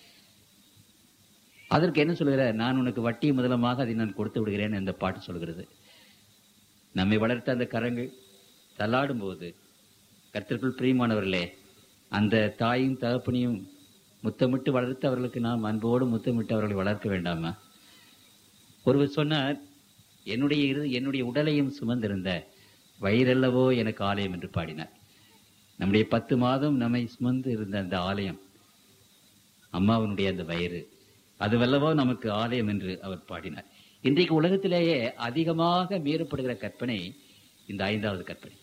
அதற்கு என்ன சொல்கிற நான் உனக்கு வட்டி முதலமாக அதை நான் கொடுத்து விடுகிறேன் இந்த பாட்டு சொல்கிறது நம்மை வளர்த்த அந்த கரங்கள் தள்ளாடும் போது கர்த்தருக்குள் பிரியமானவர்களே அந்த தாயும் தகப்பனையும் முத்தமிட்டு வளர்த்து அவர்களுக்கு நாம் அன்போடு முத்தமிட்டு அவர்களை வளர்க்க வேண்டாமா ஒருவர் சொன்னார் என்னுடைய இரு என்னுடைய உடலையும் சுமந்திருந்த வயிறல்லவோ எனக்கு ஆலயம் என்று பாடினார் நம்முடைய பத்து மாதம் நம்மை சுமந்து இருந்த அந்த ஆலயம் அம்மாவனுடைய அந்த வயிறு அதுவல்லவோ நமக்கு ஆலயம் என்று அவர் பாடினார் இன்றைக்கு உலகத்திலேயே அதிகமாக மீறப்படுகிற கற்பனை இந்த ஐந்தாவது கற்பனை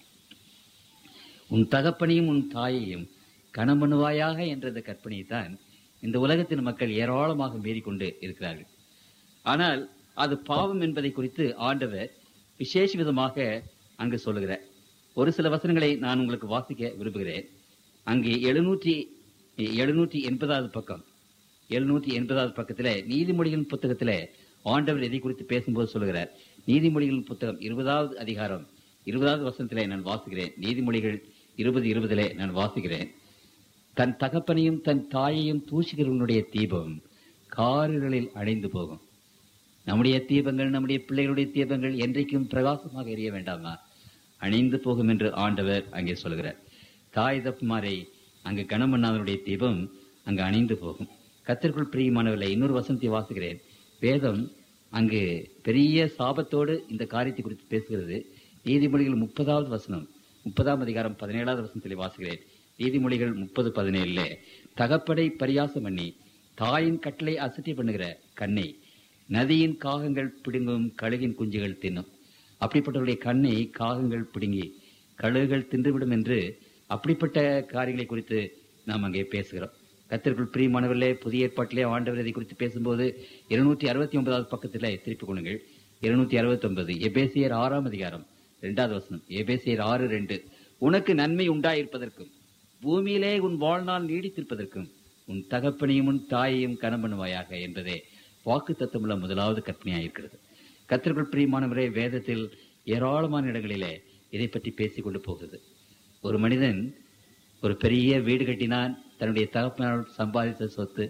உன் தகப்பனையும் உன் தாயையும் கணமனுவாயாக என்ற இந்த கற்பனையை தான் இந்த உலகத்தின் மக்கள் ஏராளமாக மீறிக்கொண்டு இருக்கிறார்கள் ஆனால் அது பாவம் என்பதை குறித்து ஆண்டவர் விசேஷ விதமாக அங்கு சொல்லுகிறார் ஒரு சில வசனங்களை நான் உங்களுக்கு வாசிக்க விரும்புகிறேன் அங்கே எழுநூற்றி எழுநூற்றி எண்பதாவது பக்கம் எழுநூற்றி எண்பதாவது பக்கத்துல நீதிமொழிகளின் புத்தகத்துல ஆண்டவர் எதை குறித்து பேசும்போது சொல்லுகிறார் நீதிமொழிகளின் புத்தகம் இருபதாவது அதிகாரம் இருபதாவது வசனத்திலே நான் வாசிக்கிறேன் நீதிமொழிகள் இருபது இருபதிலே நான் வாசிக்கிறேன் தன் தகப்பனையும் தன் தாயையும் தூசுகிறவனுடைய தீபம் காரிருளில் அணைந்து போகும் நம்முடைய தீபங்கள் நம்முடைய பிள்ளைகளுடைய தீபங்கள் என்றைக்கும் பிரகாசமாக எரிய வேண்டாமா அணைந்து போகும் என்று ஆண்டவர் அங்கே சொல்கிறார் தாய் தப்புமாரை அங்கு கணமன்னாதனுடைய தீபம் அங்கு அணைந்து போகும் கத்திற்குள் பிரியமானவர்களை இன்னொரு வசனத்தை வாசுகிறேன் வேதம் அங்கு பெரிய சாபத்தோடு இந்த காரியத்தை குறித்து பேசுகிறது நீதிமொழிகள் முப்பதாவது வசனம் முப்பதாம் அதிகாரம் பதினேழாவது வசனத்தில் வாசுகிறேன் நீதிமொழிகள் முப்பது பதினேழுல தகப்படை பரியாசம் பண்ணி தாயின் கட்டளை அசட்டி பண்ணுகிற கண்ணை நதியின் காகங்கள் பிடுங்கும் கழுகின் குஞ்சுகள் தின்னும் அப்படிப்பட்டவருடைய கண்ணை காகங்கள் பிடுங்கி கழுகுகள் தின்றுவிடும் என்று அப்படிப்பட்ட காரியங்களை குறித்து நாம் அங்கே பேசுகிறோம் கத்திற்குள் பிரியமானவர்களே புதிய ஏற்பாட்டிலே ஆண்டவர் இதை குறித்து பேசும்போது இருநூற்றி அறுபத்தி ஒன்பதாவது பக்கத்தில் திருப்பிக் கொள்ளுங்கள் இருநூத்தி அறுபத்தி ஒன்பது எபேசியர் ஆறாம் அதிகாரம் இரண்டாவது வசனம் எபேசியர் ஆறு ரெண்டு உனக்கு நன்மை உண்டாயிருப்பதற்கும் பூமியிலே உன் வாழ்நாள் நீடித்திருப்பதற்கும் உன் தகப்பனையும் உன் தாயையும் கனம்பணுவாயாக என்பதே வாக்கு தத்துவமுள்ள முதலாவது கற்பனையாயிருக்கிறது கத்திற்குள் பிரியமானவரே வேதத்தில் ஏராளமான இடங்களிலே இதை பற்றி பேசிக் கொண்டு போகுது ஒரு மனிதன் ஒரு பெரிய வீடு கட்டினான் தன்னுடைய தகப்பனால் சம்பாதித்த சொத்து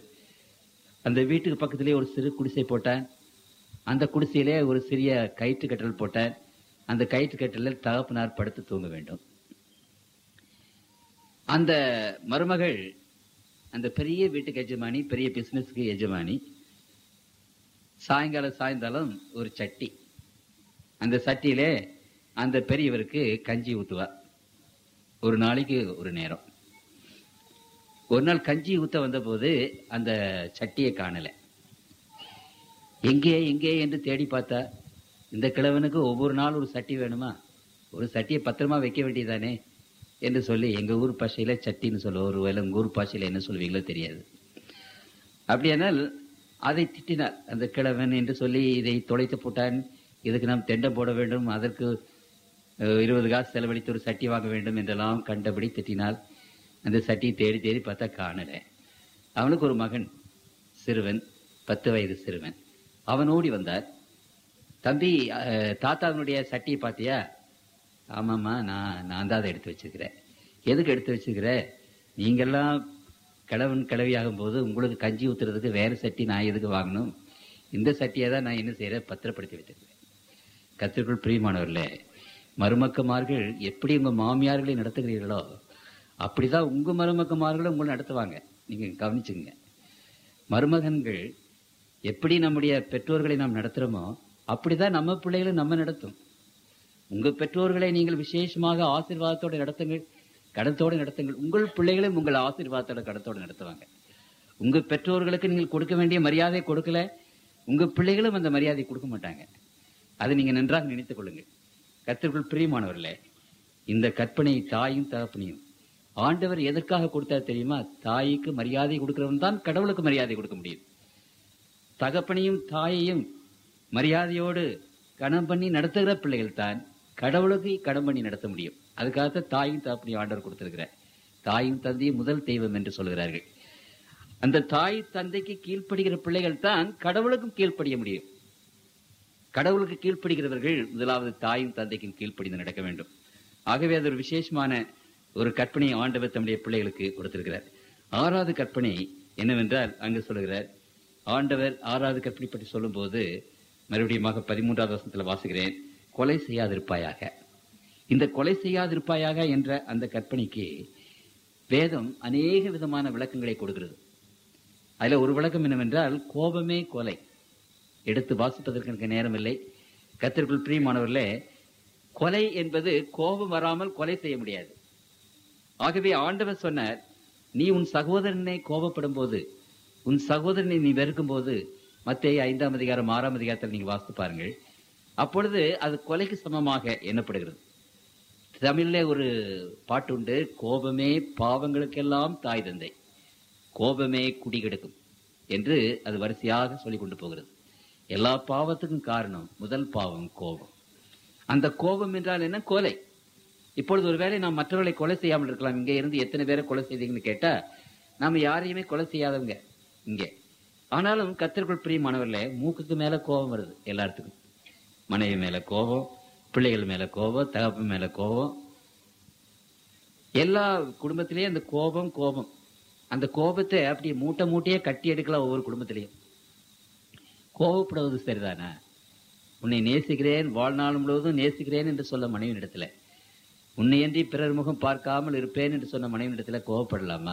அந்த வீட்டுக்கு பக்கத்திலே ஒரு சிறு குடிசை போட்டான் அந்த குடிசையிலே ஒரு சிறிய கயிற்று கட்டல் போட்டான் அந்த கயிற்று கட்டலில் தகப்பனார் படுத்து தூங்க வேண்டும் அந்த மருமகள் அந்த பெரிய வீட்டுக்கு எஜமானி பெரிய பிசினஸ்க்கு எஜமானி சாயங்காலம் சாயந்தாலம் ஒரு சட்டி அந்த சட்டியிலே அந்த பெரியவருக்கு கஞ்சி ஊத்துவா ஒரு நாளைக்கு ஒரு நேரம் ஒரு நாள் கஞ்சி ஊத்த வந்தபோது அந்த சட்டியை காணல எங்கே எங்கே என்று தேடி பார்த்தா இந்த கிழவனுக்கு ஒவ்வொரு நாள் ஒரு சட்டி வேணுமா ஒரு சட்டியை பத்திரமா வைக்க வேண்டியதானே என்று சொல்லி எங்க ஊர் பாஷையில சட்டின்னு சொல்லுவோம் ஒரு வேலை உங்க ஊர் பாஷையில என்ன சொல்லுவீங்களோ தெரியாது அப்படியானால் அதை திட்டினார் அந்த கிழவன் என்று சொல்லி இதை தொலைத்து போட்டான் இதுக்கு நாம் தெண்டம் போட வேண்டும் அதற்கு அஹ், இருபது காசு செலவழித்து ஒரு சட்டி வாங்க வேண்டும் என்றெல்லாம் கண்டபடி திட்டினால் அந்த சட்டியை தேடி தேடி பார்த்தா காணல அவனுக்கு ஒரு மகன் சிறுவன் பத்து வயது சிறுவன் அவன் ஓடி வந்தார் தம்பி அஹ், தாத்தாவினுடைய சட்டியை பார்த்தியா ஆமாம்மா நான் நான் தான் அதை எடுத்து வச்சிருக்கிறேன் எதுக்கு எடுத்து வச்சிருக்கிற நீங்கெல்லாம் கிழவன் கிளவியாகும் போது உங்களுக்கு கஞ்சி ஊத்துறதுக்கு வேற சட்டி நான் எதுக்கு வாங்கணும் இந்த சட்டியை தான் நான் என்ன செய்யறேன் பத்திரப்படுத்தி வச்சிருக்கிறேன் கத்திற்குள் பிரியமானவர்களே மருமக்கமார்கள் எப்படி உங்க மாமியார்களை நடத்துகிறீர்களோ அப்படிதான் உங்க மருமக்கமார்களும் உங்களை நடத்துவாங்க நீங்க கவனிச்சுங்க மருமகன்கள் எப்படி நம்முடைய பெற்றோர்களை நாம் நடத்துறோமோ அப்படிதான் நம்ம பிள்ளைகளும் நம்ம நடத்தும் உங்க பெற்றோர்களை நீங்கள் விசேஷமாக ஆசீர்வாதத்தோடு நடத்துங்கள் கடத்தோடு நடத்துங்கள் உங்கள் பிள்ளைகளும் உங்கள் ஆசீர்வாதத்தோட கடத்தோடு நடத்துவாங்க உங்க பெற்றோர்களுக்கு நீங்கள் கொடுக்க வேண்டிய மரியாதை கொடுக்கல உங்க பிள்ளைகளும் அந்த மரியாதை கொடுக்க மாட்டாங்க அதை நீங்க நன்றாக நினைத்துக் கொள்ளுங்கள் கத்திற்குள் பிரியமானவர்களே இந்த கற்பனை தாயும் தகப்பனையும் ஆண்டவர் எதற்காக கொடுத்தார் தெரியுமா தாய்க்கு மரியாதை கொடுக்கிறவன் தான் கடவுளுக்கு மரியாதை கொடுக்க முடியும் தகப்பனையும் தாயையும் மரியாதையோடு கணம் பண்ணி நடத்துகிற பிள்ளைகள் தான் கடவுளுக்கு கடம் பண்ணி நடத்த முடியும் அதுக்காகத்தான் தாயும் தகப்பனையும் ஆண்டவர் கொடுத்திருக்கிறார் தாயும் தந்தையும் முதல் தெய்வம் என்று சொல்கிறார்கள் அந்த தாய் தந்தைக்கு கீழ்ப்படுகிற பிள்ளைகள் தான் கடவுளுக்கும் கீழ்ப்படிய முடியும் கடவுளுக்கு கீழ்ப்படுகிறவர்கள் முதலாவது தாயும் தந்தைக்கும் கீழ்ப்படிந்து நடக்க வேண்டும் ஆகவே அது ஒரு விசேஷமான ஒரு கற்பனை ஆண்டவர் தம்முடைய பிள்ளைகளுக்கு கொடுத்திருக்கிறார் ஆறாவது கற்பனை என்னவென்றால் அங்கு சொல்லுகிறார் ஆண்டவர் ஆறாவது கற்பனை பற்றி சொல்லும்போது மறுபடியும் பதிமூன்றாவது வசனத்துல வாசுகிறேன் கொலை செய்யாதிருப்பாயாக இந்த கொலை செய்யாதிருப்பாயாக என்ற அந்த கற்பனைக்கு வேதம் அநேக விதமான விளக்கங்களை கொடுக்கிறது அதுல ஒரு விளக்கம் என்னவென்றால் கோபமே கொலை எடுத்து வாசிப்பதற்கு எனக்கு நேரம் இல்லை கத்திற்குள் பிரியமானவர்களே கொலை என்பது கோபம் வராமல் கொலை செய்ய முடியாது ஆகவே ஆண்டவர் சொன்னார் நீ உன் சகோதரனை கோபப்படும் போது உன் சகோதரனை நீ வெறுக்கும் போது மத்திய ஐந்தாம் அதிகாரம் ஆறாம் அதிகாரத்தில் நீங்க வாசித்து பாருங்கள் அப்பொழுது அது கொலைக்கு சமமாக எண்ணப்படுகிறது தமிழ்ல ஒரு பாட்டு உண்டு கோபமே பாவங்களுக்கெல்லாம் தாய் தந்தை கோபமே குடிகெடுக்கும் என்று அது வரிசையாக சொல்லிக் கொண்டு போகிறது எல்லா பாவத்துக்கும் காரணம் முதல் பாவம் கோபம் அந்த கோபம் என்றால் என்ன கொலை இப்பொழுது ஒருவேளை நாம் மற்றவர்களை கொலை செய்யாமல் இருக்கலாம் இங்கே இருந்து எத்தனை பேரை கொலை செய்தீங்கன்னு கேட்டா நாம யாரையுமே கொலை செய்யாதவங்க இங்கே ஆனாலும் கத்திற்குள் பிரியமானவர்களே மூக்குக்கு மேல கோபம் வருது எல்லாத்துக்கும் மனைவி மேல கோபம் பிள்ளைகள் மேல கோபம் தகப்பன் மேல கோபம் எல்லா குடும்பத்திலேயும் அந்த கோபம் கோபம் அந்த கோபத்தை அப்படி மூட்டை மூட்டையே கட்டி எடுக்கலாம் ஒவ்வொரு குடும்பத்திலையும் கோபப்படுவது சரிதானா உன்னை நேசிக்கிறேன் வாழ்நாள் முழுவதும் நேசிக்கிறேன் என்று சொல்ல மனைவியிடத்துல உன்னையன்றி பிறர் முகம் பார்க்காமல் இருப்பேன் என்று சொன்ன மனைவியிடத்துல கோபப்படலாமா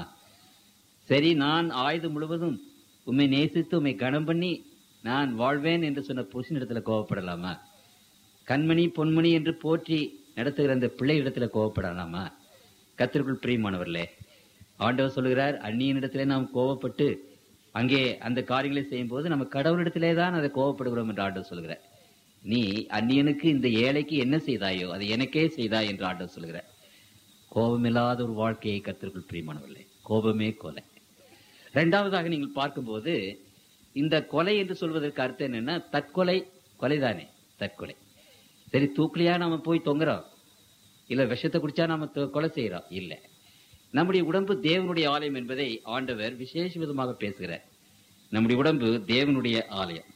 சரி நான் ஆயுதம் முழுவதும் உம்மை நேசித்து உம்மை கனம் பண்ணி நான் வாழ்வேன் என்று சொன்ன புருஷனிடத்துல கோபப்படலாமா கண்மணி பொன்மணி என்று போற்றி நடத்துகிற அந்த பிள்ளைகளிடத்துல கோபப்படலாமா கத்திற்குள் பிரியமானவர்களே ஆண்டவர் சொல்லுகிறார் அந்நியனிடத்திலே நாம் கோபப்பட்டு அங்கே அந்த காரியங்களை செய்யும் போது நம்ம கடவுளிடத்திலே தான் அதை கோபப்படுகிறோம் என்று ஆண்டவர் சொல்கிறார் நீ அந்நியனுக்கு இந்த ஏழைக்கு என்ன செய்தாயோ அதை எனக்கே செய்தாய் என்று ஆண்டவர் சொல்கிறார் கோபமில்லாத ஒரு வாழ்க்கையை கத்திற்குள் பிரியமானவர்களே கோபமே கொலை இரண்டாவதாக நீங்கள் பார்க்கும்போது இந்த கொலை என்று சொல்வதற்கு அர்த்தம் என்னன்னா தற்கொலை கொலைதானே தற்கொலை சரி தூக்கிலையா நாம போய் தொங்குறோம் இல்ல விஷத்தை குடிச்சா நாம தொ- கொலை செய்யறோம் இல்ல நம்முடைய உடம்பு தேவனுடைய ஆலயம் என்பதை ஆண்டவர் விசேஷ விதமாக பேசுகிறார் நம்முடைய உடம்பு தேவனுடைய ஆலயம்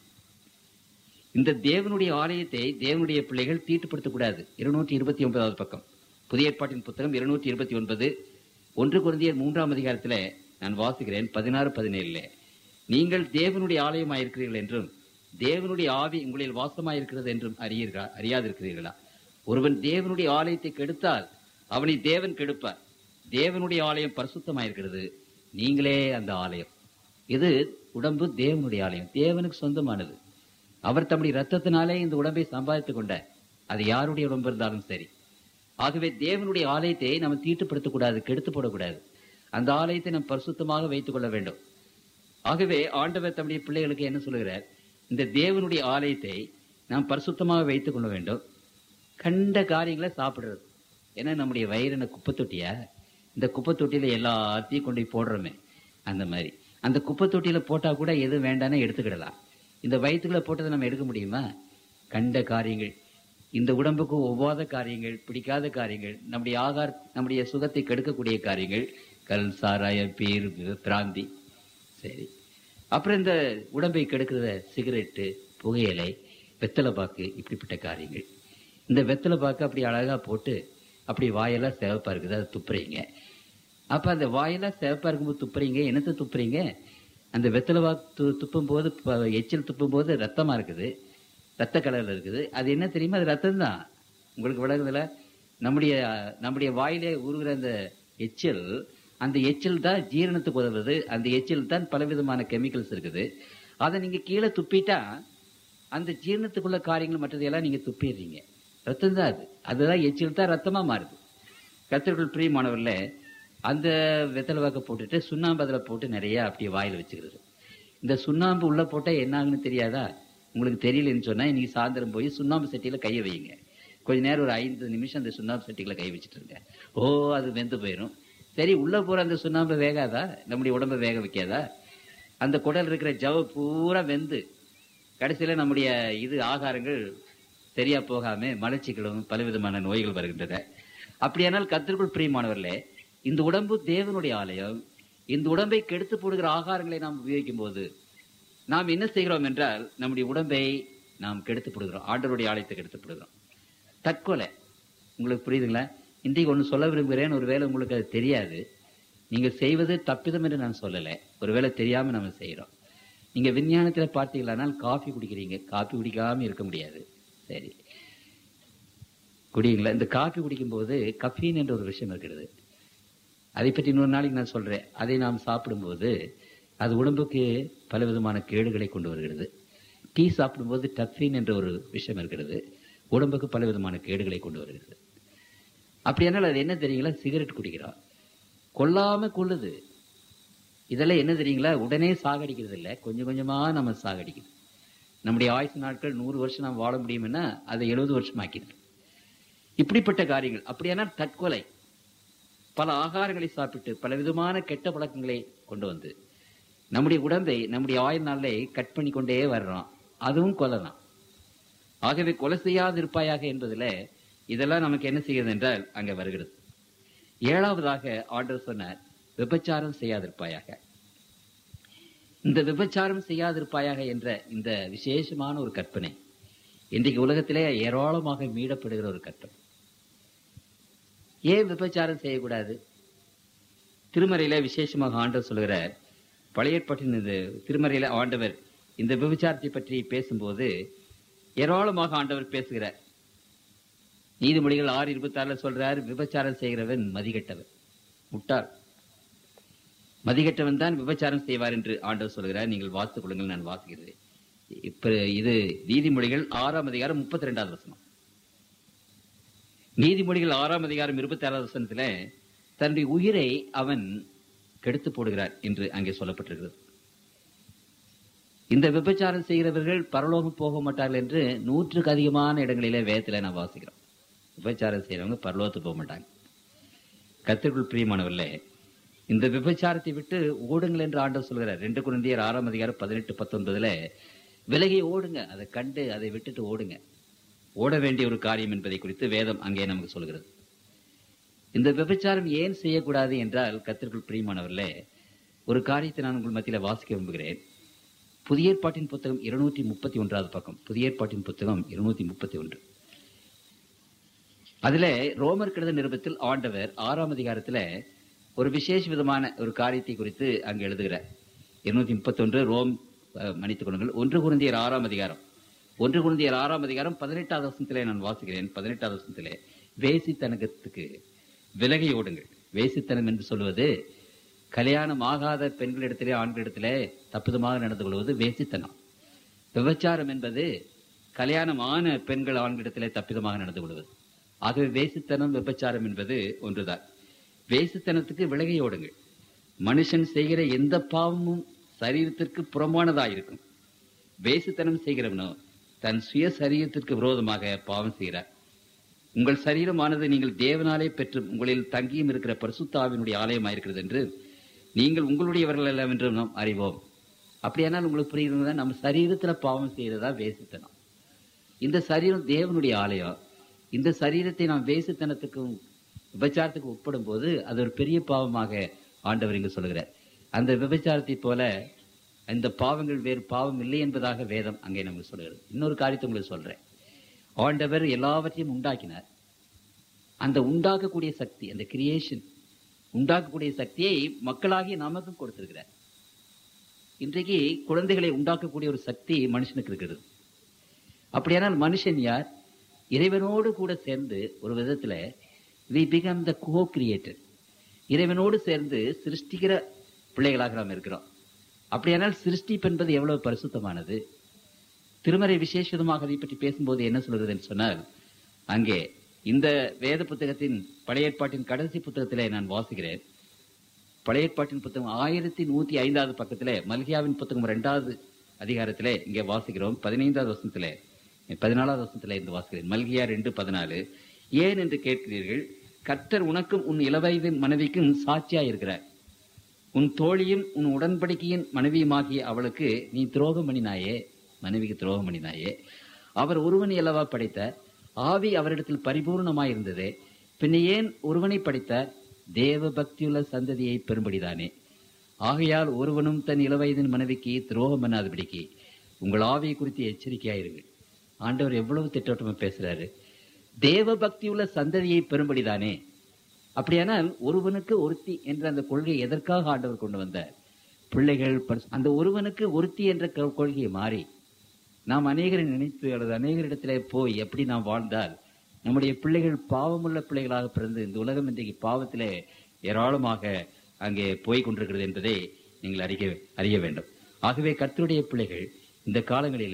இந்த தேவனுடைய ஆலயத்தை தேவனுடைய பிள்ளைகள் தீட்டுப்படுத்தக்கூடாது இருநூற்றி இருபத்தி ஒன்பதாவது பக்கம் புதிய ஏற்பாட்டின் புத்தகம் இருநூற்றி இருபத்தி ஒன்பது ஒன்று குருந்தியர் மூன்றாம் அதிகாரத்துல நான் வாசிக்கிறேன் பதினாறு பதினேழுல நீங்கள் தேவனுடைய ஆலயமாயிருக்கிறீர்கள் என்றும் தேவனுடைய ஆவி உங்களில் வாசமாயிருக்கிறது என்றும் அறியீர்களா அறியாதிருக்கிறீர்களா ஒருவன் தேவனுடைய ஆலயத்தை கெடுத்தால் அவனை தேவன் கெடுப்பார் தேவனுடைய ஆலயம் பரிசுத்தமாயிருக்கிறது நீங்களே அந்த ஆலயம் இது உடம்பு தேவனுடைய ஆலயம் தேவனுக்கு சொந்தமானது அவர் தம்முடைய ரத்தத்தினாலே இந்த உடம்பை சம்பாதித்துக் கொண்டார் அது யாருடைய உடம்பு இருந்தாலும் சரி ஆகவே தேவனுடைய ஆலயத்தை நம்ம தீட்டுப்படுத்தக் கூடாது கெடுத்து போடக்கூடாது அந்த ஆலயத்தை நாம் பரிசுத்தமாக வைத்துக் கொள்ள வேண்டும் ஆகவே ஆண்டவர் தம்முடைய பிள்ளைகளுக்கு என்ன சொல்லுகிறார் இந்த தேவனுடைய ஆலயத்தை நாம் பரிசுத்தமாக வைத்துக் கொள்ள வேண்டும் கண்ட காரியங்களை சாப்பிடுறது ஏன்னா நம்முடைய வயிறு என்ன குப்பை தொட்டியா இந்த குப்பை தொட்டியில எல்லாத்தையும் கொண்டு போய் போடுறோமே அந்த மாதிரி அந்த குப்பை தொட்டியில போட்டா கூட எது வேண்டாம்னு எடுத்துக்கிடலாம் இந்த வயிற்றுக்குள்ள போட்டதை நம்ம எடுக்க முடியுமா கண்ட காரியங்கள் இந்த உடம்புக்கு ஒவ்வாத காரியங்கள் பிடிக்காத காரியங்கள் நம்முடைய ஆகார நம்முடைய சுகத்தை கெடுக்கக்கூடிய காரியங்கள் கல் சாராய பீர் பிராந்தி சரி அப்புறம் இந்த உடம்பை கெடுக்கிற சிகரெட்டு புகையிலை வெத்தலை பாக்கு இப்படிப்பட்ட காரியங்கள் இந்த வெத்தலை பாக்கு அப்படி அழகா போட்டு அப்படி வாயெல்லாம் சிவப்பா இருக்குது அதை துப்புறீங்க அப்ப அந்த வாயெல்லாம் சிவப்பா இருக்கும்போது துப்புறீங்க என்னத்தை துப்புறீங்க அந்த வெத்தலை பாக்கு து- துப்பும் போது ப- எச்சில் துப்பும் போது ரத்தமா இருக்குது ரத்த கலர்ல இருக்குது அது என்ன தெரியுமா அது ரத்தம் தான் உங்களுக்கு விளங்குதுல நம்முடைய நம்முடைய வாயிலே ஊறுகிற அந்த எச்சில் அந்த எச்சில் தான் ஜீரணத்துக்கு உதவுது அந்த எச்சில் தான் பலவிதமான கெமிக்கல்ஸ் இருக்குது அதை நீங்க கீழே துப்பிட்டா அந்த ஜீரணத்துக்குள்ள காரியங்கள் மற்றதையெல்லாம் நீங்க துப்பிடுறீங்க ரத்தம் தான் அது அதுதான் எச்சில் தான் ரத்தமா மாறுது கத்திரிக்குள் பிரியமானவர்ல அந்த வெத்தலை வாக்க போட்டுட்டு சுண்ணாம்பு அதில் போட்டு நிறைய அப்படியே வாயில் வச்சுக்கிறது இந்த சுண்ணாம்பு உள்ள போட்டா என்ன ஆகுன்னு தெரியாதா உங்களுக்கு தெரியலன்னு சொன்னா இன்னைக்கு சாயந்தரம் போய் சுண்ணாம்பு சட்டியில கையை வையுங்க கொஞ்ச நேரம் ஒரு ஐந்து நிமிஷம் அந்த சுண்ணாம்பு சட்டிகளை கை வச்சுட்டு இருங்க ஓ அது வெந்து போயிடும் சரி உள்ள போற அந்த சுண்ணாம்பு வேகாதா நம்முடைய உடம்பை வேக வைக்காதா அந்த குடல் இருக்கிற ஜவ பூரா வெந்து கடைசியில நம்முடைய இது ஆகாரங்கள் சரியா போகாம மலச்சிக்கலும் பலவிதமான நோய்கள் வருகின்றன அப்படியானால் கத்திற்குள் பிரியமானவர்களே இந்த உடம்பு தேவனுடைய ஆலயம் இந்த உடம்பை கெடுத்து போடுகிற ஆகாரங்களை நாம் உபயோகிக்கும் போது நாம் என்ன செய்கிறோம் என்றால் நம்முடைய உடம்பை நாம் கெடுத்து போடுகிறோம் ஆண்டவருடைய ஆலயத்தை கெடுத்து போடுகிறோம் தற்கொலை உங்களுக்கு புரியுதுங்களா இன்றைக்கு ஒன்று சொல்ல விரும்புகிறேன் ஒருவேளை உங்களுக்கு அது தெரியாது நீங்க செய்வது தப்பிதம் என்று நான் சொல்லலை ஒருவேளை தெரியாம நம்ம செய்யறோம் நீங்க விஞ்ஞானத்துல பார்த்தீங்களானால் காஃபி குடிக்கிறீங்க காஃபி குடிக்காம இருக்க முடியாது சரி குடிங்களா இந்த காஃபி குடிக்கும்போது கஃபீன் என்ற ஒரு விஷயம் இருக்கிறது அதை பற்றி இன்னொரு நாளைக்கு நான் சொல்றேன் அதை நாம் சாப்பிடும்போது அது உடம்புக்கு பலவிதமான கேடுகளை கொண்டு வருகிறது டீ சாப்பிடும்போது டஃபின் என்ற ஒரு விஷயம் இருக்கிறது உடம்புக்கு பல விதமான கேடுகளை கொண்டு வருகிறது அப்படியானால் அது என்ன தெரியுங்களா சிகரெட் குடிக்கிறோம் கொல்லாம கொள்ளுது இதெல்லாம் என்ன தெரியுங்களா உடனே சாகடிக்கிறது இல்லை கொஞ்சம் கொஞ்சமா நம்ம சாகடிக்குது நம்முடைய ஆயுசு நாட்கள் நூறு வருஷம் நாம் வாழ முடியும்னா அதை எழுபது வருஷம் ஆக்கிது இப்படிப்பட்ட காரியங்கள் அப்படியானால் தற்கொலை பல ஆகாரங்களை சாப்பிட்டு பல விதமான கெட்ட பழக்கங்களை கொண்டு வந்து நம்முடைய உடம்பை நம்முடைய ஆயுள் நாளை கட் பண்ணி கொண்டே வர்றோம் அதுவும் கொலை தான் ஆகவே கொலை செய்யாது இருப்பாயாக என்பதுல இதெல்லாம் நமக்கு என்ன செய்கிறது என்றால் அங்க வருகிறது ஏழாவதாக ஆர்டர் சொன்னார் விபச்சாரம் செய்யாதிருப்பாயாக இந்த விபச்சாரம் செய்யாதிருப்பாயாக என்ற இந்த விசேஷமான ஒரு கற்பனை இன்றைக்கு உலகத்திலே ஏராளமாக மீடப்படுகிற ஒரு கற்பனை ஏன் விபச்சாரம் செய்யக்கூடாது திருமறையில விசேஷமாக ஆண்டவர் சொல்கிறார் பழைய ஏற்பாட்டின் இந்த திருமறையில ஆண்டவர் இந்த விபச்சாரத்தை பற்றி பேசும்போது ஏராளமாக ஆண்டவர் பேசுகிறார் நீதிமொழிகள் ஆறு இருபத்தி ஆறுல சொல்றார் விபச்சாரம் செய்கிறவன் மதிகட்டவன் முட்டாள் மதிகட்டவன் தான் விபச்சாரம் செய்வார் என்று ஆண்டவர் சொல்கிறார் நீங்கள் வாசித்துக் கொள்ளுங்கள் நான் வாசிக்கிறேன் இப்ப இது நீதிமொழிகள் ஆறாம் அதிகாரம் முப்பத்தி ரெண்டாவது வசனம் நீதிமொழிகள் ஆறாம் அதிகாரம் இருபத்தி ஆறாவது வசனத்துல தன்னுடைய உயிரை அவன் கெடுத்து போடுகிறார் என்று அங்கே சொல்லப்பட்டிருக்கிறது இந்த விபச்சாரம் செய்கிறவர்கள் பரலோகம் போக மாட்டார்கள் என்று நூற்றுக்கு அதிகமான இடங்களிலே வேதத்துல நான் வாசிக்கிறோம் விபச்சாரம் செய்யறவங்க பரலோகத்துக்கு போக மாட்டாங்க கத்திற்குள் பிரியமானவர்களே இந்த விபச்சாரத்தை விட்டு ஓடுங்கள் என்று ஆண்டவர் சொல்கிறார் ரெண்டு குழந்தையர் ஆறாம் அதிகாரம் பதினெட்டு பத்தொன்பதுல விலகி ஓடுங்க அதை கண்டு அதை விட்டுட்டு ஓடுங்க ஓட வேண்டிய ஒரு காரியம் என்பதை குறித்து வேதம் அங்கே நமக்கு சொல்கிறது இந்த விபச்சாரம் ஏன் செய்யக்கூடாது என்றால் கத்திற்குள் பிரியமானவர்களே ஒரு காரியத்தை நான் உங்கள் மத்தியில வாசிக்க விரும்புகிறேன் புதிய ஏற்பாட்டின் புத்தகம் இருநூற்றி முப்பத்தி ஒன்றாவது பக்கம் புதிய ஏற்பாட்டின் புத்தகம் இருநூத்தி முப்பத்தி ஒன்று அதுல ரோமர் கடித நிருபத்தில் ஆண்டவர் ஆறாம் அதிகாரத்துல ஒரு விசேஷ விதமான ஒரு காரியத்தை குறித்து அங்கு எழுதுகிறார் இருநூத்தி முப்பத்தி ஒன்று ரோம் அஹ், மன்னித்துக் கொள்ளுங்கள் ஒன்று குருந்தியர் ஆறாம் அதிகாரம் ஒன்று குருந்தியர் ஆறாம் அதிகாரம் பதினெட்டாவது வசனத்திலே நான் வாசிக்கிறேன் பதினெட்டாவது வசனத்திலே வேசித்தனகத்துக்கு விலகி ஓடுங்கள் வேசித்தனம் என்று சொல்வது கல்யாணம் ஆகாத பெண்களிடத்திலே ஆண்களிடத்திலே தப்புதமாக நடந்து கொள்வது வேசித்தனம் விபச்சாரம் என்பது கல்யாணம் ஆன பெண்கள் ஆண்களிடத்திலே தப்பிதமாக நடந்து கொள்வது ஆகவே வேசித்தனம் விபச்சாரம் என்பது ஒன்றுதான் வேசித்தனத்துக்கு விலகி ஓடுங்கள் மனுஷன் செய்கிற எந்த பாவமும் சரீரத்திற்கு புறம்பானதாயிருக்கும் வேசித்தனம் செய்கிறவனோ தன் சுய சரீரத்திற்கு விரோதமாக பாவம் செய்கிறார் உங்கள் சரீரமானது நீங்கள் தேவனாலே பெற்று உங்களில் தங்கியும் இருக்கிற பரிசுத்தாவினுடைய ஆலயமாயிருக்கிறது என்று நீங்கள் உங்களுடையவர்கள் அல்ல என்று நாம் அறிவோம் அப்படியானால் உங்களுக்கு புரியுதுன்னா நம்ம சரீரத்துல பாவம் செய்யறதா வேசித்தனம் இந்த சரீரம் தேவனுடைய ஆலயம் இந்த சரீரத்தை நாம் வேசித்தனத்துக்கும் விபச்சாரத்துக்கு உட்படும் போது அது ஒரு பெரிய பாவமாக ஆண்டவர் இங்கு சொல்கிறார் அந்த விபச்சாரத்தை போல இந்த பாவங்கள் வேறு பாவம் இல்லை என்பதாக வேதம் அங்கே நமக்கு சொல்கிறது இன்னொரு காரியத்தை உங்களுக்கு சொல்றேன் ஆண்டவர் எல்லாவற்றையும் உண்டாக்கினார் அந்த உண்டாக்கக்கூடிய சக்தி அந்த கிரியேஷன் உண்டாக்கக்கூடிய சக்தியை மக்களாகி நமக்கு கொடுத்திருக்கிறார் இன்றைக்கு குழந்தைகளை உண்டாக்கக்கூடிய ஒரு சக்தி மனுஷனுக்கு இருக்கிறது அப்படியானால் மனுஷன் யார் இறைவனோடு கூட சேர்ந்து ஒரு விதத்துல we become the co creator இறைவனோடு சேர்ந்து சிருஷ்டிக்கிற பிள்ளைகளாக நாம் இருக்கிறோம் அப்படியானால் சிருஷ்டிப்பு என்பது எவ்வளவு பரிசுத்தமானது திருமறை விசேஷமாக அதை பற்றி பேசும்போது என்ன சொல்கிறது என்று சொன்னால் அங்கே இந்த வேத புத்தகத்தின் பழைய ஏற்பாட்டின் கடைசி புத்தகத்திலே நான் வாசிக்கிறேன் பழைய ஏற்பாட்டின் புத்தகம் ஆயிரத்தி நூத்தி ஐந்தாவது பக்கத்திலே மல்கியாவின் புத்தகம் இரண்டாவது அதிகாரத்திலே இங்கே வாசிக்கிறோம் பதினைந்தாவது வருஷத்திலே பதினாலாவது வருஷத்திலே இருந்து வாசிக்கிறேன் மல்கியா ரெண்டு பதினாலு ஏன் என்று கேட்கிறீர்கள் கர்த்தர் உனக்கும் உன் இளவயது மனைவிக்கும் சாட்சியா இருக்கிறார் உன் தோழியும் உன் உடன்படிக்கையின் மனைவியுமாகிய அவளுக்கு நீ துரோகம் பண்ணினாயே மனைவிக்கு துரோகம் பண்ணினாயே அவர் ஒருவனை அல்லவா படைத்தார் ஆவி அவரிடத்தில் பரிபூர்ணமாயிருந்ததே பின்ன ஏன் ஒருவனை படைத்தார் தேவ பக்தியுள்ள சந்ததியை பெரும்படிதானே ஆகையால் ஒருவனும் தன் இளவயதின் மனைவிக்கு துரோகம் பண்ணாதபடிக்கு உங்கள் ஆவியை குறித்து எச்சரிக்கையாயிருங்கள் ஆண்டவர் எவ்வளவு திட்டவட்டமா பேசுறாரு தேவ பக்தியுள்ள சந்ததியை பெரும்படிதானே அப்படியானால் ஒருவனுக்கு ஒருத்தி என்ற அந்த கொள்கை எதற்காக ஆண்டவர் கொண்டு வந்தார் பிள்ளைகள் பரிசு- அந்த ஒருவனுக்கு ஒருத்தி என்ற கொ- கொள்கையை மாறி நாம் அநேகரை நினைத்து அல்லது அநேகரிடத்திலே போய் எப்படி நாம் வாழ்ந்தால் நம்முடைய பிள்ளைகள் பாவமுள்ள பிள்ளைகளாக பிறந்து இந்த உலகம் இன்றைக்கு பாவத்திலே ஏராளமாக அங்கே போய் கொண்டிருக்கிறது என்பதை நீங்கள் அறிய அறிய வேண்டும் ஆகவே கர்த்தருடைய பிள்ளைகள் இந்த காலங்களிலே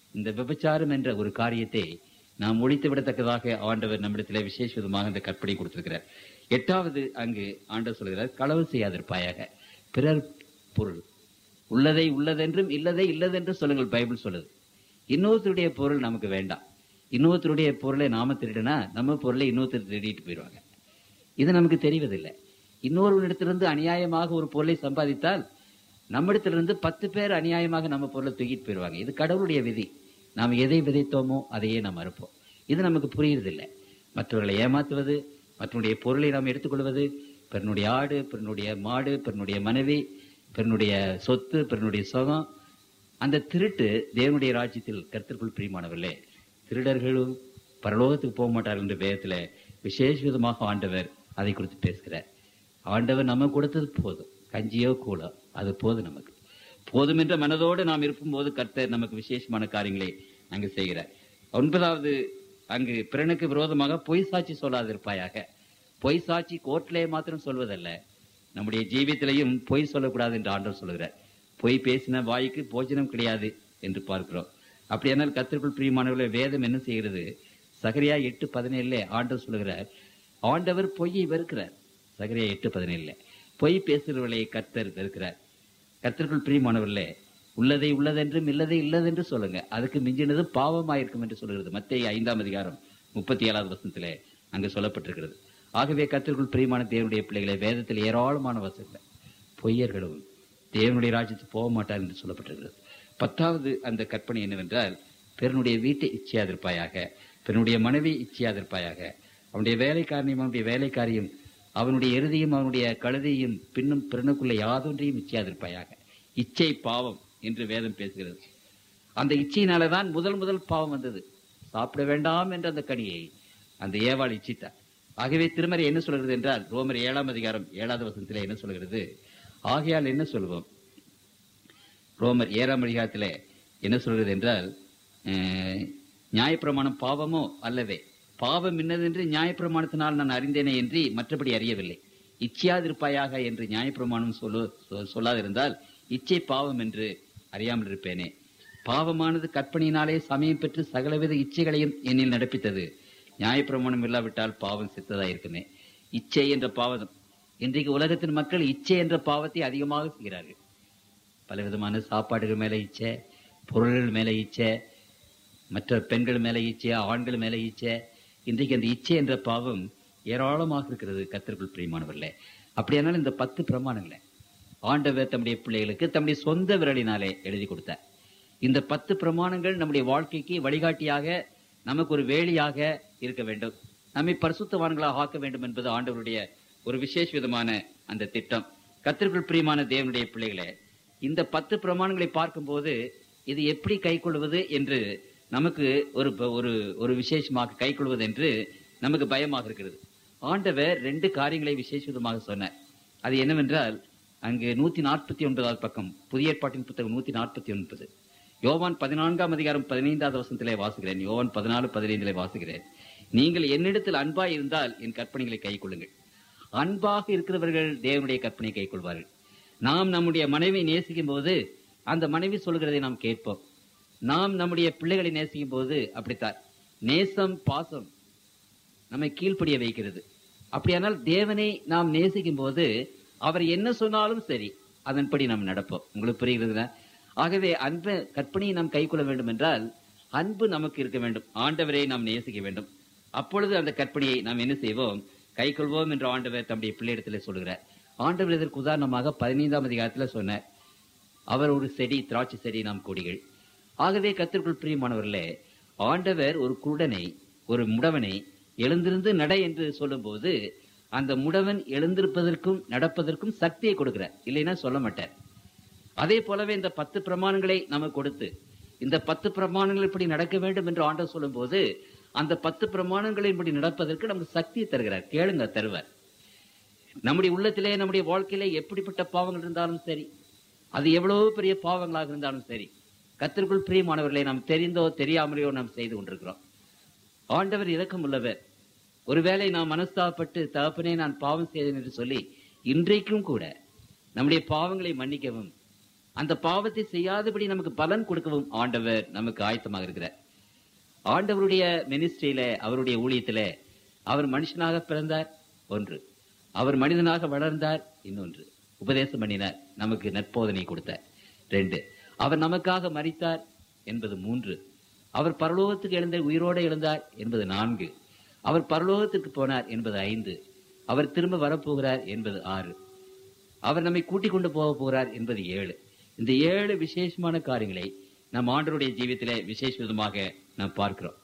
இந்த விபச்சாரம் என்ற ஒரு காரியத்தை நாம் ஒழித்து விடத்தக்கதாக ஆண்டவர் நம்மிடத்திலே விசேஷ விதமாக இந்த கற்பனை கொடுத்திருக்கிறார் எட்டாவது அங்கு ஆண்டவர் சொல்கிறார் களவு செய்யாதிருப்பாயாக பிறர் பொருள் உள்ளதை உள்ளதென்றும் இல்லதை இல்லதென்றும் சொல்லுங்கள் பைபிள் சொல்லுது இன்னொருத்தருடைய பொருள் நமக்கு வேண்டாம் இன்னொருத்தருடைய பொருளை நாம திருடினா நம்ம பொருளை இன்னொருத்தர் திருடிட்டு போயிடுவாங்க இது நமக்கு தெரிவதில்லை இன்னொருவனிடத்திலிருந்து அநியாயமாக ஒரு பொருளை சம்பாதித்தால் நம்மிடத்திலிருந்து பத்து பேர் அநியாயமாக நம்ம பொருளை தூக்கிட்டு போயிடுவாங்க இது கடவுளுடைய விதி நாம் எதை விதைத்தோமோ அதையே நாம் அறுப்போம் இது நமக்கு புரியுறதில்லை மற்றவர்களை ஏமாத்துவது மற்றவனுடைய பொருளை நாம் எடுத்துக்கொள்வது பிறனுடைய ஆடு பிறனுடைய மாடு பிறனுடைய மனைவி பிறனுடைய சொத்து பிறனுடைய சுகம் அந்த திருட்டு தேவனுடைய ராஜ்யத்தில் கருத்திற்குள் பிரியமானவர்களே திருடர்களும் பரலோகத்துக்கு போக மாட்டார்கள் என்ற வேதத்துல விசேஷ விதமாக ஆண்டவர் அதை குறித்து பேசுகிறார் ஆண்டவர் நம்ம கொடுத்தது போதும் கஞ்சியோ கூழோ அது போதும் நமக்கு போதும் என்ற மனதோடு நாம் இருக்கும்போது கர்த்தர் நமக்கு விசேஷமான காரியங்களை அங்கு செய்கிறார் ஒன்பதாவது அங்கு பிறனுக்கு விரோதமாக பொய் சாட்சி சொல்லாதிருப்பாயாக பொய் சாட்சி கோர்ட்டிலே மாத்திரம் சொல்வதல்ல நம்முடைய ஜீவியத்திலையும் பொய் சொல்லக்கூடாது என்று ஆண்டவர் சொல்லுகிறார் பொய் பேசின வாய்க்கு போஜனம் கிடையாது என்று பார்க்கிறோம் அப்படியானால் கத்திற்குள் பிரியமானவர்களை வேதம் என்ன செய்கிறது சகரியா எட்டு பதினேழுல ஆண்டவர் சொல்லுகிறார் ஆண்டவர் பொய்யை வெறுக்கிறார் சகரியா எட்டு பதினேழுல பொய் பேசுகிறவர்களை கர்த்தர் வெறுக்கிறார் கர்த்தருக்குள் பிரியமானவர்களே உள்ளதை உள்ளதென்றும் இல்லதை இல்லதென்று சொல்லுங்க அதுக்கு மிஞ்சினது பாவமாயிருக்கும் என்று சொல்கிறது மத்திய ஐந்தாம் அதிகாரம் முப்பத்தி ஏழாவது வசனத்திலே அங்கு சொல்லப்பட்டிருக்கிறது ஆகவே கர்த்தருக்குள் பிரியமான தேவனுடைய பிள்ளைகளை வேதத்தில் ஏராளமான வசனங்கள் பொய்யர்களும் தேவனுடைய ராஜ்யத்துக்கு போக மாட்டார் என்று சொல்லப்பட்டிருக்கிறது பத்தாவது அந்த கற்பனை என்னவென்றால் பிறனுடைய வீட்டை இச்சையாதிருப்பாயாக பிறனுடைய மனைவி இச்சையாதிருப்பாயாக அவனுடைய வேலைக்காரனையும் அவனுடைய வேலைக்காரியும் அவனுடைய இறுதியும் அவனுடைய கழுதையும் பின்னும் பிறனுக்குள்ள யாதொன்றையும் இச்சையாதிருப்பாயாக இச்சை பாவம் என்று வேதம் பேசுகிறது அந்த இச்சையினாலதான் முதல் முதல் பாவம் வந்தது சாப்பிட வேண்டாம் என்ற அந்த கனியை அந்த ஏவாள் இச்சித்தார் ஆகவே திருமறை என்ன சொல்கிறது என்றால் ரோமர் ஏழாம் அதிகாரம் ஏழாவது வசனத்திலே என்ன சொல்கிறது ஆகையால் என்ன சொல்வோம் ரோமர் ஏழாம் அதிகாரத்திலே என்ன சொல்கிறது என்றால் அஹ், நியாயப்பிரமாணம் பாவமோ அல்லவே பாவம் இன்னதென்று நியாயப்பிரமாணத்தினால் நான் அறிந்தேனே என்று மற்றபடி அறியவில்லை இச்சையாதிருப்பாயாக என்று நியாயப்பிரமாணம் சொல்லு சொ- சொல்லாதிருந்தால் இச்சை பாவம் என்று அறியாமல் இருப்பேனே பாவமானது கற்பனையினாலே சமயம் பெற்று சகலவித இச்சைகளையும் என்னில் நடப்பித்தது நியாயப்பிரமாணம் இல்லாவிட்டால் பாவம் செத்ததா இருக்குமே இச்சை என்ற பாவம் இன்றைக்கு உலகத்தின் மக்கள் இச்சை என்ற பாவத்தை அதிகமாக செய்கிறார்கள் பலவிதமான சாப்பாடுகள் மேல இச்சை பொருள்கள் மேல இச்சை மற்ற பெண்கள் மேல இச்சை ஆண்கள் மேல இச்சை இன்றைக்கு அந்த இச்சை என்ற பாவம் ஏராளமாக இருக்கிறது கத்திற்குள் பிரியமானவர்களே அப்படியானால் இந்த பத்து பிரமாணங்களை ஆண்டவர் தம்முடைய பிள்ளைகளுக்கு தம்முடைய சொந்த விரலினாலே எழுதி கொடுத்தார் இந்த பத்து பிரமாணங்கள் நம்முடைய வாழ்க்கைக்கு வழிகாட்டியாக நமக்கு ஒரு வேலியாக இருக்க வேண்டும் நம்மை பரிசுத்தவான்களாக ஆக்க வேண்டும் என்பது ஆண்டவருடைய ஒரு விசேஷ விதமான அந்த திட்டம் கத்திற்குள் பிரியமான தேவனுடைய பிள்ளைகளே இந்த பத்து பிரமாணங்களை பார்க்கும்போது இது எப்படி கைக்கொள்வது என்று நமக்கு ஒரு ஒரு ஒரு விசேஷமாக கைக்கொள்வது என்று நமக்கு பயமாக இருக்கிறது ஆண்டவர் ரெண்டு காரியங்களை விசேஷ விதமாக சொன்னார் அது என்னவென்றால் அங்கு நூத்தி நாற்பத்தி ஒன்பதாவது பக்கம் புதிய ஏற்பாட்டின் புத்தகம் நூத்தி நாற்பத்தி ஒன்பது யோவான் பதினான்காம் அதிகாரம் பதினைந்தாவது வசனத்திலே வாசுகிறேன் யோவான் பதினாலு பதினைந்திலே வாசுகிறேன் நீங்கள் என்னிடத்தில் அன்பாய் இருந்தால் என் கற்பனைகளை கைக்கொள்ளுங்கள் அன்பாக இருக்கிறவர்கள் தேவனுடைய கற்பனை கைக்கொள்வார்கள் நாம் நம்முடைய மனைவி நேசிக்கும் போது அந்த மனைவி சொல்கிறதை நாம் கேட்போம் நாம் நம்முடைய பிள்ளைகளை நேசிக்கும் போது அப்படித்தான் நேசம் பாசம் நம்மை கீழ்ப்படிய வைக்கிறது அப்படியானால் தேவனை நாம் நேசிக்கும் போது அவர் என்ன சொன்னாலும் சரி அதன்படி நாம் நடப்போம் உங்களுக்கு புரிகிறதுல ஆகவே அன்பு கற்பனையை நாம் கைக்கொள்ள வேண்டும் என்றால் அன்பு நமக்கு இருக்க வேண்டும் ஆண்டவரை நாம் நேசிக்க வேண்டும் அப்பொழுது அந்த கற்பனையை நாம் என்ன செய்வோம் கைக்கொள்வோம் என்று ஆண்டவர் தம்முடைய பிள்ளையிடத்தில் சொல்கிறார் ஆண்டவர் இதற்கு உதாரணமாக பதினைந்தாம் அதிகாரத்தில் சொன்னார் அவர் ஒரு செடி திராட்சை செடி நாம் கொடிகள் ஆகவே கத்திற்குள் பிரியமானவர்களே ஆண்டவர் ஒரு குருடனை ஒரு முடவனை எழுந்திருந்து நட என்று சொல்லும்போது அந்த முடவன் எழுந்திருப்பதற்கும் நடப்பதற்கும் சக்தியை கொடுக்கிறார் இல்லைன்னா சொல்ல மாட்டார் அதே போலவே இந்த பத்து பிரமாணங்களை நமக்கு கொடுத்து இந்த பத்து பிரமாணங்கள் இப்படி நடக்க வேண்டும் என்று ஆண்டவர் சொல்லும்போது அந்த பத்து பிரமாணங்களை இப்படி நடப்பதற்கு நமக்கு சக்தியை தருகிறார் கேளுங்க தருவார் நம்முடைய உள்ளத்திலே நம்முடைய வாழ்க்கையிலே எப்படிப்பட்ட பாவங்கள் இருந்தாலும் சரி அது எவ்வளவு பெரிய பாவங்களாக இருந்தாலும் சரி கத்திற்குள் பிரியமானவர்களை நாம் தெரிந்தோ தெரியாமலையோ நாம் செய்து கொண்டிருக்கிறோம் ஆண்டவர் இரக்கம் உள்ளவர் ஒருவேளை நாம் மனஸ்தாபப்பட்டு தகப்பனே நான் பாவம் செய்தேன் என்று சொல்லி இன்றைக்கும் கூட நம்முடைய பாவங்களை மன்னிக்கவும் அந்த பாவத்தை செய்யாதபடி நமக்கு பலன் கொடுக்கவும் ஆண்டவர் நமக்கு ஆயத்தமாக இருக்கிறார் ஆண்டவருடைய மினிஸ்ட்ரியில அவருடைய ஊழியத்தில அவர் மனுஷனாக பிறந்தார் ஒன்று அவர் மனிதனாக வளர்ந்தார் இன்னொன்று உபதேசம் பண்ணினார் நமக்கு நற்போதனை கொடுத்தார் ரெண்டு அவர் நமக்காக மரித்தார் என்பது மூன்று அவர் பரலோகத்துக்கு எழுந்த உயிரோடு எழுந்தார் என்பது நான்கு அவர் பரலோகத்திற்கு போனார் என்பது ஐந்து அவர் திரும்ப வரப்போகிறார் என்பது ஆறு அவர் நம்மை கூட்டிக் கொண்டு போக போகிறார் என்பது ஏழு இந்த ஏழு விசேஷமான காரியங்களை நம் ஆண்டருடைய ஜீவியத்திலே விசேஷ விதமாக நாம் பார்க்கிறோம்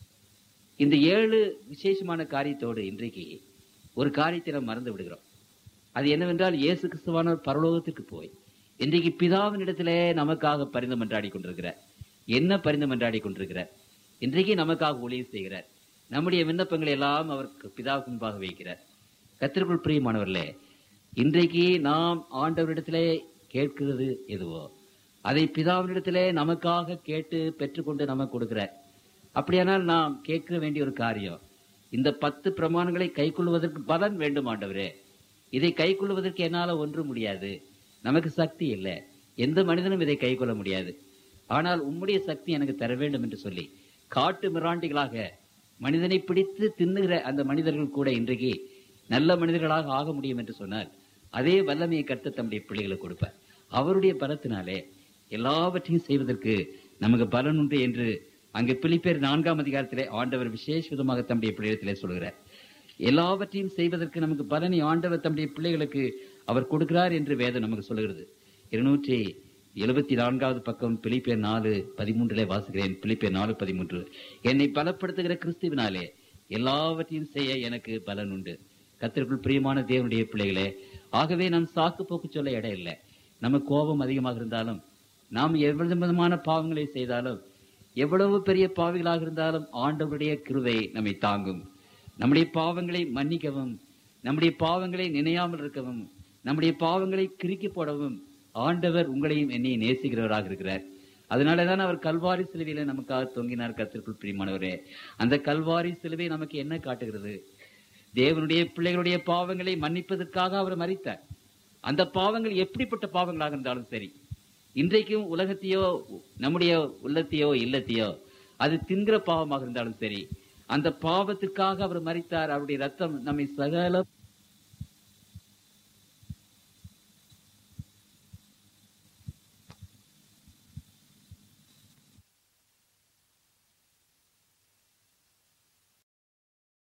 இந்த ஏழு விசேஷமான காரியத்தோடு இன்றைக்கு ஒரு காரியத்தை நாம் மறந்து விடுகிறோம் அது என்னவென்றால் இயேசு கிறிஸ்துவானவர் பரலோகத்திற்கு போய் இன்றைக்கு பிதாவின் இடத்திலே நமக்காக பரிந்தம் மன்றாடி கொண்டிருக்கிறார் என்ன பரிந்தம் மன்றாடி கொண்டிருக்கிறார் இன்றைக்கு நமக்காக ஊழியம் செய்கிறார் நம்முடைய விண்ணப்பங்களை எல்லாம் அவர் பிதாவுக்கு முன்பாக வைக்கிறார் கத்திற்குள் பிரியமானவர்களே இன்றைக்கு நாம் ஆண்டவரிடத்திலே கேட்கிறது எதுவோ அதை பிதாவினிடத்திலே நமக்காக கேட்டு பெற்றுக்கொண்டு நமக்கு கொடுக்கிறார் அப்படியானால் நாம் கேட்க வேண்டிய ஒரு காரியம் இந்த பத்து பிரமாணங்களை கைக்கொள்வதற்கு பலன் வேண்டும் ஆண்டவரே இதை கைக்கொள்வதற்கு என்னால ஒன்றும் முடியாது நமக்கு சக்தி இல்லை எந்த மனிதனும் இதை கைக்கொள்ள முடியாது ஆனால் உம்முடைய சக்தி எனக்கு தர வேண்டும் என்று சொல்லி காட்டு மிராண்டிகளாக மனிதனை பிடித்து தின்னுகிற அந்த மனிதர்கள் கூட இன்றைக்கு நல்ல மனிதர்களாக ஆக முடியும் என்று சொன்னால் அதே வல்லமையை கற்று தம்முடைய பிள்ளைகளுக்கு கொடுப்பார் அவருடைய பலத்தினாலே எல்லாவற்றையும் செய்வதற்கு நமக்கு பலன் உண்டு என்று அங்கு பிலிப்பேர் நான்காம் அதிகாரத்திலே ஆண்டவர் விசேஷ விதமாக தம்முடைய பிள்ளைகளத்திலே சொல்கிறார் எல்லாவற்றையும் செய்வதற்கு நமக்கு பலனை ஆண்டவர் தம்முடைய பிள்ளைகளுக்கு அவர் கொடுக்கிறார் என்று வேதம் நமக்கு சொல்லுகிறது இருநூற்றி எழுபத்தி நான்காவது பக்கம் பிலிப்பேர் நாலு பதிமூன்றிலே வாசுகிறேன் பிலிப்பேர் நாலு பதிமூன்று என்னை பலப்படுத்துகிற கிறிஸ்துவினாலே எல்லாவற்றையும் செய்ய எனக்கு பலன் உண்டு கத்திற்குள் பிரியமான தேவனுடைய பிள்ளைகளே ஆகவே நாம் சாக்கு போக்கு சொல்ல இடம் இல்லை நம்ம கோபம் அதிகமாக இருந்தாலும் நாம் எவ்வளவு விதமான பாவங்களை செய்தாலும் எவ்வளவு பெரிய பாவிகளாக இருந்தாலும் ஆண்டவருடைய கிருவை நம்மை தாங்கும் நம்முடைய பாவங்களை மன்னிக்கவும் நம்முடைய பாவங்களை நினையாமல் இருக்கவும் நம்முடைய பாவங்களை கிறுக்கி போடவும் ஆண்டவர் உங்களையும் என்னையும் நேசிக்கிறவராக இருக்கிறார் அதனாலதான் அவர் கல்வாரி சிலுவையில நமக்காக தொங்கினார் கத்திற்குள் பிரியமானவரே அந்த கல்வாரி சிலுவை நமக்கு என்ன காட்டுகிறது தேவனுடைய பிள்ளைகளுடைய பாவங்களை மன்னிப்பதற்காக அவர் மறித்தார் அந்த பாவங்கள் எப்படிப்பட்ட பாவங்களாக இருந்தாலும் சரி இன்றைக்கும் உலகத்தையோ நம்முடைய உள்ளத்தையோ இல்லத்தையோ அது தின்கிற பாவமாக இருந்தாலும் சரி அந்த பாவத்திற்காக அவர் மறித்தார் அவருடைய ரத்தம் நம்மை சகல